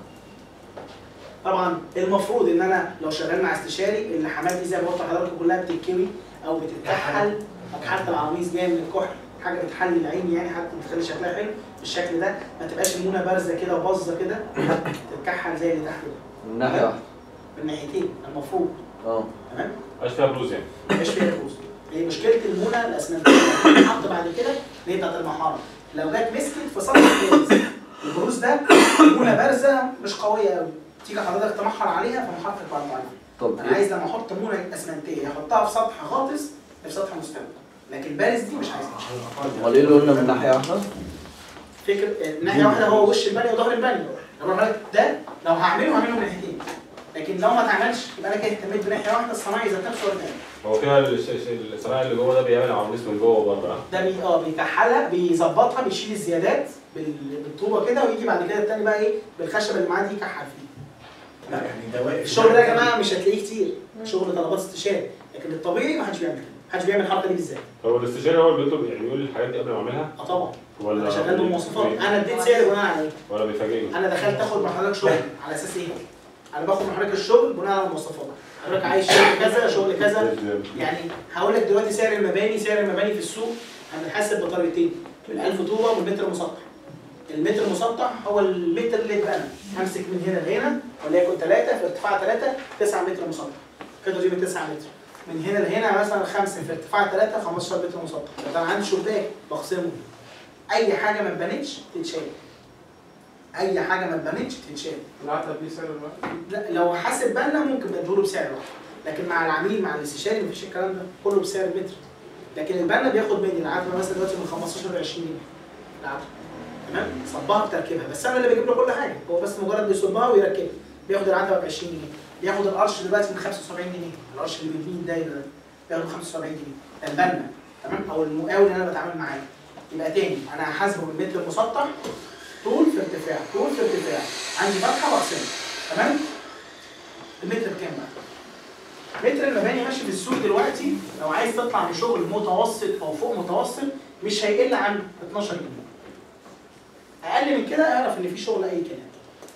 طبعا المفروض ان انا لو شغال مع استشاري الحمام دي زي ما قلت لحضرتك كلها بتتكوي او بتتكحل حتى العواميس جايه من الكحل حاجه بتحلي العين يعني حتى بتخلي شكلها حلو بالشكل ده ما تبقاش المونه بارزه كده وباظه كده تتكحل زي اللي تحت ده من ناحيه واحده من ناحيتين المفروض اه تمام مبقاش فيها بروز يعني مش فيها فلوس هي مشكله المونه الاسمنتيه اللي بتتحط بعد كده اللي هي بتاعت المحاره لو جت مسكت في سطح البروز البروز ده مونه بارزه مش قويه قوي تيجي حضرتك تمحر عليها فمحطك بعد ضعيف طب انا عايز لما احط مونه اسمنتيه احطها في سطح غاطس في سطح مستوي لكن بارز دي مش عايزها امال ايه اللي قلنا من ناحيه واحده؟ فكر ناحيه واحده هو وش البني وظهر البني لو حضرتك ده لو هعمله هعمله من ناحيتين لكن لو ما اتعملش يبقى انا كده اهتميت بناحيه واحده الصنايعي ذات نفسه ولا هو فيها الش- الش- الصناعي اللي جوه ده بيعمل عواميس من جوه وبره ده بي اه بيكحلها بيظبطها بيشيل الزيادات بال- بالطوبه كده ويجي بعد كده التاني بقى ايه بالخشب اللي معاه دي يكحل فيه لا يعني ده واقف الشغل ده يا جماعه مش هتلاقيه كتير شغل طلبات استشاري لكن الطبيعي ما حدش بيعمل كده ما حدش بيعمل الحركه دي بالذات هو الاستشاري هو اللي بيطلب يعني بيقول الحاجات دي قبل ما اعملها اه طبعا ولا انا شغال بالمواصفات انا اديت سعر بناء على ايه ولا بيفاجئني انا دخلت اخد من حضرتك شغل على اساس ايه انا باخد من حضرتك الشغل بناء على المواصفات حضرتك عايز شغل كذا شغل كذا يعني هقول لك دلوقتي سعر المباني سعر المباني في السوق هنحاسب بطريقتين ال 1000 طوبه والمتر المسطح المتر المسطح هو المتر اللي اتبنى همسك من هنا لهنا وليكن 3 في ارتفاع 3 9 متر مسطح كده دي من 9 متر من هنا لهنا مثلا 5 في ارتفاع 3 15 متر مسطح طب انا عندي شباك بقسمه اي حاجه ما اتبنتش تتشال اي حاجه ما اتبنتش تتشال العتب دي سعر الواحد لا لو حاسب بالنا ممكن بديله بسعر واحد لكن مع العميل مع الاستشاري مفيش الكلام ده كله بسعر المتر لكن البنا بياخد مني العتبه مثلا دلوقتي من 15 ل 20 جنيه العتبه تمام صبها بتركيبها بس انا اللي بجيب له كل حاجه هو بس مجرد بيصبها ويركبها بياخد العتبه ب 20 جنيه بياخد القرش دلوقتي من 75 جنيه القرش اللي بيديني الدايره ده بياخده 75 جنيه ده البنا تمام او المقاول اللي انا بتعامل معاه يبقى تاني انا هحاسبه بالمتر المسطح طول في ارتفاع طول في ارتفاع عندي فتحه واقسمها تمام المتر بكام بقى؟ متر المباني ماشي في السوق دلوقتي لو عايز تطلع من شغل متوسط او فوق متوسط مش هيقل عن 12 جنيه. اقل من كده اعرف ان في شغل اي كلام.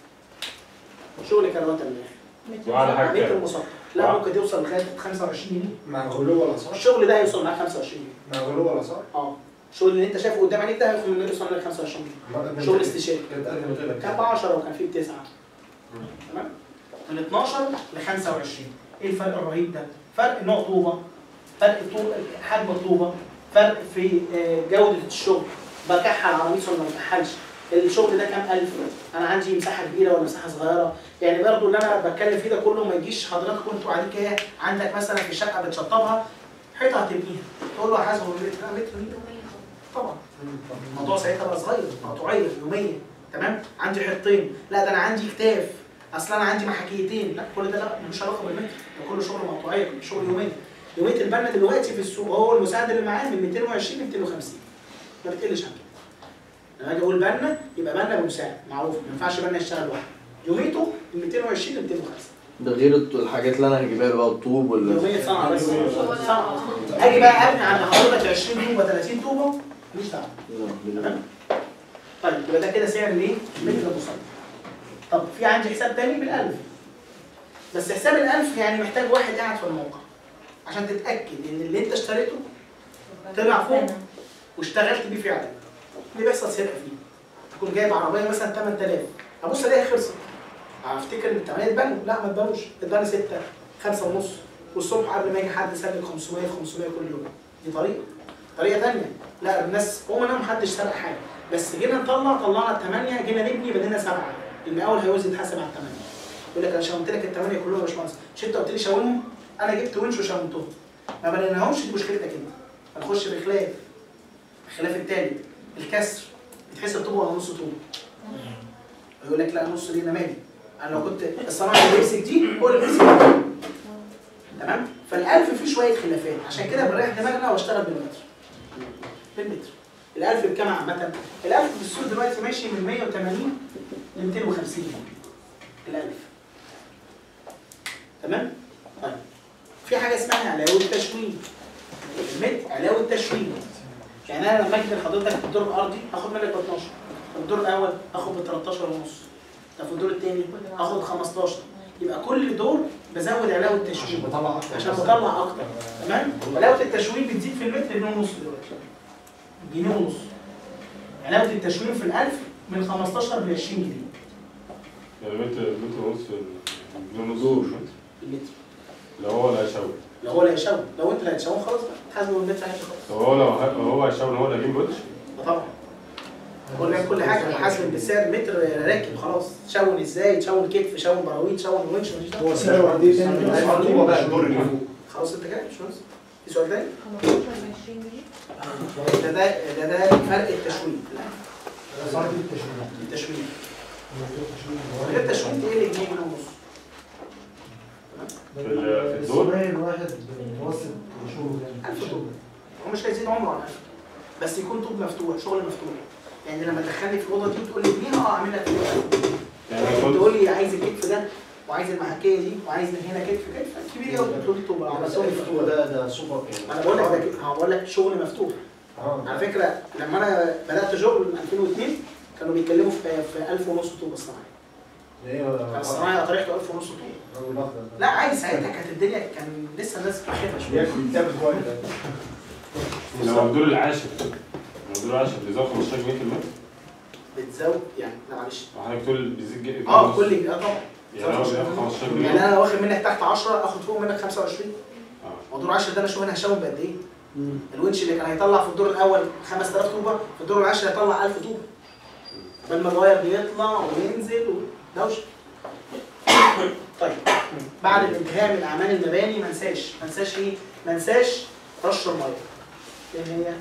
شغل كروات الاخر. وعلى حاجه متر كده مسطح لا ممكن توصل لغايه 25 جنيه. مع غلو ولا صح؟ الشغل ده هيوصل معاك 25 جنيه. مع غلو ولا صح؟ اه الشغل اللي انت شايفه قدام عينيك ده هيوصل منه يوصل لك 25 جنيه. شغل استشاري. كانت اقل من كده كان ب 10 وكان فيه بتسعه. تمام؟ من 12 ل 25 ايه الفرق الرهيب ده؟ فرق نوع طوبه فرق طول حجم الطوبه فرق في آه، جوده الشغل بكحل عربيس ولا ما بكحلش الشغل ده كام الف انا عندي مساحه كبيره ولا مساحه صغيره يعني برضو اللي انا بتكلم فيه ده كله ما يجيش حضرتك وانتوا قاعدين كده عندك مثلا في شقه بتشطبها حيطه هتبنيها تقول له حاسب متر لا متر مين؟ طبعا الموضوع ساعتها بقى صغير مقطوعيه يوميه تمام عندي حيطتين لا ده انا عندي كتاف اصل انا عندي محاكيتين لا كل ده لا ملوش علاقه بالمتر ده كله شغل مقطوعيه كله شغل يوميه يوميه البنا دلوقتي في السوق هو المساعد اللي معاه من 220 ل 250 ما بتقلش عن كده لما اجي اقول بنا يبقى بنا بمساعد معروف ما ينفعش بنا يشتغل لوحده يوميته من 220 ل 250 ده غير الط- الحاجات اللي انا هجيبها بقى الطوب وال يوميه صنعه بس صنعه اجي بقى ابني عند حضرتك 20 طوبه 30 طوبه مش دعوه تمام طيب يبقى ده كده سعر الايه؟ متر مسطح طب في عندي حساب تاني بالألف بس حساب الألف يعني محتاج واحد قاعد في الموقع عشان تتأكد إن اللي أنت اشتريته طلع فوق واشتغلت بيه فعلا اللي بيحصل سرقة فيه تكون جايب عربية مثلا 8000 أبص ألاقيها خلصت أفتكر إن التمانية اتبنوا لا ما اتبنوش اتبنوا 6 5 ونص والصبح قبل ما يجي حد سلك 500 في 500 كل يوم دي طريقه طريقه ثانيه لا الناس هم ما محدش سرق حاجه بس جينا نطلع طلعنا الثمانيه جينا نبني بدينا سبعه المقاول هيوزن يتحاسب على الثمانيه يقول لك انا شاونت لك الثمانيه كلهم يا باشمهندس مش انت قلت لي شاونهم انا جبت ونش وشاونتهم ما بنيناهمش دي مشكلتك انت هنخش بخلاف الخلاف التالي الكسر بيتحسب طوب ولا نص طوب يقول لك لا نص ليه انا مالي انا لو كنت الصناعه اللي بيمسك دي هو اللي بيمسك دي تمام فالالف فيه شويه خلافات عشان كده بنريح دماغنا واشتغل بالمتر بالمتر الالف بكام عامه الالف في السوق دلوقتي ماشي من 180 ل 250 الالف تمام طيب في حاجه اسمها علاوه التشوين المتر علاوه التشوين يعني انا لما اجي لحضرتك في الدور الارضي هاخد منك ب 12 في الدور الاول هاخد ب 13 ونص طب في الدور الثاني هاخد 15 يبقى كل دور بزود علاوه التشوين عشان بطلع اكتر عشان بطلع اكتر تمام علاوه التشوين بتزيد في المتر جنيه ونص دلوقتي جنيه ونص علاوه التشوين في الالف من 15 ل 20 جنيه يعني متر متر ونص جنيه ونص المتر لو هو اللي هيشاور لو هو اللي هيشاور لو انت اللي هتشاور خلاص بقى تحاسبه المتر هيمشي خلاص طب هو لو ه- هو هيشاور هو اللي هيجيب وش آه طبعا بقول لك كل حاجه محاسب بالسعر متر راكب خلاص تشون ازاي تشون كتف تشون براويل تشون ونش مفيش دعوة. هو سعره قد ايه تاني؟ الطوبه بقى الدور اللي فوق خلاص انت كده مش مهندس في سؤال تاني 15 ل 20 جنيه ده ده ده, ده فرق التشوين صار دي التشغيل التشوين من غير تشوين تقل جنيه جنيه ونص في ال- في الدور الواحد متوسط شغله كام؟ 1000 طوب هو مش هيزيد عمره عن 1000 بس يكون طوب مفتوح شغل مفتوح يعني لما تدخلني في الاوضه دي وتقول لي ابنيها اه اعمل لك كده. يعني أنا تقول قلت لي عايز الكتف ده وعايز المحكيه دي وعايز من هنا كتف كتف كبير قوي بتقول لي طوب على شغل مفتوح ده ده سوبر انا بقول لك ده كده هو بقول لك شغل مفتوح على فكره لما انا بدات شغل من 2002 كانوا بيتكلموا في في 1000 ونص طوب الصناعي كان الصناعي طريقته 1000 ونص طوب لا عادي ساعتها كانت الدنيا كان لسه الناس بخيرها شويه بيتاكل كويس لو الدور العاشر لو الدور العاشر بيزود 15 جنيه في المتر بتزود يعني لا معلش وحضرتك تقول بيزيد جنيه اه كل اه طبعا يعني هو بياخد 15 جنيه يعني انا لو واخد منك تحت 10 اخد فوق منك 25 اه موضوع 10 ده انا اشوف انا هشاوم بقد ايه الونش اللي كان هيطلع في الدور الاول 5000 طوبه في الدور العاشر هيطلع 1000 طوبه بل ما الواير بيطلع وينزل ودوشه طيب بعد الانتهاء من اعمال المباني ما انساش ما انساش ايه؟ ما انساش رش الميه لان هي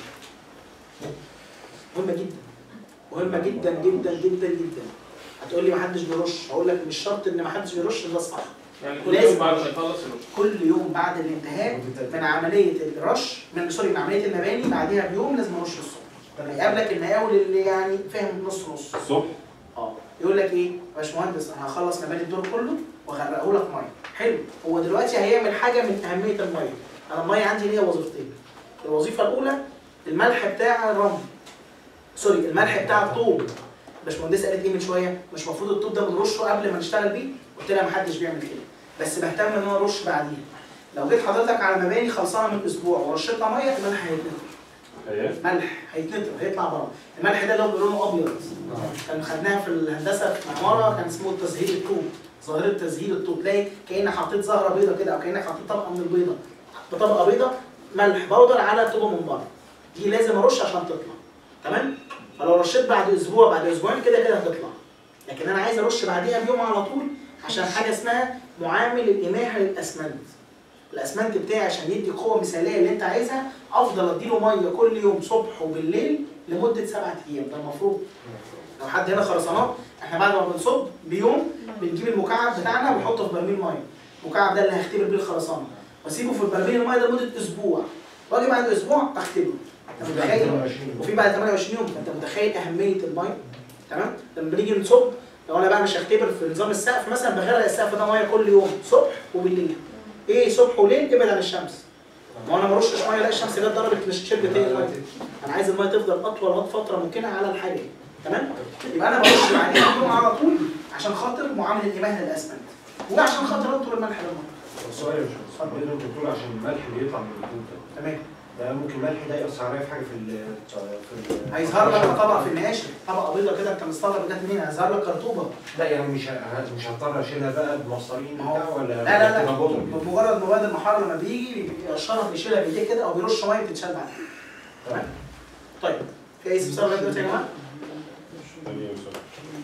مهمه جدا مهمه جدا جدا جدا جدا هتقول لي ما حدش بيرش هقول لك مش شرط ان ما حدش بيرش ده الصح يعني كل لازم يوم بعد ما يخلص يروح كل يوم بعد الانتهاء من عمليه الرش من سوري من عمليه المباني بعديها بيوم لازم ارش الصبح لما يقابلك المقاول اللي يعني فاهم نص نص الصبح اه يقول لك ايه يا باشمهندس انا هخلص مباني الدور كله واغرقه لك ميه حلو هو دلوقتي هيعمل حاجه من اهميه الميه انا الميه عندي ليها وظيفتين الوظيفه الاولى الملح بتاع الرمل سوري الملح بتاع الطوب الباشمهندسه قالت ايه من شويه مش المفروض الطوب ده بنرشه قبل ما نشتغل بيه قلت لها محدش بيعمل كده بس بهتم ان انا ارش بعديها لو جيت حضرتك على مباني خلصانه من اسبوع ورشيتها ميه الملح هيتنطر ايه ملح هيتنطر هيطلع بره الملح ده اللي هو بيبقى لونه ابيض كان خدناها في الهندسه في معماره كان اسمه تزهير الطوب ظاهره تزهير الطوب تلاقي كانك حطيت زهره بيضه كده او كانك حطيت طبقه من البيضه بطبقه بيضه ملح بودر على طوبه من بره دي لازم ارش عشان تطلع تمام فلو رشيت بعد اسبوع بعد اسبوعين كده كده هتطلع لكن انا عايز ارش بعديها بيوم على طول عشان حاجه اسمها معامل الاماحه للاسمنت الاسمنت بتاعي عشان يدي قوه مثاليه اللي انت عايزها افضل اديله ميه كل يوم صبح وبالليل لمده سبعة ايام ده المفروض لو حد هنا خرسانات احنا بعد ما بنصب بيوم بنجيب المكعب بتاعنا ونحطه في برميل ميه المكعب ده اللي هختبر بيه الخرسانه واسيبه في برميل الميه ده لمده اسبوع واجي بعد اسبوع اختبره انت متخيل وفي بعد 28 يوم انت متخيل اهميه الميه تمام لما بنيجي نصب لو انا بقى مش هختبر في نظام السقف مثلا بغرق السقف ده ميه كل يوم صبح وبالليل ايه صبح وليل ابعد عن الشمس ما انا ما ارشش ميه الاقي الشمس جت ضربت مش شربت تاني الميه انا عايز الميه تفضل اطول وقت فتره ممكنه على الحاجه تمام يبقى انا برش بعديها يوم على طول عشان خاطر معامله الاماهه للاسمنت وعشان خاطر انطر الملح للميه سؤال يا باشمهندس اتفضل يا دكتور عشان الملح اللي يطلع من البطوط ده تمام ده ممكن الملح ده يأثر عليا في حاجه في ال في ال- هيظهر لك طبقه في النقاش طبقه بيضاء كده انت مستغرب جت منين هيظهر لك خرطوبه لا يعني مش ه- مش هضطر اشيلها بقى بمسطرين ما هو- بتاع ولا لا لا لا تبقى بودرة كده؟ بمجرد مواد المحار لما بيجي بيقشرها بيشيلها بايديه كده او بيرش ميه بتتشال بعدها تمام طيب في اي استفسار لغايه دلوقتي يا جماعه تاني سؤال.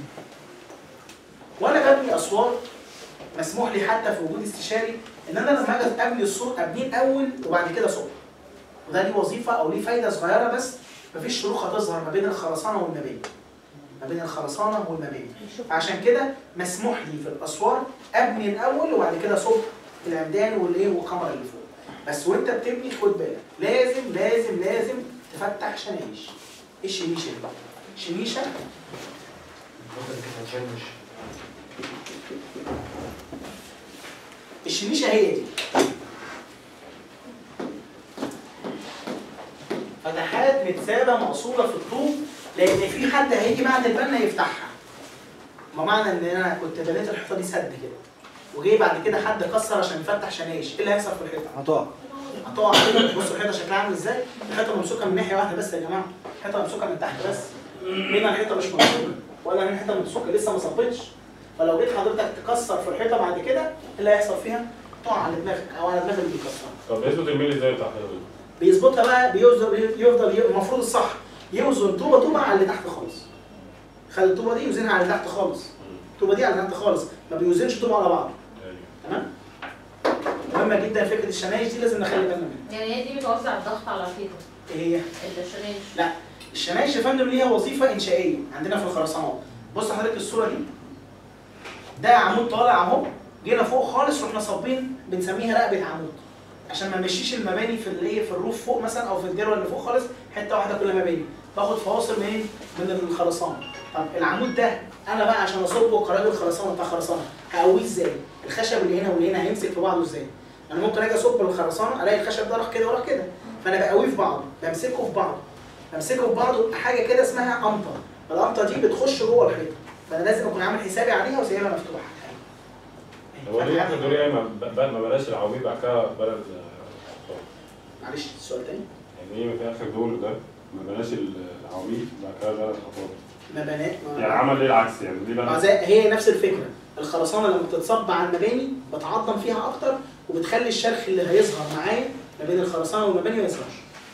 وانا ببني اسوار مسموح لي حتى في وجود استشاري ان انا لما اجي ابني السور ابنيه الاول وبعد كده سور وده ليه وظيفه او ليه فايده صغيره بس مفيش شروخ هتظهر ما بين الخرسانه والمباني ما بين الخرسانه والمباني عشان كده مسموح لي في الاسوار ابني الاول وبعد كده صب العمدان والايه والكاميرا اللي فوق بس وانت بتبني خد بالك لازم لازم لازم تفتح شنايش ايه الشنيشه دي؟ شنيشه الفترة دي كانت هتشنش الشنيشه هي دي فتحات متسابه مقصوره في الطوب لان في حد هيجي بعد البنا يفتحها ما معنى ان انا كنت بنيت الحيطه دي سد كده وجاي بعد كده حد كسر عشان يفتح شنايش ايه اللي هيحصل في الحيطه؟ هتقع هتقع كده بصوا الحيطه شكلها عامل ازاي؟ الحيطه ممسوكه من ناحيه واحده بس يا جماعه الحيطه ممسوكه من تحت بس هنا الحيطه مش ممسوكه ولا هنا الحيطه ممسوكه لسه ما صبتش فلو جيت حضرتك تكسر في الحيطه بعد كده ايه اللي هيحصل فيها؟ تقع على دماغك او على دماغ اللي بيكسرها طب اثبت الميل ازاي بتاع حضرتك؟ بيظبطها بقى بيوزن يفضل ي- المفروض الصح يوزن طوبه طوبه على اللي تحت خالص خلي الطوبه دي يوزنها على اللي تحت خالص الطوبه دي على اللي تحت خالص ما بيوزنش طوبه على بعض تمام مهمه جدا فكره الشنايش دي لازم نخلي بالنا منها يعني هي دي بتوزع الضغط على الحيطه ايه هي الشنايش لا الشنايش يا فندم ليها وظيفه انشائيه عندنا في الخرسانات بص حضرتك الصوره دي ده عمود طالع اهو جينا فوق خالص رحنا صابين بنسميها رقبه عمود عشان ما نمشيش المباني في الايه في الروف فوق مثلا او في الجروه اللي فوق خالص حته واحده كل مباني باخد فواصل منين من الخرسانه طب العمود ده انا بقى عشان اصبه كراجل خرسانه بتاع خرسانه هقويه ازاي الخشب اللي هنا واللي هنا هيمسك في بعضه ازاي انا ممكن اجي اصب الخرسانه الاقي الخشب ده راح كده وراح كده فانا بقويه في بعضه بمسكه في بعضه بمسكه في بعضه حاجه كده اسمها قمطه القمطه دي بتخش جوه الحيطه فانا لازم اكون عامل حسابي عليها وسايبها مفتوحه هو ليه احنا دوري يعني ما ب- ما بلاش العواميد بعد كده بلد معلش السؤال تاني يعني ايه في اخر دور ده ما بلاش ال- العواميد بعد كده بلد خطوات ما بنات يعني عمل ليه العكس يعني دي ما بلد زي هي نفس الفكره الخرسانه لما بتتصب على المباني بتعظم فيها اكتر وبتخلي الشرخ اللي هيظهر معايا ما بين الخرسانه والمباني ما يظهرش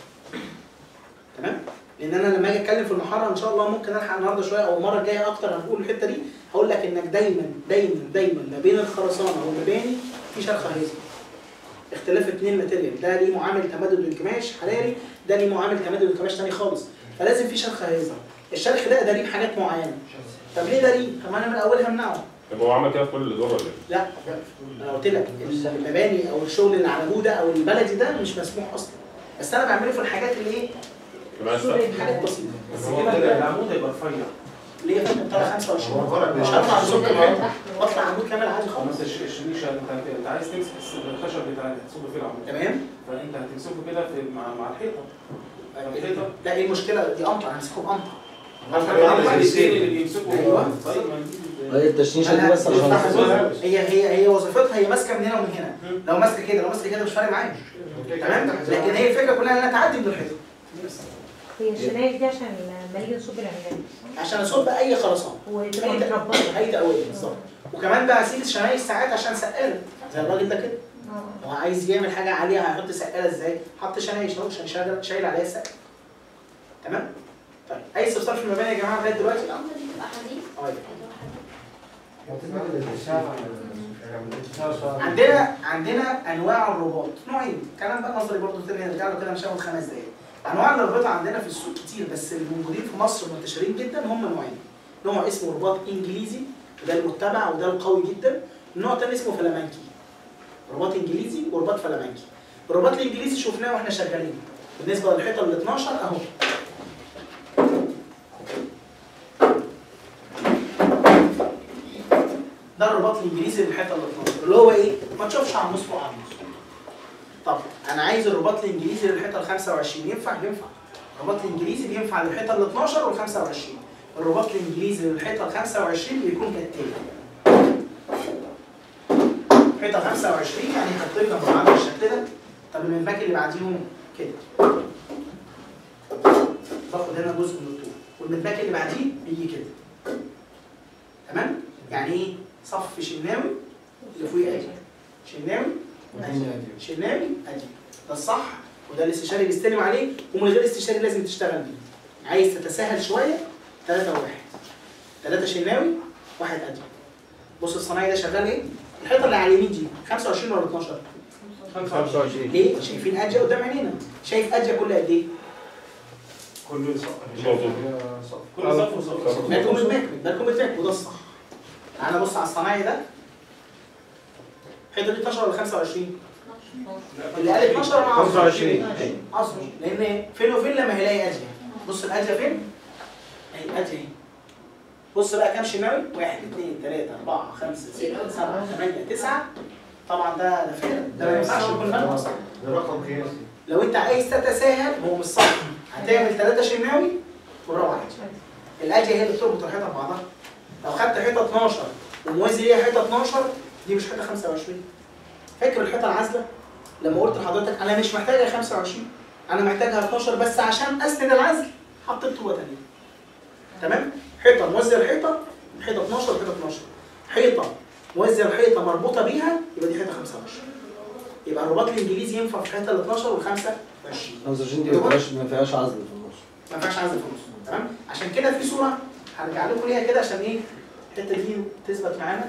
تمام لان انا لما اجي اتكلم في المحاره ان شاء الله ممكن الحق النهارده شويه او المره الجايه اكتر هنقول الحته دي هقول لك انك دايما دايما دايما ما بين الخرسانه والمباني في شرخ هيظهر اختلاف اثنين ماتيريال ده ليه معامل تمدد وانكماش حراري ده ليه معامل تمدد وانكماش تاني خالص فلازم في شرخ هيظهر الشرخ ده دليل حاجات معينه طب ليه دليل؟ طب ما انا من اولها امنعه طب هو عمل كده في كل دور ولا ايه؟ لا انا قلت لك المباني او الشغل اللي على جوده او البلدي ده مش مسموح اصلا بس انا بعمله في الحاجات اللي ايه بمعنى السقف؟ حاجات بسيطه بس كده العمود هيبقى رفيع ليه يا فندم طالع 25 هو طالع مش هطلع بصوت الحيطه بطلع عمود كامل عادي خلاص خالص الش- الشنيشه انت انت عايز تمسك الس- الخشب بتاع اللي هتصب فيه العمود تمام فانت هتمسكه كده في مع مع الحيطه الحيطه لا ايه المشكله دي قمطه هنمسكه بقمطه الاثنين اللي بيمسكوا أيوة. طيب ما نجيب- هي التشنيشه دي بس عشان أنا- هي هي هي وظيفتها هي ماسكه من هنا ومن هنا لو ماسكه كده لو ماسكه كده مش فارق معايا تمام لكن هي الفكره كلها انها تعدي من الحيطه هي الشنايش دي عشان لما نيجي نصب العمدان عشان اصب اي خرسانه وتبقى اي متربطه اي تقويه بالظبط وكمان بقى اسيب الشنايش ساعات عشان سقاله زي الراجل ده كده اه هو عايز يعمل حاجه عليها هيحط سقاله ازاي؟ حط شنايش اهو عشان شايل شايل عليها السقاله تمام؟ طيب اي استفسار في المباني يا جماعه لغايه دلوقتي؟ القمطة دي بتبقى حديد طيب عندنا عندنا عندنا انواع الرباط نوعين كلام بقى نظري برضه تاني نرجع له كده مش هاخد خمس دقايق انواع الرباط عندنا في السوق كتير بس اللي موجودين في مصر منتشرين جدا هم نوعين نوع اسمه رباط انجليزي وده المتبع وده القوي جدا النوع التاني اسمه فلامنكي رباط انجليزي ورباط فلامنكي الرباط الانجليزي شفناه واحنا شغالين بالنسبه للحيطه ال 12 اهو ده الرباط الانجليزي للحيطه ال 12 اللي هو ايه؟ ما تشوفش عن نص فوق عن نص طب انا عايز الرباط الانجليزي للحيطه ال 25 ينفع ينفع الرباط الانجليزي بينفع للحيطه ال 12 وال 25 الرباط الانجليزي للحيطه ال 25 بيكون كالتالي حيطه 25 يعني يحط لي جنب بعض بالشكل ده طب المنباك اللي بعديهم كده باخد هنا جزء من الطول والمنباك اللي بعديه بيجي كده تمام يعني ايه صف شناوي اللي فوقيه ادي شناوي ادي شناوي ادي ده الصح وده الاستشاري بيستلم عليه ومن غير استشاري لازم تشتغل بيه عايز تتساهل شويه 3 وواحد 3 شناوي واحد ادي بص الصنايعي ده شغال ايه؟ الحيطه اللي على اليمين دي 25 ولا 12 25 ليه؟ شايفين اديه قدام عينينا شايف اديه كل قد ايه؟ كل صف صف. كل صف وصف بالكم الماك بالكم الماك وده الصح تعالى بص على الصنايعي ده الحيطه دي 12 ولا 25 اللي قال 12 انا عاوز 25 اصبر لان فين وفين لما هيلاقي اديه بص الاديه فين؟ اهي الاديه اهي بص بقى كام شماوي؟ واحد اثنين ثلاثة أربعة خمسة ستة سبعة ثمانية تسعة طبعا ده ده فعلا ده ما ينفعش يكون فعلا أصلا ده رقم قياسي لو أنت عايز تتساهل هو مش صح هتعمل ثلاثة شماوي ورا واحد الأدية هي اللي بتربط الحيطة ببعضها لو خدت حيطة 12 وموازي ليها حيطة 12 دي مش حيطة 25 فاكر الحيطة العازلة لما قلت لحضرتك أنا مش محتاجها 25 أنا محتاجها 12 بس عشان أسند العزل حطيت طوبة تانية تمام حيطه موزع الحيطه حيطه 12 وحيطه 12 حيطه موزع الحيطه مربوطه بيها يبقى دي حيطه 25 يبقى الرباط الانجليزي ينفع في الحيطه ال 12 وال 25 25 دي ما فيهاش ما فيهاش عزل في النص ما ينفعش عزل في النص تمام عشان كده في صوره هرجع لكم ليها كده عشان ايه الحته دي تثبت معانا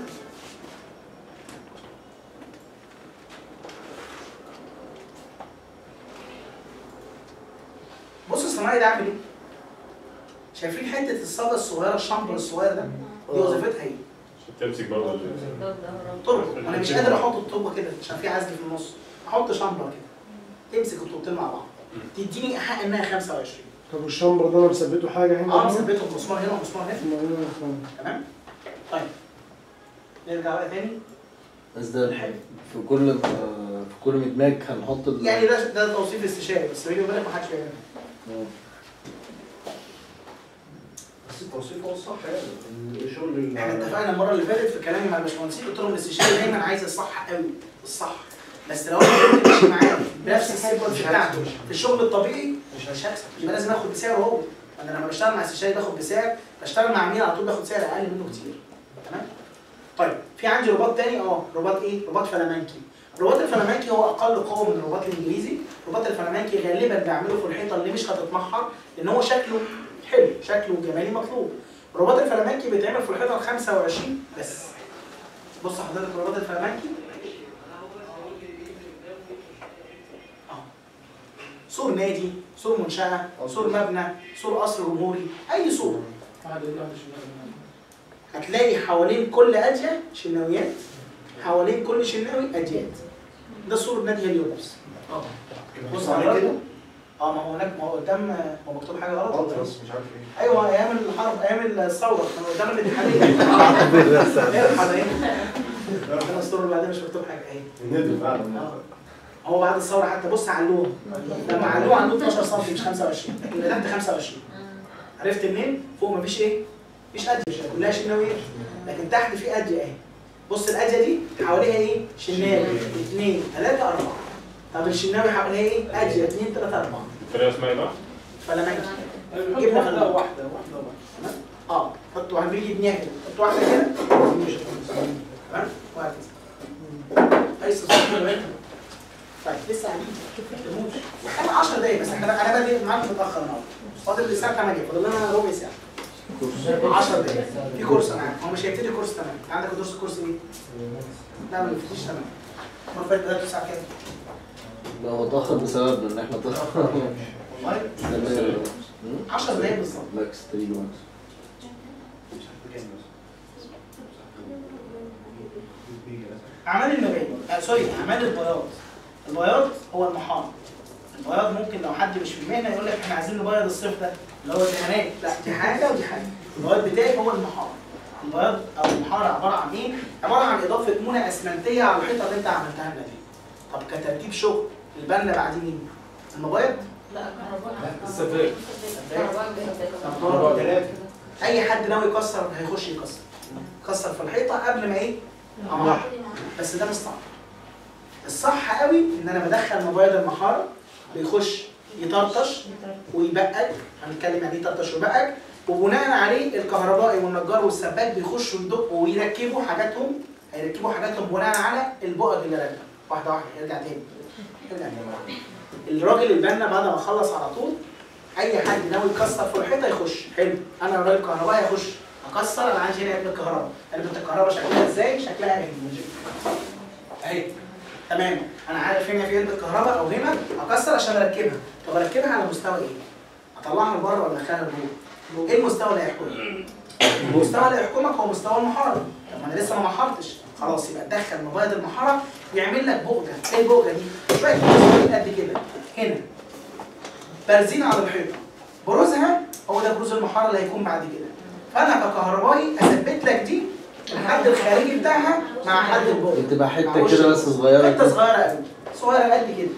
بص الصناعي ده عامل ايه؟ شايفين حته الصاله الصغيره الشمبر الصغير ده دي وظيفتها ايه؟ تمسك برضه ال- طرق انا مش قادر احط الطوبه كده عشان في عزل في النص احط شمبر كده تمسك الطوبتين مع بعض تديني ايحاء انها 25 طب والشمبر ده انا مثبته حاجه هنا اه مثبته بمسمار هنا ومسمار هنا هنا تمام طيب نرجع بقى تاني بس ده في كل في كل مدماج هنحط ال يعني ده ده توصيف استشاري بس بيني وبينك محدش بيعمله بس التوصيف هو الصح يعني الشغل ال- احنا اتفقنا المره اللي فاتت في كلامي مع الباشمهندسين قلت لهم الاستشاري دايما عايز الصح قوي الصح بس لو انا فضلت ماشي معاه بنفس السيكونس بتاعته في الشغل الطبيعي مش هكسب يبقى لازم اخد بسعره هو انا لما بشتغل مع استشاري باخد بسعر بشتغل مع عميل على طول باخد سعر اقل منه كتير تمام طيب في عندي رباط تاني اه رباط ايه رباط فلامنكي الرباط الفلامنكي هو اقل قوه من الرباط الانجليزي الرباط الفلامنكي غالبا بعمله في الحيطه اللي مش هتتمحر لان هو شكله حلو شكله جمالي مطلوب الرباط الفلامنكي بيتعمل في الحيطه ال 25 بس بص حضرتك الرباط الفلامنكي اه سور نادي سور منشأة سور مبنى سور قصر جمهوري أي سور واحد يقول واحد شمال هتلاقي حوالين كل أدية شناويات حوالين كل شناوي أديات ده سور نادي هليوبس اه بص على كده اه ما هو هناك ما هو قدام هو مكتوب حاجة غلط ولا إيه؟ بطرس مش عارف ايه ايوه ايام الحرب ايام الثوره كانوا قدام الاتحاديه ارحل اهي انا الصوره اللي بعدين مش مكتوب حاجه اهي الندل فعلا آه. هو بعد الثوره حتى بص علوه لما علوه عنده 12 سم مش 25 لكن اللي تحت 25 عرفت منين؟ فوق مفيش ايه؟ مفيش اديه كلها شناويه لكن تحت في اديه اهي بص الاديه دي حواليها ايه؟ شناوي اثنين ثلاثه اربعه طب الشناوي حواليها ايه؟ اديه اثنين ثلاثه اربعه الطريقه اسمها ايه بقى؟ فلامنكي جبنا جبنا واحدة خلاص. واحدة واحدة واحدة اه حطوا على بيجي اتنين كده حطوا واحده كده تمام وهكذا اي صوت طيب لسه قاعدين انا 10 دقايق بس احنا انا بادئ معاكم متاخر النهارده فاضل لي الساعه 8 فاضل لنا ربع ساعه 10 دقايق في كورس انا عارف هو مش هيبتدي كورس تمام عندك درس كورس ايه؟ لا ما بيبتديش تمام المره اللي فاتت بدات الساعه كام؟ ده هو اتأخر بسبب ان احنا اتأخر والله 10 دقايق بالظبط لاكس 3 لاكس اعمال المباني آه سوري اعمال البياض البياض هو المحار البياض ممكن لو حد مش في المهنه يقول لك احنا عايزين نبيض الصيف ده اللي هو دهانات لا دي حاجه ودي حاجه البياض بتاعي هو المحار البياض او المحار عباره عن ايه؟ عباره عن اضافه مونه اسمنتيه على الحيطه اللي انت عملتها لنا دي طب كترتيب شغل البنا بعدين مين؟ المبيض؟ لا كهرباء السفاك. كهرباء ثلاثة اي حد ناوي يكسر هيخش يكسر كسر في الحيطه قبل ما ايه؟ أمر. بس ده مش صعب الصح قوي ان انا بدخل موبايل المحاره بيخش يطرطش ويبقج هنتكلم يعني ايه يطرطش ويبقج وبناء عليه الكهربائي والنجار والسباك بيخشوا يدقوا ويركبوا حاجاتهم هيركبوا حاجاتهم بناء على البؤج اللي راكبه واحده واحده يرجع تاني يرجع تاني الراجل البنا بعد ما خلص على طول اي حد ناوي يكسر في الحيطه يخش حلو انا راجل كهربائي اخش اكسر انا عندي هنا علبه الكهرباء علبه الكهرباء شكلها ازاي شكلها اهي اهي تمام انا عارف هنا في علبه كهرباء او هنا اكسر عشان اركبها طب اركبها على مستوى ايه اطلعها لبره ولا ادخلها لجوه ايه المستوى اللي هيحكمني المستوى اللي هيحكمك هو مستوى المحاره طب ما انا لسه ما محرتش خلاص يبقى تدخل موبايل المحاره يعمل لك بؤجه ايه البؤجه دي شويه بروز قد كده هنا بارزين على الحيطه بروزها هو ده بروز المحاره اللي هيكون بعد كده فانا ككهربائي اثبت لك دي الحد الخارجي بتاعها مع حد البؤجه بتبقى مع حته وش كده بس صغيره حته كده صغيره قوي صغيره قد كده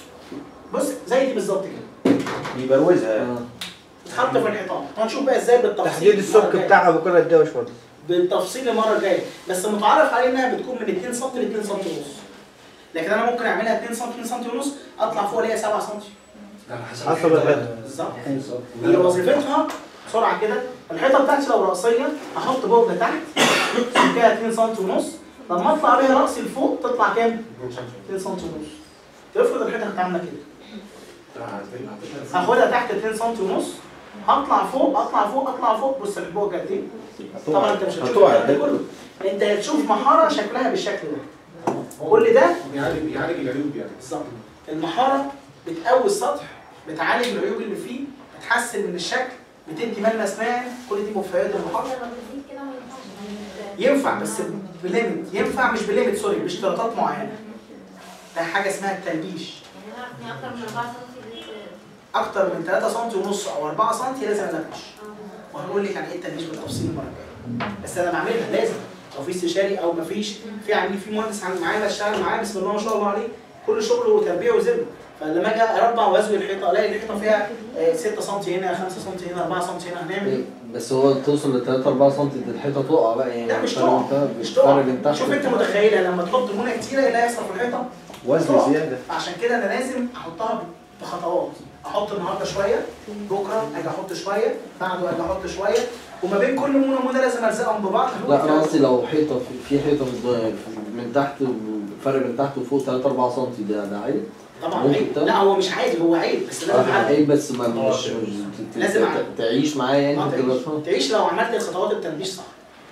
بص زي دي بالظبط كده بيبروزها يعني. آه. تتحط في الحيطان هنشوف بقى ازاي بالتفصيل تحديد المرة السمك الجاية. بتاعها بيكون قد ايه يا باشمهندس؟ بالتفصيل المره الجايه بس متعرف عليه انها بتكون من 2 سم ل 2 سم ونص لكن انا ممكن اعملها 2 سم 2 سم ونص اطلع فوق الاقيها 7 سم حسب الحيطه بالظبط هي وظيفتها بسرعه كده الحيطه بتاعتي لو راسيه احط بوجه تحت سمكها 2 سم ونص لما اطلع بيها راسي لفوق تطلع كام؟ 2 سم ونص افرض الحيطه كانت عامله كده هاخدها تحت 2 سم ونص هطلع فوق اطلع فوق اطلع فوق بص البوجه قد ايه طبعا انت مش هتشوف هتقع الكلام ده كله انت هتشوف محاره شكلها بالشكل ده كل ده بيعالج بيعالج العيوب يعني بالظبط المحاره بتقوي السطح بتعالج العيوب اللي فيه بتحسن من الشكل بتدي ملمس ناعم كل دي مفيدات المحاره لما بتزيد كده ما ينفعش يعني ينفع بس بليمت ينفع مش بليمت سوري باشتراطات معينه ده حاجه اسمها التلبيش يعني انا عارف ان اكتر من 4 سم دي اكتر من 3 سم ونص او 4 سم لازم البش وهقول لك عن ايه التلبيش بالتفصيل المره الجايه بس انا بعملها لازم لو في استشاري او مفيش في عندي في مهندس عندي معايا بشتغل معاه بسم الله ما شاء الله عليه كل شغله تربيه وزبده فلما اجي اربع وازوي الحيطه الاقي الحيطه فيها 6 سم هنا 5 سم هنا 4 سم هنا هنعمل ايه؟ بس هو توصل ل 3 4 سم دي الحيطه تقع بقى يعني لا مش فاهم تقع انت؟ مش بتفرج تقع انت شوف انت متخيله لما تحط مونه كتيره ايه اللي هيحصل في الحيطه؟ وزن تقع. زياده عشان كده انا لازم احطها بخطوات احط النهارده شويه بكره اجي احط شويه بعده اجي احط شويه وما بين كل مونه ومونه لازم الزقهم ببعض لا انا قصدي لو حيطه في- في حيطه من من تحت فرق من تحت وفوق 3 4 سم ده ده عادي؟ طبعا ممكن عيب طبعا. لا هو مش عادي هو عيب بس لازم اه عادي عيب بس ما مش مش ت- ت- لازم ت- عادي. تعيش معاه يعني آه، تبقى تعيش. فاهم. تعيش لو عملت الخطوات التنبيش صح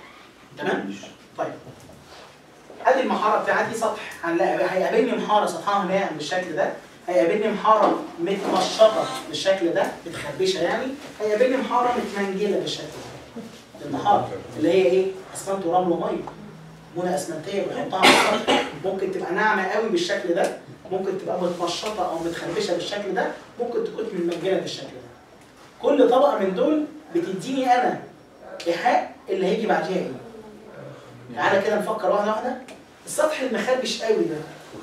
تمام طيب ادي المحاره بتاعتي سطح هنلاقي هيقابلني محاره سطحها ناعم بالشكل ده هيقابلني محاره متمشطه بالشكل ده متخربشه يعني هيقابلني محاره متمنجله بالشكل ده المحاره اللي هي ايه اسمنت ورمل وميه بنى اسمنتيه بنحطها على السطح ممكن تبقى ناعمه قوي بالشكل ده ممكن تبقى متمشطه او متخربشه بالشكل ده ممكن تكون متمنجله بالشكل ده كل طبقه من دول بتديني انا ايحاء اللي هيجي بعديها ايه تعالى كده نفكر واحده واحده السطح المخربش قوي ده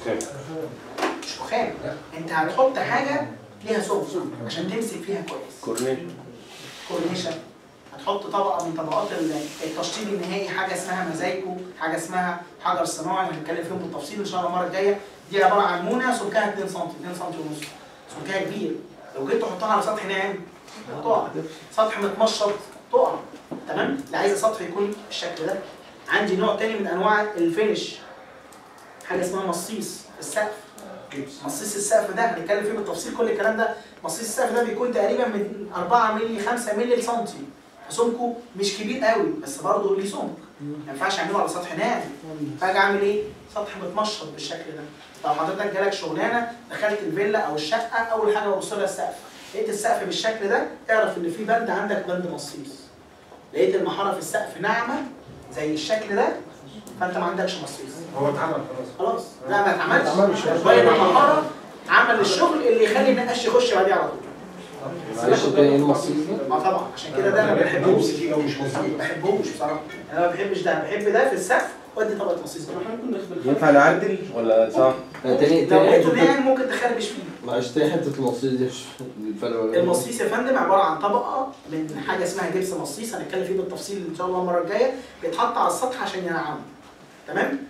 مش رخام انت هتحط حاجه ليها سمك عشان تمسك فيها كويس كورنيش كورنيشن هتحط طبقه من طبقات ال- التشطيب النهائي حاجه اسمها مزايكو حاجه اسمها حجر صناعي هنتكلم فيهم بالتفصيل ان شاء الله المره الجايه دي عباره عن مونه سمكها 2 سم 2 سم ونص سمكها كبير لو جيت تحطها على سطح ناعم هتقع سطح متمشط تقع تمام اللي عايزه سطح يكون بالشكل ده عندي نوع تاني من انواع الفينش حاجه اسمها مصيص السقف مصيص السقف ده هنتكلم فيه بالتفصيل كل الكلام ده مصيص السقف ده بيكون تقريبا من 4 مللي 5 مللي لسنتي سمكه مش كبير قوي بس برضه ليه سمك ما ينفعش اعمله على سطح ناعم فاجي اعمل ايه؟ سطح متمشط بالشكل ده لو حضرتك جالك شغلانه دخلت الفيلا او الشقه اول حاجه ببص لها السقف لقيت السقف بالشكل ده اعرف ان في بند عندك بند مصيص لقيت المحاره في السقف ناعمه زي الشكل ده فانت ما عندكش مصيص هو اتعمل خلاص خلاص لا ما اتعملش ما اتعملش. شويه المحاره عمل الشغل اللي يخلي النقاش يخش بعديه على طول معلش تاني ايه المصيص ده؟ اه طبعا عشان كده ده انا ما بحبوش دي او مش مظبوط ما بحبوش بصراحه انا ما بحبش ده بحب ده في السقف وادي طبقه مصيص بقى. ينفع نعدل ولا صعب؟ لا، تاني لو تاني لقيته حته ناعم ممكن تخربش فيه معلش تاني حته المصيص دي مش الفرق ما بينهم. المصيص يا فندم عباره عن طبقه من حاجه اسمها جبس مصيص هنتكلم فيه بالتفصيل ان شاء الله المره الجايه بيتحط على السطح عشان ينعمه تمام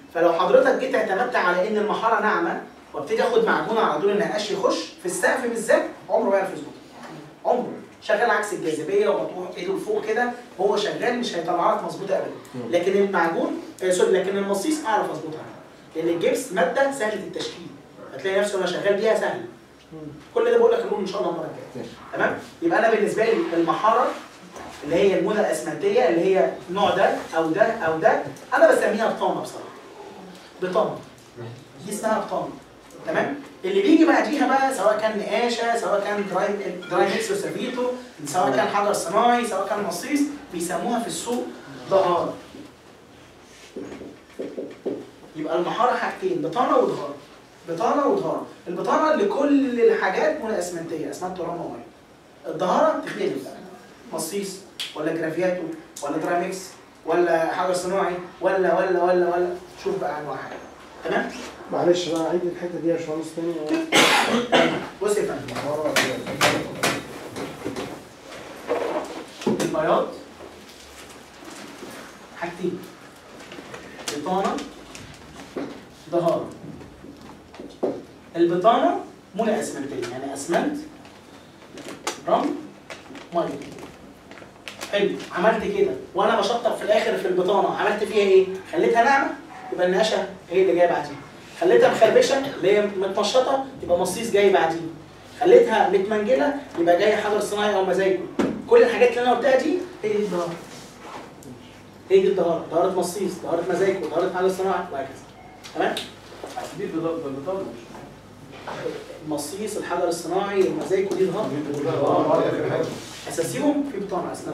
فلو حضرتك جيت اعتمدت على ان المحاره ناعمه وابتدي اخد معجون على طول ان القش يخش في السقف بالذات عمره ما يعرف يظبط عمره شغال عكس الجاذبيه ومطروح ايده لفوق كده هو شغال مش هيطلع لك مظبوطه ابدا لكن المعجون آه سوري لكن المصيص اعرف اظبطها لان الجبس ماده سهله التشكيل هتلاقي نفسه وانا شغال بيها سهل كل ده بقول لك نقول ان شاء الله المره الجايه تمام يبقى انا بالنسبه لي المحاره اللي هي المونه الاسمنتيه اللي هي النوع ده او ده او ده انا بسميها بطانه بصراحه بطانه دي اسمها بطانه تمام اللي بيجي بعديها بقى سواء كان نقاشه سواء كان دراي دراي ميكس وسافيتو سواء كان حجر صناعي سواء كان مصيص بيسموها في السوق دهاره يبقى المحاره حاجتين بطانه ودهاره بطانه ودهاره البطانه لكل الحاجات منى اسمنتيه اسمنت ورمى وميه الدهاره تختلف بقى مصيص ولا جرافياتو ولا دراميكس ولا حجر صناعي ولا ولا ولا ولا شوف بقى انواع حاجه تمام معلش بقى عيد الحته دي يا باشمهندس تاني بص يا فندم البياض حاجتين بطانه دهاره البطانه منى اسمنتيه يعني اسمنت رمل ميه حلو عملت كده وانا بشطب في الاخر في البطانه عملت فيها ايه؟ خليتها ناعمه يبقى النقشه هي اللي جايه بعدين خليتها مخربشه اللي هي متمشطه يبقى مصيص جاي بعدين خليتها متمنجله يبقى جاي حجر صناعي او مزايكو كل الحاجات اللي انا قلتها دي هي دي الدهاره هي دي الدهاره دهاره مصيص دهاره مزايكو دهاره حجر صناعي وهكذا تمام دي بالبطاقه المصيص الحجر الصناعي المزايكو دي دهاره اساسيهم في بطانه اسنان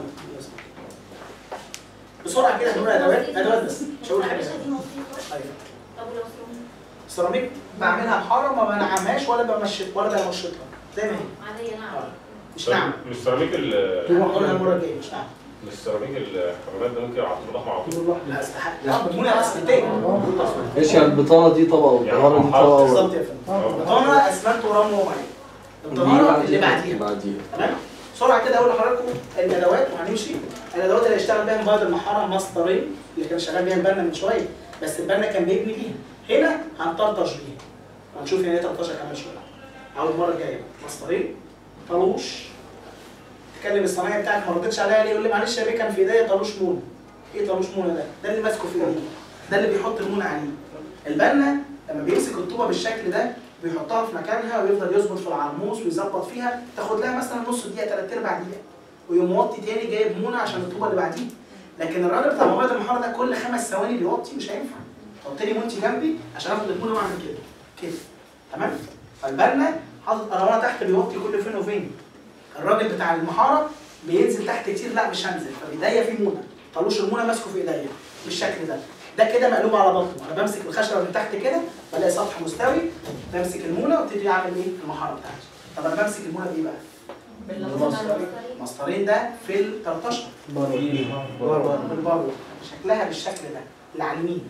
بسرعه كده هنقول ادوات ادوات بس مش هقول حاجه القماشة دي مصيبة. ايوه طب ولو سيراميك؟ سيراميك بعملها محاره ما بنعمهاش ولا بمشط ولا بمشطها زي ما هي عادية نعم آه. مش ناعمه مش سيراميك ال هنقولها المره الجايه مش ناعمه مش سيراميك الحمامات ده ممكن على طول على طول لا استحق لا منى اسمنتيه ايش يعني البطانه دي طبقه والطهاره دي طبقه بالظبط يا فندم البطانه اسمنت ورمل وميه الطهاره اللي بعديها بعديها تمام بسرعه كده اقول لحضراتكم الادوات وهنمشي الادوات اللي هيشتغل بيها مبيض المحاره مسطرين اللي كان شغال بيها البنا من شويه بس البنا كان بيبني بيها هنا هنطرطش بيها وهنشوف يعني ايه طرطشه كمان شويه او المره الجايه مسطرين طلوش تكلم الصنايعي بتاعك ما ردتش عليا ليه يقول لي معلش يا بيه كان في ايديا طلوش مونه ايه طلوش مونه ده ده اللي ماسكه في ايديه ده اللي بيحط المونه عليه البنا لما بيمسك الطوبه بالشكل ده بيحطها في مكانها ويفضل يظبط في العرموس ويظبط فيها تاخد لها مثلا نص دقيقه ثلاث ارباع دقيقه ويقوم موطي تاني جايب مونه عشان الطوبه اللي بعديه لكن الراجل بتاع مبيض المحاره ده كل خمس ثواني بيوطي مش هينفع حط لي مونتي جنبي عشان اخد المونه واعمل كده كده تمام فالبنا حاطط انا تحت بيوطي كل فين وفين الراجل بتاع المحاره بينزل تحت كتير لا مش هنزل فبايديا في مونه طلوش المونه ماسكه في ايديا بالشكل ده ده كده مقلوب على بطنه انا بمسك الخشبه من تحت كده بلاقي سطح مستوي بمسك المونه وابتدي اعمل ايه المحاره بتاعتي طب انا بمسك المونه بايه بقى؟ المسطرين ده في الطرطشه بالبرو شكلها بالشكل ده اللي على اليمين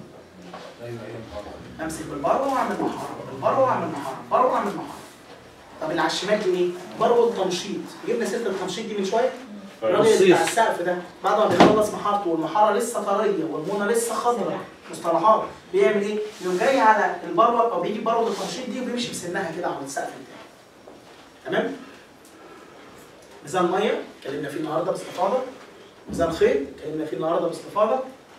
امسك بالبرو واعمل محاره بالبرو واعمل محاره برو واعمل محاره طب اللي على الشمال دي ايه؟ برو التمشيط جبنا سيره التمشيط دي من شويه الراجل بتاع السقف ده بعد ما بيخلص محارته والمحاره لسه طريه والمونه لسه خضراء مصطلحات بيعمل ايه؟ يقوم جاي على البروه او بيجيب بروه التمشيط دي وبيمشي بسنها كده على السقف بتاعه تمام؟ ميزان ميه اتكلمنا فيه النهارده باستفاضه ميزان خيط اتكلمنا فيه النهارده باستفاضه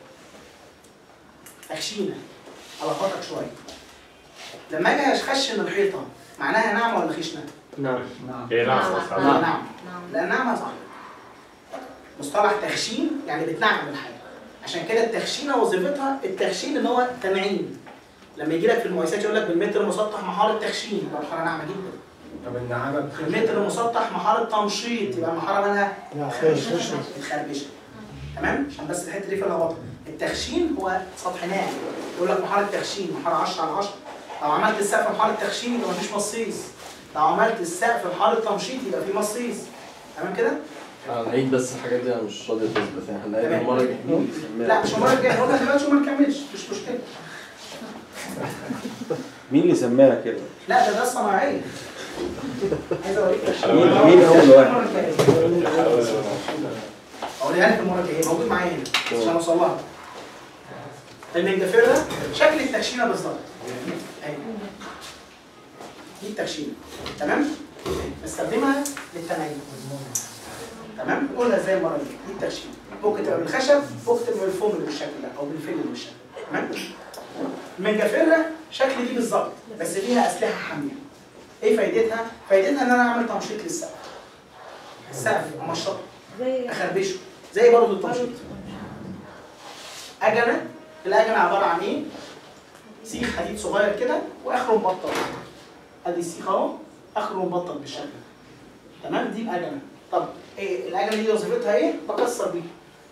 تخشينه على خطك شويه لما اجي اخشن الحيطه معناها ناعمه ولا خشنه؟ نعم هي نعم لا نعم لا نعمه صح مصطلح تخشين يعني بتنعم الحاجه عشان كده التخشينه وظيفتها التخشين ان هو تنعيم لما يجي لك في المقايسات يقول لك بالمتر مسطح محاره تخشين يبقى محاره ناعمه جدا طب النعامه بالمتر مسطح محاره تنشيط يبقى المحاره مالها لا خير خير متخربشه تمام عشان بس الحته دي في لخبطه التخشين هو سطح ناعم يقول لك محاره تخشين محاره 10 على 10 لو عملت السقف محاره تخشين يبقى مفيش مصيص لو عملت السقف محاره تمشيط يبقى فيه مصيص تمام كده؟ هنعيد بس الحاجات دي انا مش راضي تثبت يعني هنلاقي المره الجايه لا مش المره الجايه نقولها دلوقتي وما نكملش مش مشكله مين اللي سماها كده؟ لا ده ده الصناعيه عايز اوريك مين مين هو الواحد؟ اوريها لك المره الجايه موجود معايا هنا عشان اوصل لها المنجفيرة شكل التخشينه بالظبط اهي دي التخشينه تمام بستخدمها للتنعيم تمام قولها زي المره دي دي التخشينه ممكن تبقى بالخشب ممكن تبقى بالفوم اللي بالشكل ده او بالفيل اللي بالشكل ده تمام المنجفيرة شكل دي بالظبط بس فيها اسلحه حاميه ايه فايدتها؟ فايدتها ان انا اعمل تمشيط للسقف السقف امشطه زي اخربشه زي برضه التمشيط اجنه الاجنه عباره عن ايه؟ سيخ حديد صغير كده واخره مبطل ادي السيخ اهو اخره مبطل بالشكل ده تمام دي الاجنه طب ايه الاجنه دي وظيفتها ايه؟ بكسر بيها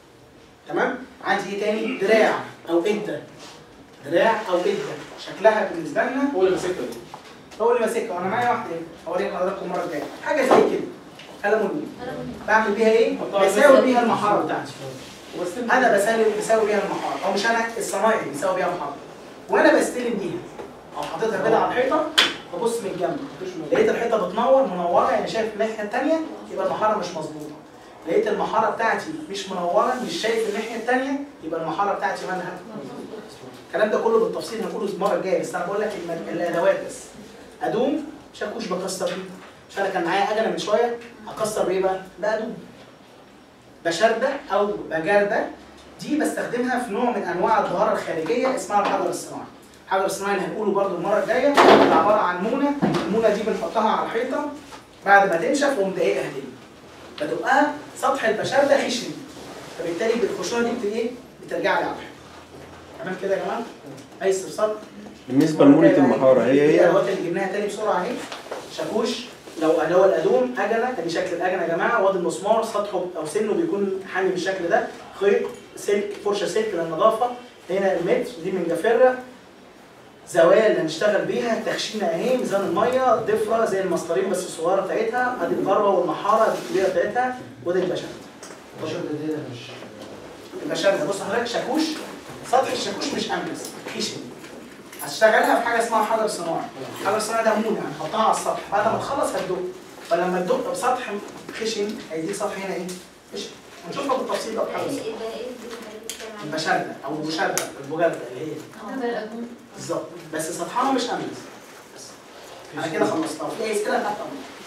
تمام عندي ايه تاني؟ دراع او قده دراع او قده شكلها بالنسبه لنا هو اللي ماسكها دي هو اللي ماسكها وانا معايا واحده اهي اوريك حضراتكم المره الجايه حاجه زي كده قلم بعمل بيها ايه؟ بساوي بيها المحاره بتاعتي انا بساوي بساوي بيها المحاره او مش انا الصنايعي بيساوي بيها المحاره وانا بستلم بيها او حاططها كده على الحيطه ببص من الجنب لقيت الحيطه بتنور منوره يعني شايف الناحيه الثانيه يبقى المحاره مش مظبوطه لقيت المحاره بتاعتي مش منوره مش شايف الناحيه الثانيه يبقى المحاره بتاعتي مالها الكلام ده كله بالتفصيل هنقوله المره الجايه بس انا بقول لك الم- الادوات بس ادوم شاكوش بكسر بيه مش انا كان معايا اجنه من شويه هكسر بايه بقى؟ بادوم بشرده او بجرده دي بستخدمها في نوع من انواع الظاهره الخارجيه اسمها الحجر الصناعي الحجر الصناعي اللي هنقوله برده المره الجايه ده عباره عن مونه المونه دي بنحطها على الحيطه بعد ما تنشف ومضايقها تاني فتبقى سطح البشرده خشن فبالتالي الخشونه دي بت ايه؟ بترجع لي على الحيطه تمام كده يا جماعه؟ اي استفسار؟ بالنسبه لمونه المحاره هي دي هي الادوات اللي جبناها تاني بسرعه اهي شاكوش لو اللي هو الادوم اجنه ادي شكل الاجنه يا جماعه وادي المسمار سطحه او سنه بيكون حامي بالشكل ده خيط سلك فرشه سلك للنظافه هنا المتر دي من جافره زوايا اللي هنشتغل بيها التخشينه اهي ميزان الميه ضفره زي المسطرين بس الصغيره بتاعتها ادي الغروه والمحاره دي الكبيره بتاعتها وادي البشر البشر ده دي مش البشر بص حضرتك شاكوش سطح الشاكوش مش املس خشن هشتغلها في حاجه اسمها حجر صناعي حجر صناعي ده مونه هنحطها على السطح بعد ما تخلص هتدق فلما تدق بسطح خشن هيديك سطح هنا ايه خشن هنشوفها بالتفصيل بقى في حجر صناعي. البشردة او البشردة البجردة اللي هي دي. بالظبط بس سطحها مش املس بس انا كده خلصتها في اي اسئله تحت امرك